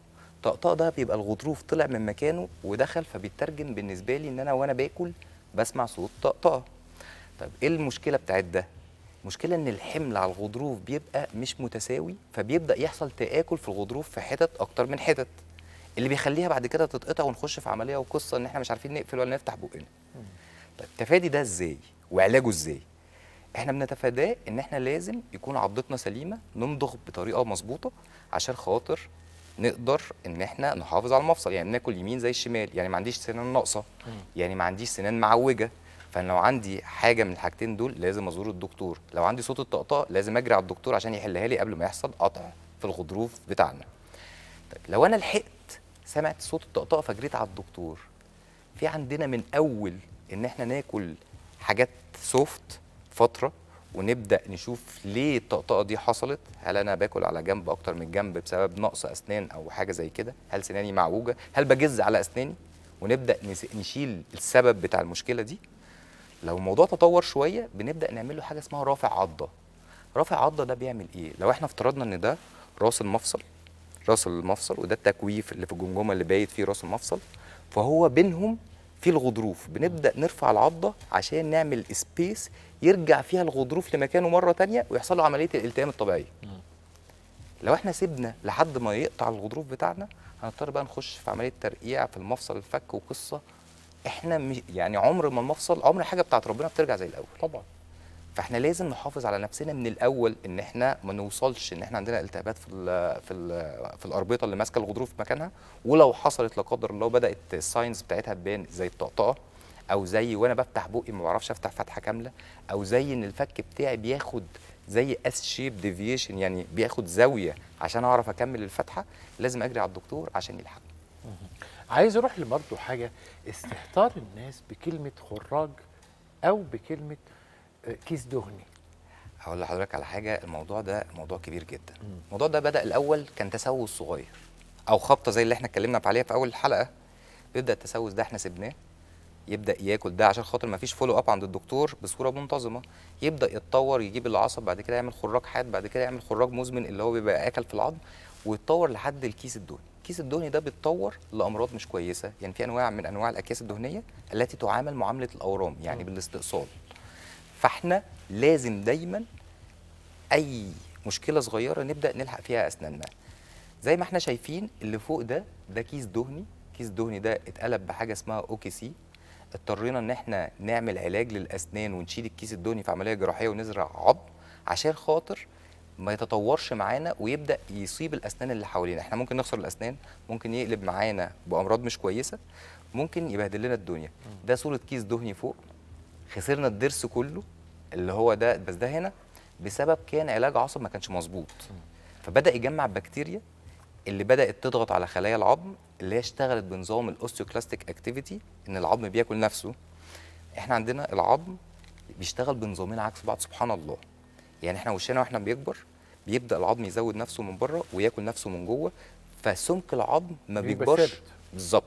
S8: الطقطقه ده بيبقى الغضروف طلع من مكانه ودخل فبيترجم بالنسبه لي ان انا وانا باكل بسمع صوت طقطقه طب ايه المشكله بتاعت ده المشكله ان الحمل على الغضروف بيبقى مش متساوي فبيبدا يحصل تاكل في الغضروف في حتت اكتر من حتت اللي بيخليها بعد كده تتقطع ونخش في عمليه وقصه ان احنا مش عارفين نقفل ولا نفتح بقنا طيب تفادي ده ازاي وعلاجه ازاي احنا بنتفاداه ان احنا لازم يكون عضتنا سليمه نمضغ بطريقه مظبوطه عشان خاطر نقدر ان احنا نحافظ على المفصل يعني ناكل يمين زي الشمال يعني ما عنديش سنان ناقصه يعني ما عنديش سنان معوجه فانا لو عندي حاجه من الحاجتين دول لازم ازور الدكتور لو عندي صوت الطقطقه لازم اجري على الدكتور عشان يحلها لي قبل ما يحصل قطع في الغضروف بتاعنا طيب لو انا لحقت سمعت صوت الطقطقه فجريت على الدكتور في عندنا من اول ان احنا ناكل حاجات سوفت فتره ونبدا نشوف ليه الطقطقه دي حصلت هل انا باكل على جنب اكتر من جنب بسبب نقص اسنان او حاجه زي كده هل سناني معوجه هل بجز على اسناني ونبدا نس- نشيل السبب بتاع المشكله دي لو الموضوع تطور شويه بنبدا نعمل له حاجه اسمها رافع عضه رافع عضه ده بيعمل ايه لو احنا افترضنا ان ده راس المفصل راس المفصل وده التكويف اللي في الجمجمه اللي بايت فيه راس المفصل فهو بينهم في الغضروف بنبدا نرفع العضه عشان نعمل سبيس يرجع فيها الغضروف لمكانه مره تانية ويحصل له عمليه الالتئام الطبيعيه لو احنا سيبنا لحد ما يقطع الغضروف بتاعنا هنضطر بقى نخش في عمليه ترقيع في المفصل الفك وقصه احنا مش يعني عمر ما المفصل عمر حاجه بتاعت ربنا بترجع زي الاول
S1: طبعا
S8: فاحنا لازم نحافظ على نفسنا من الاول ان احنا ما نوصلش ان احنا عندنا التهابات في ال في ال في الاربطه اللي ماسكه الغضروف في مكانها ولو حصلت لا قدر الله بدات الساينز بتاعتها تبان زي الطقطقه او زي وانا بفتح بقي ما بعرفش افتح فتحه كامله او زي ان الفك بتاعي بياخد زي اس شيب ديفيشن يعني بياخد زاويه عشان اعرف اكمل الفتحه لازم اجري على الدكتور عشان يلحق
S1: عايز اروح لبرضه حاجه استهتار الناس بكلمه خراج او بكلمه آه، كيس دهني
S8: هقول لحضرتك على حاجه الموضوع ده موضوع كبير جدا الموضوع ده بدا الاول كان تسوس صغير او خبطه زي اللي احنا اتكلمنا عليها في اول الحلقه بيبدا التسوس ده احنا سيبناه يبدا ياكل ده عشان خاطر ما فيش فولو اب عند الدكتور بصوره منتظمه يبدا يتطور يجيب العصب بعد كده يعمل خراج حاد بعد كده يعمل خراج مزمن اللي هو بيبقى اكل في العظم ويتطور لحد الكيس الدهني الكيس الدهني ده بيتطور لامراض مش كويسه يعني في انواع من انواع الاكياس الدهنيه التي تعامل معامله الاورام يعني بالاستئصال فاحنا لازم دايما اي مشكله صغيره نبدا نلحق فيها اسناننا زي ما احنا شايفين اللي فوق ده ده كيس دهني كيس دهني ده اتقلب بحاجه اسمها اوكي سي اضطرينا ان احنا نعمل علاج للاسنان ونشيل الكيس الدهني في عمليه جراحيه ونزرع عظم عشان خاطر ما يتطورش معانا ويبدا يصيب الاسنان اللي حوالينا احنا ممكن نخسر الاسنان ممكن يقلب معانا بامراض مش كويسه ممكن يبهدل لنا الدنيا ده صوره كيس دهني فوق خسرنا الضرس كله اللي هو ده بس ده هنا بسبب كان علاج عصب ما كانش مظبوط فبدا يجمع بكتيريا اللي بدات تضغط على خلايا العظم اللي هي اشتغلت بنظام الاوستيوكلاستيك اكتيفيتي ان العظم بياكل نفسه احنا عندنا العظم بيشتغل بنظامين عكس بعض سبحان الله يعني احنا وشنا واحنا بيكبر بيبدا العظم يزود نفسه من بره وياكل نفسه من جوه فسمك العظم ما
S1: بيبقى
S8: بيكبرش
S1: ثابت.
S8: بالظبط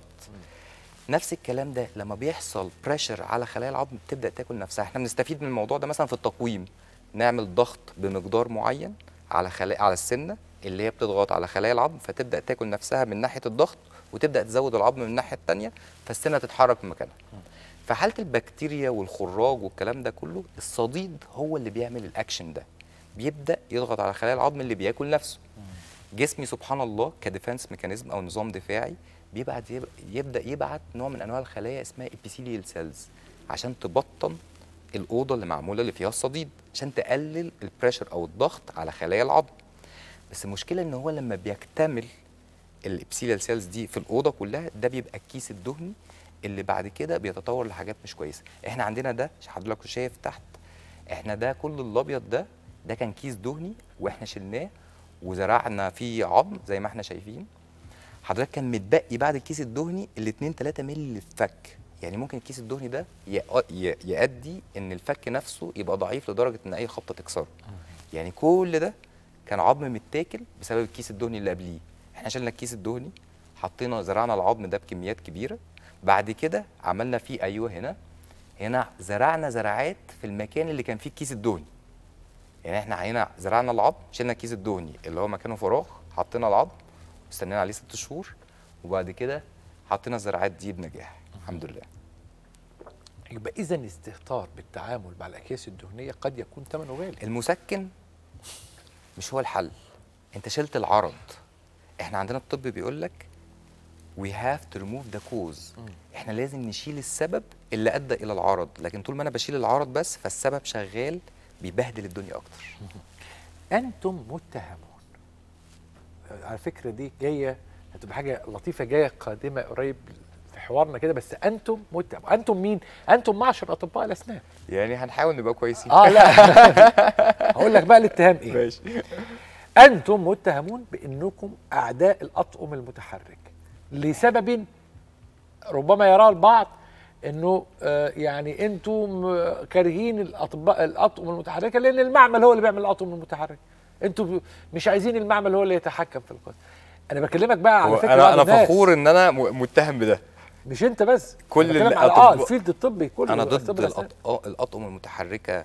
S8: نفس الكلام ده لما بيحصل بريشر على خلايا العظم بتبدا تاكل نفسها احنا بنستفيد من الموضوع ده مثلا في التقويم نعمل ضغط بمقدار معين على خلايا على السنه اللي هي بتضغط على خلايا العظم فتبدا تاكل نفسها من ناحيه الضغط وتبدا تزود العظم من الناحيه الثانيه فالسنه تتحرك من مكانها في حاله البكتيريا والخراج والكلام ده كله الصديد هو اللي بيعمل الاكشن ده بيبدا يضغط على خلايا العظم اللي بياكل نفسه جسمي سبحان الله كديفنس ميكانيزم او نظام دفاعي بيبعت يب- يبدا يبعت نوع من انواع الخلايا اسمها ابيثيليال سيلز عشان تبطن الاوضه اللي معموله اللي فيها الصديد عشان تقلل البريشر او الضغط على خلايا العظم بس المشكله ان هو لما بيكتمل الابسيليال سيلز دي في الاوضه كلها ده بيبقى الكيس الدهني اللي بعد كده بيتطور لحاجات مش كويسه احنا عندنا ده حضرتك شايف تحت احنا ده كل الابيض ده ده كان كيس دهني واحنا شلناه وزرعنا فيه عظم زي ما احنا شايفين حضرتك كان متبقي بعد الكيس الدهني ال 2 3 مللي اللي في فك يعني ممكن الكيس الدهني ده يق- ي- يؤدي ان الفك نفسه يبقى ضعيف لدرجه ان اي خبطه تكسره يعني كل ده كان عظم متاكل بسبب الكيس الدهني اللي قبليه احنا شلنا الكيس الدهني حطينا زرعنا العظم ده بكميات كبيره بعد كده عملنا فيه ايوه هنا هنا زرعنا زراعات في المكان اللي كان فيه الكيس الدهني يعني احنا هنا زرعنا العظم شلنا الكيس الدهني اللي هو مكانه فراغ حطينا العظم واستنينا عليه ست شهور وبعد كده حطينا الزراعات دي بنجاح الحمد لله
S1: يبقى اذا استهتار بالتعامل مع الاكياس الدهنيه قد يكون ثمنه غالي
S8: المسكن مش هو الحل انت شلت العرض احنا عندنا الطب بيقول لك we have to remove the cause احنا لازم نشيل السبب اللي ادى الى العرض لكن طول ما انا بشيل العرض بس فالسبب شغال بيبهدل الدنيا اكتر
S1: انتم متهمون آه، على فكره دي جايه هتبقى حاجه لطيفه جايه قادمه قريب في حوارنا كده بس انتم متهم انتم مين انتم معشر اطباء الاسنان
S8: يعني هنحاول نبقى كويسين
S1: اه لا هقول لك بقى الاتهام ايه
S8: ماشي
S1: انتم متهمون بانكم اعداء الاطقم المتحرك لسبب ربما يراه البعض انه آه، يعني انتم آه، كارهين الاطباء الاطقم المتحركه لان المعمل هو اللي بيعمل الاطقم المتحركه انتم مش عايزين المعمل هو اللي يتحكم في القصه انا بكلمك بقى على
S8: هو
S1: فكره
S8: انا
S1: بعض
S8: انا
S1: الناس.
S8: فخور ان انا م- متهم بده
S1: مش انت بس
S8: كل
S1: أنا بتكلم على اه
S8: الأطباء-
S1: الفيلد الطبي كله
S8: انا
S1: طب
S8: ضد
S1: الأسنان.
S8: الأط- الاطقم المتحركه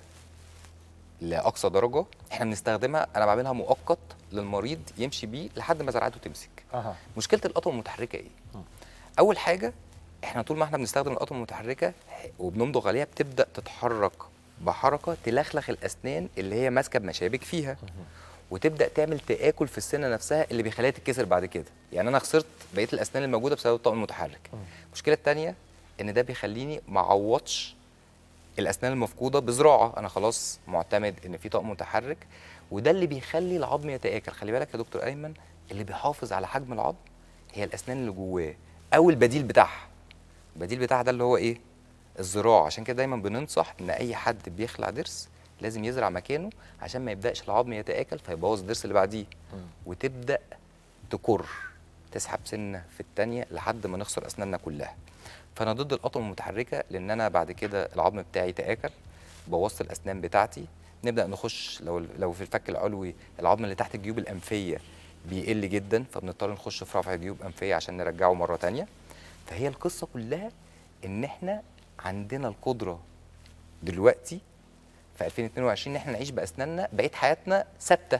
S8: لاقصى درجه احنا بنستخدمها انا بعملها مؤقت للمريض يمشي بيه لحد ما زرعته تمسك
S1: اها
S8: مشكله الاطقم المتحركه ايه اول حاجه احنا طول ما احنا بنستخدم الاطقم المتحركه وبنمضغ عليها بتبدا تتحرك بحركه تلخلخ الاسنان اللي هي ماسكه بمشابك فيها وتبدا تعمل تاكل في السنه نفسها اللي بيخليها تتكسر بعد كده يعني انا خسرت بقيه الاسنان الموجوده بسبب الطقم المتحرك المشكله الثانيه ان ده بيخليني ما اعوضش الاسنان المفقوده بزراعه انا خلاص معتمد ان في طقم متحرك وده اللي بيخلي العظم يتاكل خلي بالك يا دكتور ايمن اللي بيحافظ على حجم العظم هي الاسنان اللي جواه او البديل بتاعها البديل بتاعها ده اللي هو ايه الزراعه عشان كده دايما بننصح ان اي حد بيخلع ضرس لازم يزرع مكانه عشان ما يبداش العظم يتاكل فيبوظ الضرس اللي بعديه وتبدا تكر تسحب سنه في الثانيه لحد ما نخسر اسناننا كلها فانا ضد الاطقم المتحركه لان انا بعد كده العظم بتاعي يتاكل بوظت الاسنان بتاعتي نبدا نخش لو لو في الفك العلوي العظم اللي تحت الجيوب الانفيه بيقل جدا فبنضطر نخش في رفع جيوب انفيه عشان نرجعه مره تانية فهي القصه كلها ان احنا عندنا القدره دلوقتي في 2022 ان احنا نعيش باسناننا بقيه حياتنا ثابته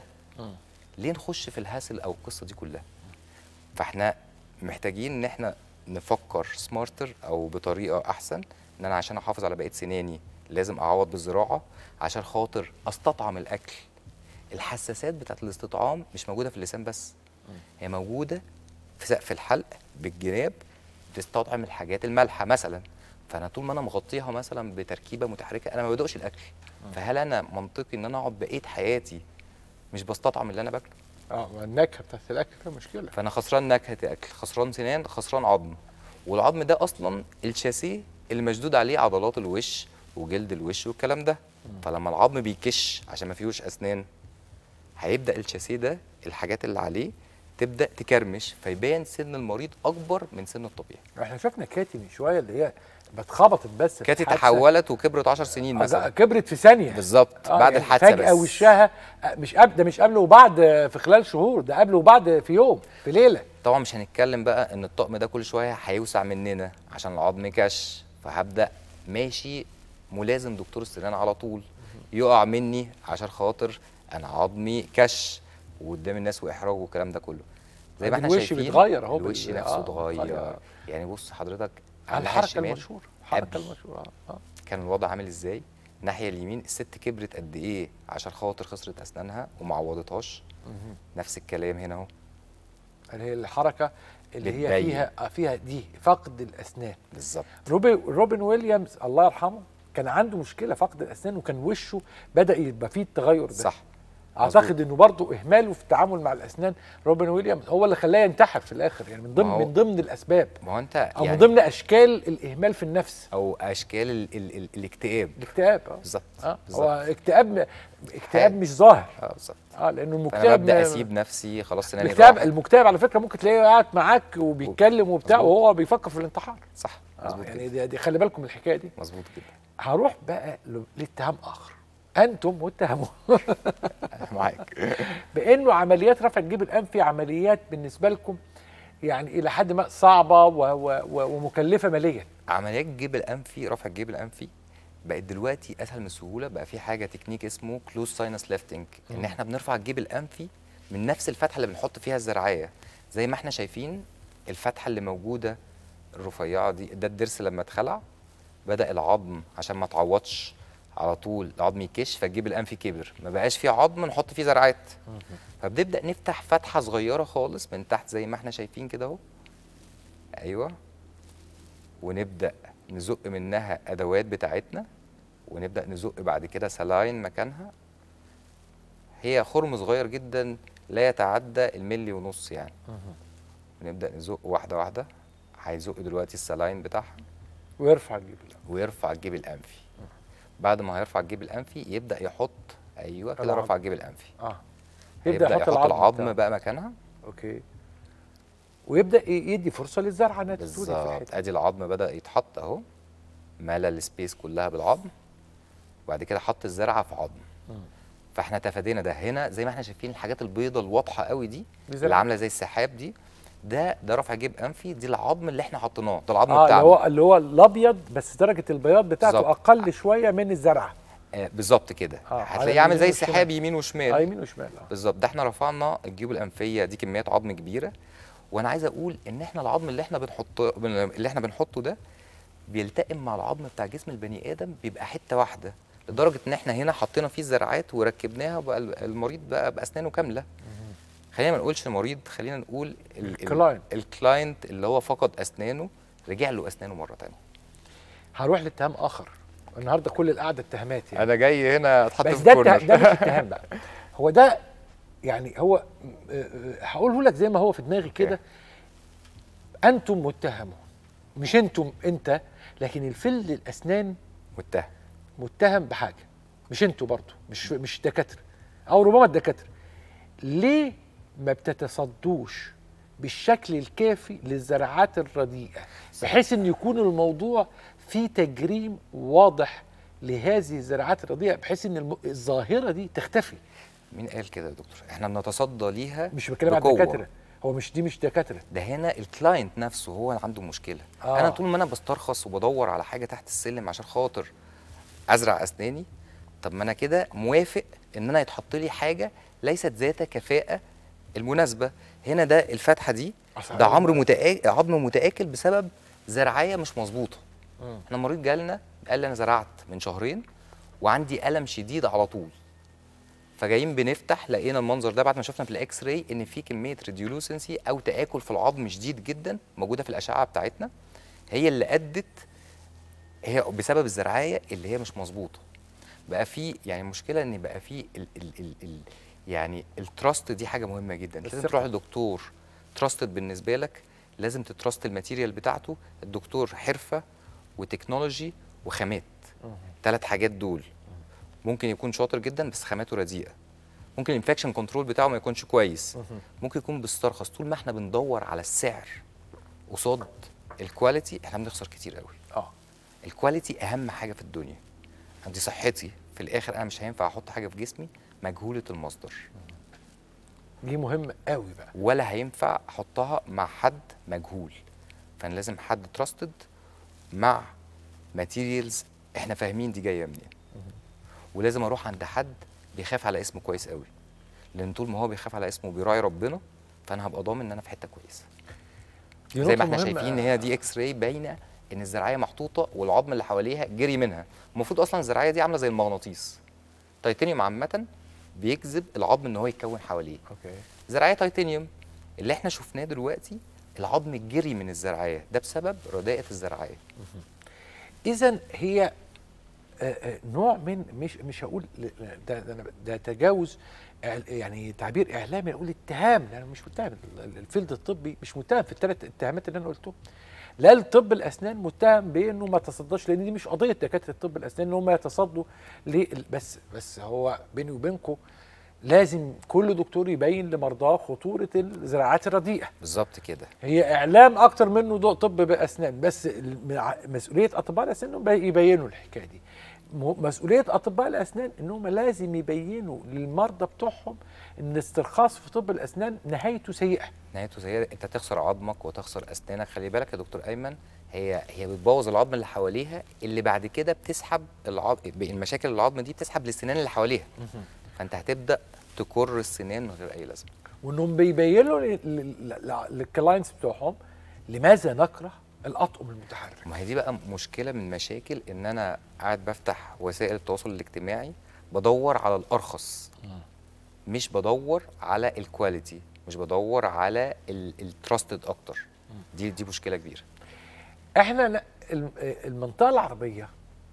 S8: ليه نخش في الهاسل او القصه دي كلها فاحنا محتاجين ان احنا نفكر سمارتر او بطريقه احسن ان انا عشان احافظ على بقيه سناني لازم اعوض بالزراعه عشان خاطر استطعم الاكل الحساسات بتاعت الاستطعام مش موجوده في اللسان بس هي موجوده في سقف الحلق بالجناب بتستطعم الحاجات المالحه مثلا فانا طول ما انا مغطيها مثلا بتركيبه متحركه انا ما بدوقش الاكل فهل انا منطقي ان انا اقعد بقيه حياتي مش بستطعم اللي انا باكله
S1: اه ما النكهه بتاعت الاكل فيها مشكله
S8: فانا خسران نكهه الاكل خسران سنان خسران عظم والعظم ده اصلا الشاسيه اللي مشدود عليه عضلات الوش وجلد الوش والكلام ده فلما العظم بيكش عشان ما فيهوش اسنان هيبدا الشاسيه ده الحاجات اللي عليه تبدا تكرمش فيبان سن المريض اكبر من سن الطبيعي
S1: احنا شفنا كاتي من شويه اللي هي اتخبطت بس في
S8: كانت
S1: حادثة.
S8: تحولت وكبرت 10 سنين
S1: آه،
S8: مثلا
S1: كبرت في ثانيه
S8: بالظبط
S1: آه،
S8: بعد
S1: يعني
S8: الحادثه
S1: فجأة
S8: بس
S1: وشها آه، مش قبل ده مش قبل وبعد آه، في خلال شهور ده قبل وبعد في يوم في ليله
S8: طبعا مش هنتكلم بقى ان الطقم ده كل شويه هيوسع مننا عشان العظم كش فهبدا ماشي ملازم دكتور السنان على طول يقع مني عشان خاطر انا عظمي كش وقدام الناس واحراج والكلام ده كله زي ما احنا
S1: الوش
S8: شايفين
S1: بيتغير أهو
S8: الوش
S1: بال-
S8: نفسه
S1: آه،
S8: اتغير
S1: آه.
S8: يعني بص حضرتك
S1: على
S8: على
S1: الحركه
S8: الشمال
S1: المشهوره الحركه
S8: قبل.
S1: المشهوره آه، اه
S8: كان الوضع عامل ازاي الناحيه اليمين الست كبرت قد ايه عشان خاطر خسرت اسنانها وما عوضتهاش نفس الكلام هنا اهو
S1: اللي هي الحركه اللي هي
S8: بتبين.
S1: فيها آه، فيها دي فقد الاسنان
S8: بالظبط
S1: روبي روبن ويليامز الله يرحمه كان عنده مشكله فقد الاسنان وكان وشه بدا يبقى فيه التغير ده
S8: صح
S1: اعتقد انه برضه اهماله في التعامل مع الاسنان روبن ويليامز هو اللي خلاه ينتحر في الاخر يعني من ضمن
S8: ما هو-
S1: من ضمن الاسباب
S8: ما هو انت
S1: او
S8: يعني
S1: من ضمن اشكال الاهمال في النفس
S8: او اشكال ال ال ال الاكتئاب
S1: الاكتئاب اه
S8: بالظبط
S1: اه
S8: بالظبط.
S1: هو اكتئاب م- اكتئاب
S8: حاجة.
S1: مش ظاهر
S8: اه بالظبط
S1: اه لانه
S8: فانا
S1: المكتئب
S8: ببدا
S1: ما-
S8: اسيب نفسي خلاص سناني
S1: الاكتئاب
S8: راحت.
S1: المكتئب على فكره ممكن تلاقيه قاعد معاك وبيتكلم وبتاع
S8: مظبوط.
S1: وهو بيفكر في الانتحار
S8: صح
S1: آه
S8: مظبوط
S1: يعني
S8: يعني
S1: دي, دي خلي بالكم من الحكايه دي
S8: مظبوط جدا
S1: هروح بقى ل- لاتهام اخر انتم متهمون
S8: أنا معاك
S1: بانه عمليات رفع الجيب الانفي عمليات بالنسبه لكم يعني الى حد ما صعبه و و و ومكلفه ماليا
S8: عمليات الجيب الانفي رفع الجيب الانفي بقت دلوقتي اسهل من السهوله بقى في حاجه تكنيك اسمه كلوز ساينس ليفتنج ان
S1: مم.
S8: احنا بنرفع الجيب الانفي من نفس الفتحه اللي بنحط فيها الزرعيه زي ما احنا شايفين الفتحه اللي موجوده الرفيعه دي ده الضرس لما اتخلع بدا العظم عشان ما تعوضش على طول العظم يكش فالجيب الانفي كبر ما بقاش فيه عظم نحط فيه زرعات فبنبدا نفتح فتحه صغيره خالص من تحت زي ما احنا شايفين كده اهو ايوه ونبدا نزق منها ادوات بتاعتنا ونبدا نزق بعد كده سلاين مكانها هي خرم صغير جدا لا يتعدى الملي ونص يعني ونبدا نزق واحده واحده هيزق دلوقتي السلاين بتاعها
S1: ويرفع الجيب
S8: ويرفع الجيب الانفي بعد ما هيرفع الجيب الانفي يبدا يحط ايوه كده
S1: العظم.
S8: رفع الجيب الانفي
S1: اه
S8: يبدا يحط,
S1: العظم
S8: العظم
S1: بتاعه.
S8: بقى مكانها
S1: اوكي ويبدا ي- يدي فرصه للزرعه انها تتولد في
S8: بالظبط
S1: الحته
S8: ادي العظم بدا يتحط اهو ملا السبيس كلها بالعظم وبعد كده حط الزرعه في عظم فاحنا تفادينا ده هنا زي ما احنا شايفين الحاجات البيضة الواضحه قوي دي
S1: دي
S8: اللي
S1: زرعة.
S8: عامله زي السحاب دي ده ده رفع جيب انفي دي العظم اللي احنا حطيناه ده العظم
S1: اه اللي
S8: بتاعنا
S1: هو اللي هو الابيض بس درجه البياض بتاعته
S8: بالظبط.
S1: اقل شويه من الزرعه
S8: آه بالظبط كده
S1: آه، على
S8: هتلاقيه عامل زي
S1: اليمين والشمال.
S8: السحاب يمين وشمال
S1: اه يمين وشمال اه
S8: بالظبط ده احنا رفعنا الجيوب الانفيه دي كميات عظم كبيره وانا عايز اقول ان احنا العظم اللي احنا بنحطه اللي احنا بنحطه ده بيلتئم مع العظم بتاع جسم البني ادم بيبقى حته واحده لدرجه ان احنا هنا حطينا فيه الزرعات وركبناها وبقى ال- المريض بقى باسنانه كامله خلينا ما نقولش المريض خلينا نقول ال- ال-
S1: الكلاينت.
S8: الكلاينت اللي هو فقد اسنانه رجع له اسنانه مره تانية
S1: هروح لاتهام اخر النهارده كل القعده اتهامات يعني
S8: انا جاي هنا اتحط
S1: بس
S8: في
S1: ده
S8: الكورنر
S1: الته- ده مش اتهام بقى هو ده يعني هو آه، آه، هقوله لك زي ما هو في دماغي كده انتم متهمون مش انتم انت لكن الفل الاسنان
S8: متهم
S1: متهم بحاجه مش انتوا برضو مش مش دكاتره او ربما الدكاتره ليه ما بتتصدوش بالشكل الكافي للزراعات الرديئه بحيث ان يكون الموضوع في تجريم واضح لهذه الزراعات الرديئه بحيث ان الم- الظاهره دي تختفي
S8: مين قال كده يا دكتور احنا بنتصدى ليها
S1: مش بتكلم عن
S8: بقوة.
S1: الدكاتره هو مش دي مش دكاتره
S8: ده هنا الكلاينت نفسه هو اللي عنده مشكله
S1: آه.
S8: آه. انا طول ما انا بسترخص وبدور على حاجه تحت السلم عشان خاطر ازرع اسناني طب ما انا كده موافق ان انا يتحط لي حاجه ليست ذات كفاءه المناسبه هنا ده الفتحه دي
S1: أصل
S8: ده
S1: أنا-
S8: عمر متآكل عظم متآكل بسبب زرعيه مش مظبوطه احنا المريض جالنا قال لي انا زرعت من شهرين وعندي الم شديد على طول فجايين بنفتح لقينا المنظر ده بعد ما شفنا في الاكس راي ان في كميه ريديولوسنسي او تاكل في العظم شديد جدا موجوده في الاشعه بتاعتنا هي اللي ادت هي بسبب الزرعيه اللي هي مش مظبوطه بقى في يعني المشكله ان بقى في ال ال ال ال يعني التراست دي حاجه مهمه جدا لازم
S1: الثقة.
S8: تروح لدكتور تراستد بالنسبه لك لازم تتراست الماتيريال بتاعته الدكتور حرفه وتكنولوجي وخامات ثلاث حاجات دول ممكن يكون شاطر جدا بس خاماته رديئه ممكن الانفكشن كنترول بتاعه ما يكونش كويس ممكن يكون بيسترخص طول ما احنا بندور على السعر قصاد الكواليتي احنا بنخسر كتير قوي
S1: اه
S8: الكواليتي اهم حاجه في الدنيا عندي صحتي في الاخر انا مش هينفع احط حاجه في جسمي مجهوله المصدر
S1: دي مهمه قوي بقى
S8: ولا هينفع احطها مع حد مجهول فانا لازم حد تراستد مع ماتيريالز احنا فاهمين دي جايه منين ولازم اروح عند حد بيخاف على اسمه كويس قوي لان طول ما هو بيخاف على اسمه وبيراعي ربنا فانا هبقى ضامن ان انا في حته كويسه
S1: دي
S8: زي
S1: نقطة
S8: ما احنا
S1: مهمة.
S8: شايفين ان هي دي اكس راي باينه ان الزراعيه محطوطه والعظم اللي حواليها جري منها المفروض اصلا الزراعيه دي عامله زي المغناطيس تيتانيوم عامه بيجذب العظم ان هو يتكون حواليه
S1: اوكي
S8: زراعيه تيتانيوم اللي احنا شفناه دلوقتي العظم جري من الزراعيه ده بسبب رداءه الزراعيه
S1: اذا هي آه، آه، نوع من مش مش هقول ل- ل- ده ده, أنا- ده تجاوز إعل- يعني تعبير اعلامي اقول اتهام لأن مش متهم ال- ال- الفيلد الطبي مش متهم في الثلاث اتهامات اللي انا قلتهم لا الطب الاسنان متهم بانه ما تصداش لان دي مش قضيه دكاتره الطب الاسنان ان هم يتصدوا ليه بس بس هو بيني وبينكم لازم كل دكتور يبين لمرضاه خطوره الزراعات الرديئه
S8: بالظبط كده
S1: هي اعلام اكتر منه ضوء طب باسنان بس المع- مسؤوليه اطباء الاسنان انهم بي- يبينوا الحكايه دي م- مسؤوليه اطباء الاسنان انهم لازم يبينوا للمرضى بتوعهم ان الاسترخاص في طب الاسنان نهايته سيئه
S8: نهايته زي انت تخسر عظمك وتخسر اسنانك خلي بالك يا دكتور ايمن هي هي بتبوظ العظم اللي حواليها اللي بعد كده بتسحب العظم المشاكل العظم دي بتسحب السنان اللي حواليها فانت هتبدا تكر السنان من غير اي لازمه
S1: وانهم بيبينوا لل- لل- لل- للكلاينتس بتوعهم لماذا نكره الاطقم المتحرك
S8: ما هي دي بقى مشكله من مشاكل ان انا قاعد بفتح وسائل التواصل الاجتماعي بدور على الارخص مش بدور على الكواليتي مش بدور على التراستد اكتر دي دي مشكله كبيره
S1: احنا ن- الم- المنطقه العربيه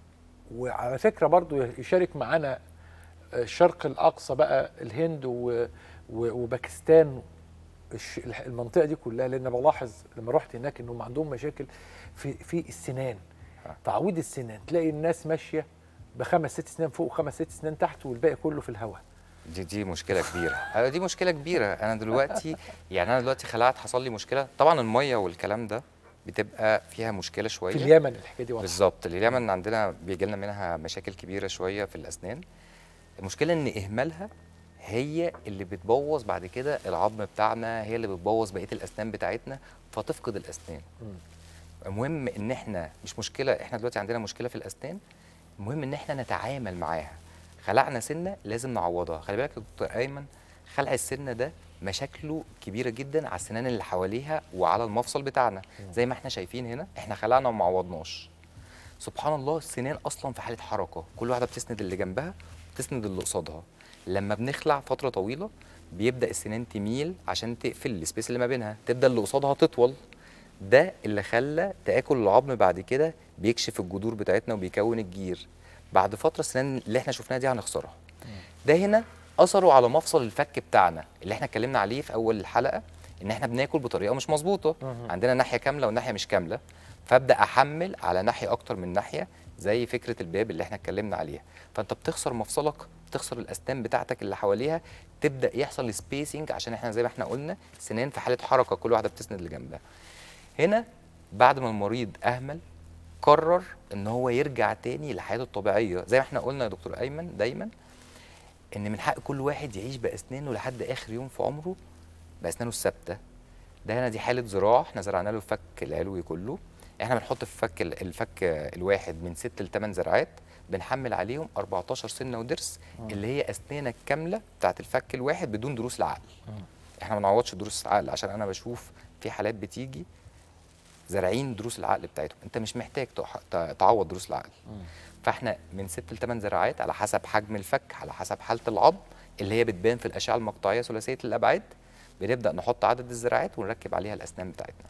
S1: وعلى فكره برضو يشارك معانا الشرق الاقصى بقى الهند و- و- وباكستان الش- الح- المنطقه دي كلها لان بلاحظ لما رحت هناك انهم عندهم مشاكل في في السنان تعويض السنان تلاقي الناس ماشيه بخمس ست سنان فوق وخمس ست سنان تحت والباقي كله في الهواء
S8: دي دي مشكله كبيره أيوة دي مشكله كبيره انا دلوقتي يعني انا دلوقتي خلعت حصل لي مشكله طبعا الميه والكلام ده بتبقى فيها مشكله شويه
S1: في اليمن الحكايه دي واضحه
S8: بالظبط اليمن عندنا بيجي لنا منها مشاكل كبيره شويه في الاسنان المشكله ان اهمالها هي اللي بتبوظ بعد كده العظم بتاعنا هي اللي بتبوظ بقيه الاسنان بتاعتنا فتفقد الاسنان المهم ان احنا مش مشكله احنا دلوقتي عندنا مشكله في الاسنان المهم ان احنا نتعامل معاها خلعنا سنه لازم نعوضها خلي بالك يا دكتور ايمن خلع السنه ده مشاكله كبيره جدا على السنان اللي حواليها وعلى المفصل بتاعنا زي ما احنا شايفين هنا احنا خلعنا وما عوضناش سبحان الله السنان اصلا في حاله حركه كل واحده بتسند اللي جنبها بتسند اللي قصادها لما بنخلع فتره طويله بيبدا السنان تميل عشان تقفل السبيس اللي ما بينها تبدا اللي قصادها تطول ده اللي خلى تاكل العظم بعد كده بيكشف الجذور بتاعتنا وبيكون الجير بعد فتره السنان اللي احنا شفناها دي هنخسرها ده هنا اثره على مفصل الفك بتاعنا اللي احنا اتكلمنا عليه في اول الحلقه ان احنا بناكل بطريقه مش مظبوطه عندنا ناحيه كامله وناحيه مش كامله فابدا احمل على ناحيه اكتر من ناحيه زي فكره الباب اللي احنا اتكلمنا عليها فانت بتخسر مفصلك بتخسر الاسنان بتاعتك اللي حواليها تبدا يحصل سبيسنج عشان احنا زي ما احنا قلنا سنان في حاله حركه كل واحده بتسند اللي جنبها هنا بعد ما المريض اهمل قرر ان هو يرجع تاني لحياته الطبيعيه زي ما احنا قلنا يا دكتور ايمن دايما ان من حق كل واحد يعيش باسنانه لحد اخر يوم في عمره باسنانه الثابته ده هنا دي حاله زراعه احنا زرعنا له الفك العلوي كله احنا بنحط في الفك ال- الفك الواحد من 6 ل 8 زرعات بنحمل عليهم 14 سنه وضرس اللي هي اسنانك كامله بتاعت الفك الواحد بدون ضروس العقل احنا ما بنعوضش ضروس العقل عشان انا بشوف في حالات بتيجي زارعين ضروس العقل بتاعتهم انت مش محتاج تح- ت- تعوض ضروس العقل فاحنا من 6 ل 8 زراعات على حسب حجم الفك على حسب حاله العظم اللي هي بتبان في الاشعه المقطعيه ثلاثيه الابعاد بنبدا نحط عدد الزراعات ونركب عليها الاسنان بتاعتنا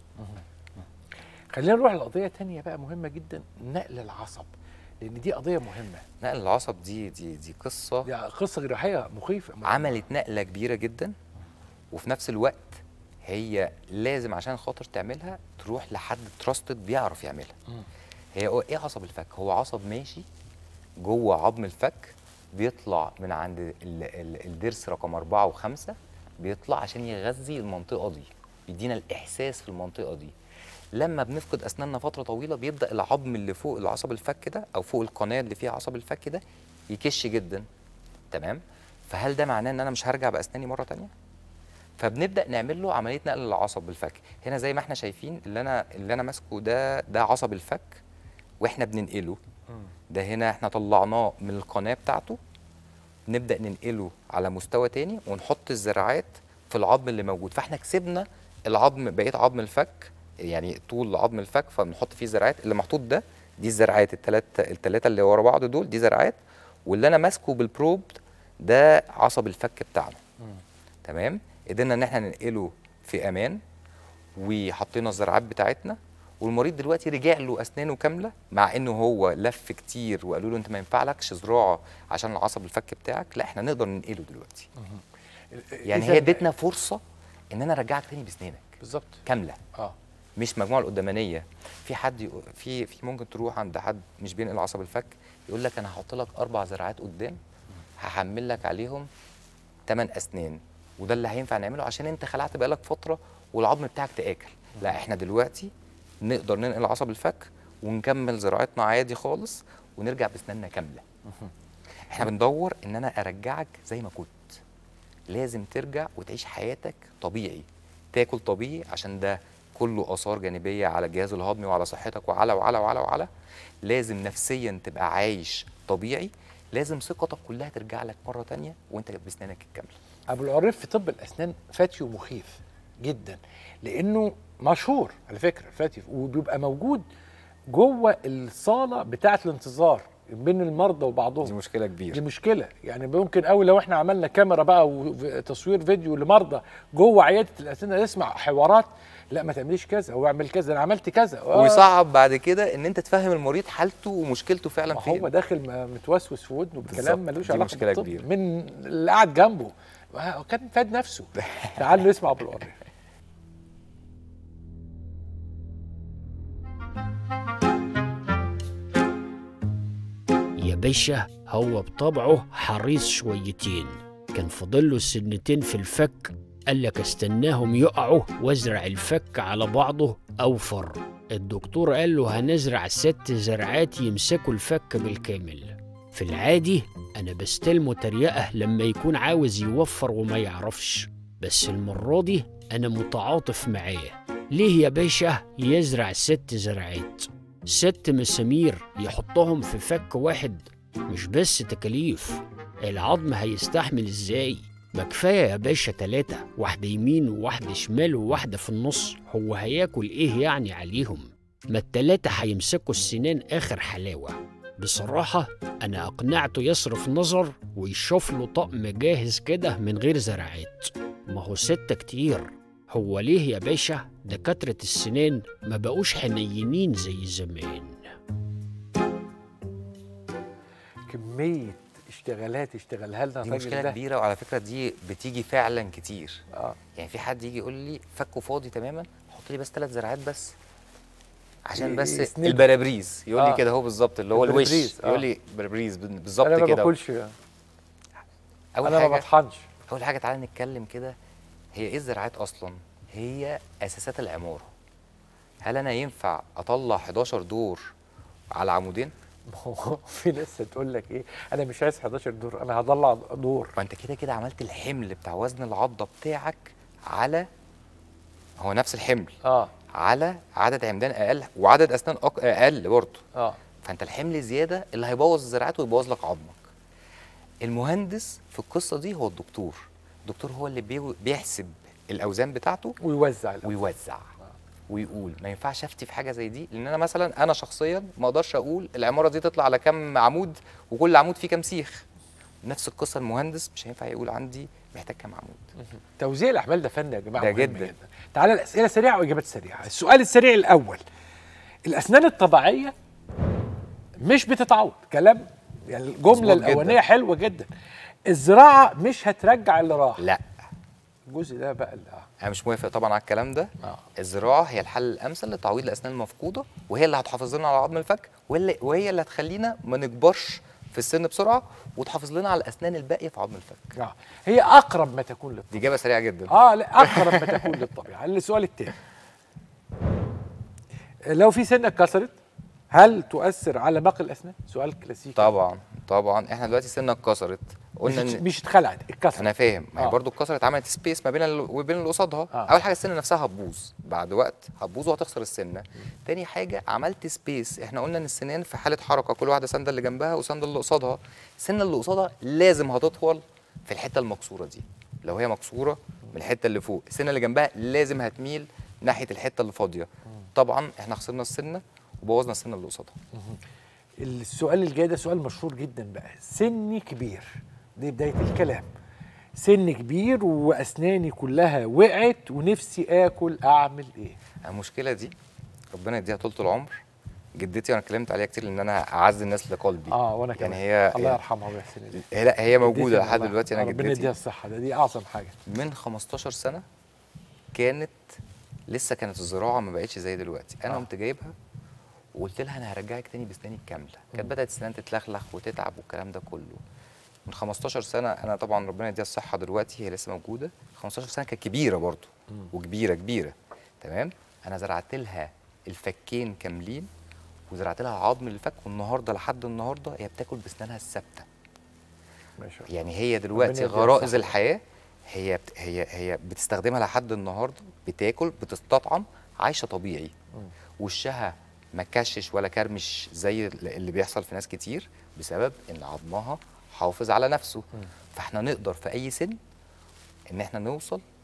S1: خلينا نروح لقضيه تانية بقى مهمه جدا نقل العصب لان دي قضيه مهمه
S8: نقل العصب دي دي دي قصه
S1: دي قصه جراحيه مخيفه
S8: عملت نقله كبيره جدا وفي نفس الوقت هي لازم عشان خاطر تعملها تروح لحد تراستد بيعرف يعملها هي هو ايه عصب الفك هو عصب ماشي جوه عظم الفك بيطلع من عند ال- ال- الضرس رقم أربعة وخمسة بيطلع عشان يغذي المنطقة دي يدينا الإحساس في المنطقة دي لما بنفقد أسناننا فترة طويلة بيبدأ العظم اللي فوق العصب الفك ده أو فوق القناة اللي فيها عصب الفك ده يكش جدا تمام فهل ده معناه ان انا مش هرجع باسناني مره تانية فبنبدا نعمل له عمليه نقل العصب بالفك هنا زي ما احنا شايفين اللي انا اللي انا ماسكه ده ده عصب الفك واحنا بننقله ده هنا احنا طلعناه من القناه بتاعته نبدا ننقله على مستوى تاني ونحط الزراعات في العظم اللي موجود فاحنا كسبنا العظم بقيه عظم الفك يعني طول عظم الفك فبنحط فيه زراعات اللي محطوط ده دي الزراعات الثلاثه الثلاثه اللي ورا بعض دول دي زراعات واللي انا ماسكه بالبروب ده عصب الفك بتاعنا تمام قدرنا ان احنا ننقله في امان وحطينا الزراعات بتاعتنا والمريض دلوقتي رجع له اسنانه كامله مع انه هو لف كتير وقالوا له انت ما ينفعلكش زراعه عشان العصب الفك بتاعك لا احنا نقدر ننقله دلوقتي يعني
S1: إذا
S8: هي ادتنا فرصه ان انا ارجعك تاني بسنانك
S1: بالظبط
S8: كامله
S1: اه
S8: مش مجموعه القدامانيه في حد يقو- في في ممكن تروح عند حد مش بينقل عصب الفك يقول لك انا هحط لك اربع زراعات قدام هحمل لك عليهم 8 اسنان وده اللي هينفع نعمله عشان انت خلعت بقالك فتره والعظم بتاعك تاكل لا احنا دلوقتي نقدر ننقل عصب الفك ونكمل زراعتنا عادي خالص ونرجع باسناننا كامله احنا بندور ان انا ارجعك زي ما كنت لازم ترجع وتعيش حياتك طبيعي تاكل طبيعي عشان ده كله اثار جانبيه على الجهاز الهضمي وعلى صحتك وعلى وعلى وعلى وعلى لازم نفسيا تبقى عايش طبيعي لازم ثقتك كلها ترجع لك مره تانية وانت باسنانك الكامله
S1: ابو العريف في طب الاسنان فتي ومخيف جدا لانه مشهور على فكره الفاتي وبيبقى موجود جوه الصاله بتاعه الانتظار بين المرضى وبعضهم
S8: دي مشكله كبيره
S1: دي مشكله يعني ممكن قوي لو احنا عملنا كاميرا بقى وتصوير فيديو لمرضى جوه عياده الاسنان نسمع حوارات لا ما تعمليش كذا هو اعمل كذا انا عملت كذا آه،
S8: ويصعب بعد كده ان انت تفهم المريض حالته ومشكلته فعلا
S1: ما
S8: فين
S1: هو داخل م- متوسوس في ودنه بكلام
S8: بالظبط.
S1: ملوش
S8: دي
S1: علاقه
S8: مشكلة
S1: بالطب
S8: كبيرة.
S1: من اللي قاعد جنبه آه، كان فاد نفسه تعالوا نسمع ابو القرية
S3: يا باشا هو بطبعه حريص شويتين كان فاضله سنتين في الفك قال لك استناهم يقعوا وازرع الفك على بعضه اوفر الدكتور قال له هنزرع ست زرعات يمسكوا الفك بالكامل في العادي انا بستلمه تريقه لما يكون عاوز يوفر وما يعرفش بس المرة دي انا متعاطف معاه ليه يا باشا يزرع ست زرعات ست مسامير يحطهم في فك واحد مش بس تكاليف العظم هيستحمل ازاي ما كفايه يا باشا تلاتة واحدة يمين وواحدة شمال وواحدة في النص هو هياكل ايه يعني عليهم ما التلاتة هيمسكوا السنان اخر حلاوة بصراحة أنا أقنعته يصرف نظر ويشوف له طقم جاهز كده من غير زراعات ما هو ستة كتير هو ليه يا باشا دكاترة السنان ما بقوش حنينين زي زمان
S1: كميه اشتغالات اشتغلها لنا
S8: دي
S1: الراجل
S8: مشكله
S1: ده
S8: كبيره وعلى فكره دي بتيجي فعلا كتير
S1: اه
S8: يعني في حد يجي يقول لي فكه فاضي تماما حط لي بس ثلاث زرعات بس عشان
S1: ي-
S8: بس
S1: يسند.
S8: البرابريز يقول
S1: آه.
S8: لي كده هو بالظبط اللي هو الوش
S1: البرابريز، آه.
S8: يقول لي برابريز بالظبط
S1: انا ما
S8: كده
S1: باكلش
S8: اول
S1: انا ما
S8: حاجه
S1: بطحنش
S8: اول حاجه تعالى نتكلم كده هي ايه الزراعات اصلا هي اساسات العماره هل انا ينفع اطلع 11 دور على عمودين
S1: ما هو في ناس هتقول لك ايه انا مش عايز 11 دور انا هضلع دور
S8: ما انت كده كده عملت الحمل بتاع وزن العضه بتاعك على هو نفس الحمل
S1: اه
S8: على عدد عمدان اقل وعدد اسنان أق... اقل برضه
S1: اه
S8: فانت الحمل زياده اللي هيبوظ الزراعات ويبوظ لك عظمك المهندس في القصه دي هو الدكتور الدكتور هو اللي بي... بيحسب الاوزان بتاعته
S1: ويوزع الأوزان.
S8: ويوزع ويقول ما ينفعش افتي في حاجه زي دي لان انا مثلا انا شخصيا ما اقدرش اقول العماره دي تطلع على كام عمود وكل عمود فيه كام سيخ نفس القصه المهندس مش هينفع يقول عندي محتاج كام عمود
S1: توزيع الاحمال ده فن يا جماعه
S8: ده
S1: مهم
S8: جدا.
S1: تعالى الاسئله سريعه واجابات سريعه السؤال السريع الاول الاسنان الطبيعيه مش بتتعوض كلام يعني الجمله
S8: مظبوط جدا.
S1: الاولانيه حلوه جدا الزراعه مش هترجع اللي راح
S8: لا
S1: الجزء ده بقى اللي آه.
S8: انا مش موافق طبعا على الكلام ده
S1: آه.
S8: الزراعه هي الحل الامثل لتعويض الاسنان المفقوده وهي اللي هتحافظ لنا على عظم الفك وهي وهي اللي هتخلينا ما نكبرش في السن بسرعه وتحافظ لنا على الاسنان الباقيه في عظم الفك
S1: اه هي اقرب ما تكون للطبيعه
S8: دي اجابه سريعه جدا
S1: اه لا اقرب ما تكون للطبيعه السؤال الثاني لو في سنه اتكسرت هل تؤثر على باقي الاسنان سؤال كلاسيكي
S8: طبعا طبعا احنا دلوقتي سنه اتكسرت قلنا
S1: مش
S8: ان
S1: مش اتخلعت اتكسرت
S8: انا فاهم ما هي
S1: آه.
S8: برضه اتكسرت عملت سبيس ما بين ال- وبين اللي قصادها
S1: آه.
S8: اول حاجه السنه نفسها هتبوظ بعد وقت هتبوظ وهتخسر السنه تاني حاجه عملت سبيس احنا قلنا ان السنان في حاله حركه كل واحده سنده اللي جنبها وسنده اللي قصادها السنه اللي قصادها لازم هتطول في الحته المكسوره دي لو هي مكسوره من الحته اللي فوق السنه اللي جنبها لازم هتميل ناحيه الحته اللي فاضيه طبعا احنا خسرنا السنه وبوظنا السنه اللي قصادها
S1: السؤال الجاي ده سؤال مشهور جدا بقى سني كبير دي بدايه الكلام سن كبير واسناني كلها وقعت ونفسي اكل اعمل ايه
S8: المشكله دي ربنا يديها طول العمر جدتي وانا اتكلمت عليها كتير لان انا اعز الناس لقلبي
S1: اه وانا كمان
S8: يعني هي
S1: الله
S8: هي-
S1: يرحمها ويحسن اليها
S8: هي لا هي موجوده
S1: جدتي
S8: لحد
S1: والله.
S8: دلوقتي انا
S1: ربنا يديها
S8: جدتي
S1: الصحه ده دي اعظم حاجه
S8: من 15 سنه كانت لسه كانت الزراعه ما بقتش زي دلوقتي انا
S1: آه.
S8: قمت جايبها وقلت لها انا هرجعك تاني باسناني الكامله كانت بدات اسنان تتلخلخ وتتعب والكلام ده كله من 15 سنه انا طبعا ربنا يديها الصحه دلوقتي هي لسه موجوده 15 سنه كانت كبيره برضو وكبيره كبيره تمام انا زرعت لها الفكين كاملين وزرعت لها عظم الفك والنهارده لحد النهارده هي بتاكل باسنانها الثابته
S1: ما شاء الله
S8: يعني هي دلوقتي
S1: يديها
S8: غرائز
S1: الصحة.
S8: الحياه هي بت هي هي بتستخدمها لحد النهارده بتاكل بتستطعم عايشه طبيعي وشها ما كشش ولا كرمش زي اللي بيحصل في ناس كتير بسبب ان عظمها حافظ على نفسه فاحنا نقدر في اي سن ان احنا نوصل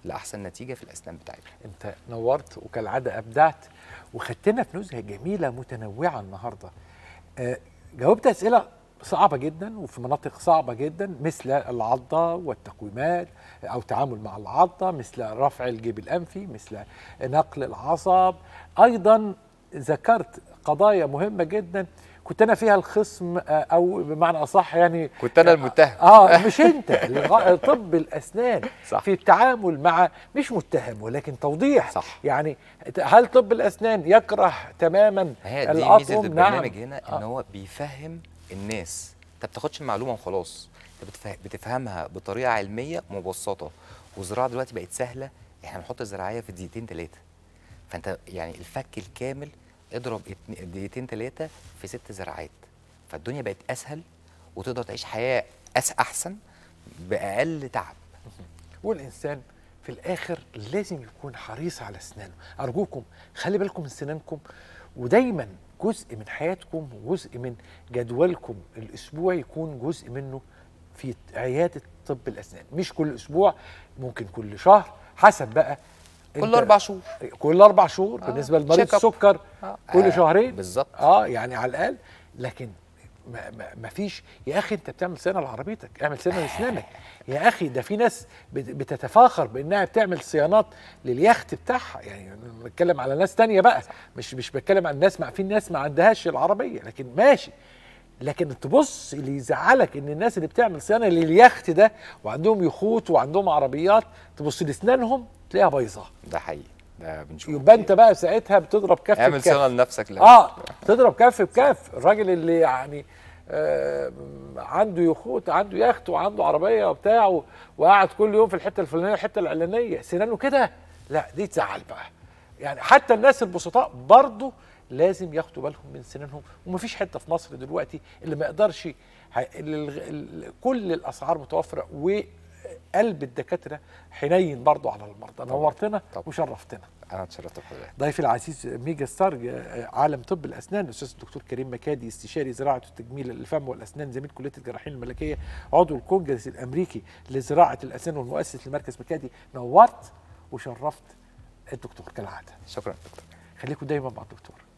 S8: لاحسن نتيجه في الاسنان بتاعتنا
S1: انت نورت وكالعاده ابدعت وخدتنا في نزهه جميله متنوعه النهارده آه، جاوبت اسئله صعبه جدا وفي مناطق صعبه جدا مثل العضه والتقويمات او التعامل مع العضه مثل رفع الجيب الانفي مثل نقل العصب ايضا ذكرت قضايا مهمه جدا كنت انا فيها الخصم آه، او بمعنى اصح يعني
S8: كنت أنا المتهم.
S1: اه مش انت الغ- طب الاسنان
S8: صح.
S1: في التعامل مع مش متهم ولكن توضيح
S8: صح.
S1: يعني هل طب الاسنان يكره تماما
S8: هي دي ميزه
S1: الأطقم؟
S8: البرنامج هنا ان
S1: آه.
S8: هو بيفهم الناس انت ما بتاخدش المعلومه وخلاص انت بتفه- بتفهمها بطريقه علميه مبسطه والزراعه دلوقتي بقت سهله احنا بنحط الزراعيه في دقيقتين ثلاثه فانت يعني الفك الكامل اضرب اتن- دقيقتين ثلاثه في ست زراعات فالدنيا بقت اسهل وتقدر تعيش حياه أس احسن باقل تعب
S1: والانسان في الاخر لازم يكون حريص على اسنانه ارجوكم خلي بالكم من سنانكم ودايما جزء من حياتكم وجزء من جدولكم الاسبوعي يكون جزء منه في عياده طب الاسنان مش كل اسبوع ممكن كل شهر حسب بقى
S8: كل
S1: أنت-
S8: اربع شهور
S1: كل اربع شهور
S8: آه،
S1: بالنسبه لمريض
S8: check up.
S1: السكر
S8: آه،
S1: كل
S8: آه،
S1: شهرين
S8: بالظبط.
S1: اه يعني على الاقل لكن ما, ما, ما فيش يا اخي انت بتعمل صيانه لعربيتك اعمل صيانه لاسنانك يا اخي ده في ناس بت- بتتفاخر بانها بتعمل صيانات لليخت بتاعها يعني أنا بتكلم على ناس تانية بقى مش مش بتكلم عن ناس ما في ناس ما عندهاش العربيه لكن ماشي لكن تبص اللي يزعلك ان الناس اللي بتعمل صيانه لليخت ده وعندهم يخوت وعندهم عربيات تبص لاسنانهم تلاقيها بايظه
S8: ده حقيقي ده بنشوفه
S1: يبقى انت
S8: كتير.
S1: بقى ساعتها بتضرب كف
S8: اعمل
S1: بكف
S8: صيانه لنفسك لا
S1: اه تضرب كف بكف الراجل اللي يعني آه عنده يخوت عنده يخت وعنده عربيه وبتاع و- وقاعد كل يوم في الحته الفلانيه الحته العلانيه سنانه كده لا دي تزعل بقى يعني حتى الناس البسطاء برضه لازم ياخدوا بالهم من سنانهم ومفيش حته في مصر دلوقتي اللي ما يقدرش ه- اللي الغ- ال- كل الاسعار متوفره وقلب الدكاتره حنين برضه على المرضى نورتنا
S8: طبعاً.
S1: وشرفتنا
S8: انا اتشرفت بحضرتك
S1: ضيفي العزيز ميجا ستار آه، عالم طب الاسنان الاستاذ الدكتور كريم مكادي استشاري زراعه وتجميل الفم والاسنان زميل كليه الجراحين الملكيه عضو الكونجرس الامريكي لزراعه الاسنان والمؤسس لمركز مكادي نورت وشرفت الدكتور كالعاده
S8: شكرا دكتور
S1: خليكم دايما مع الدكتور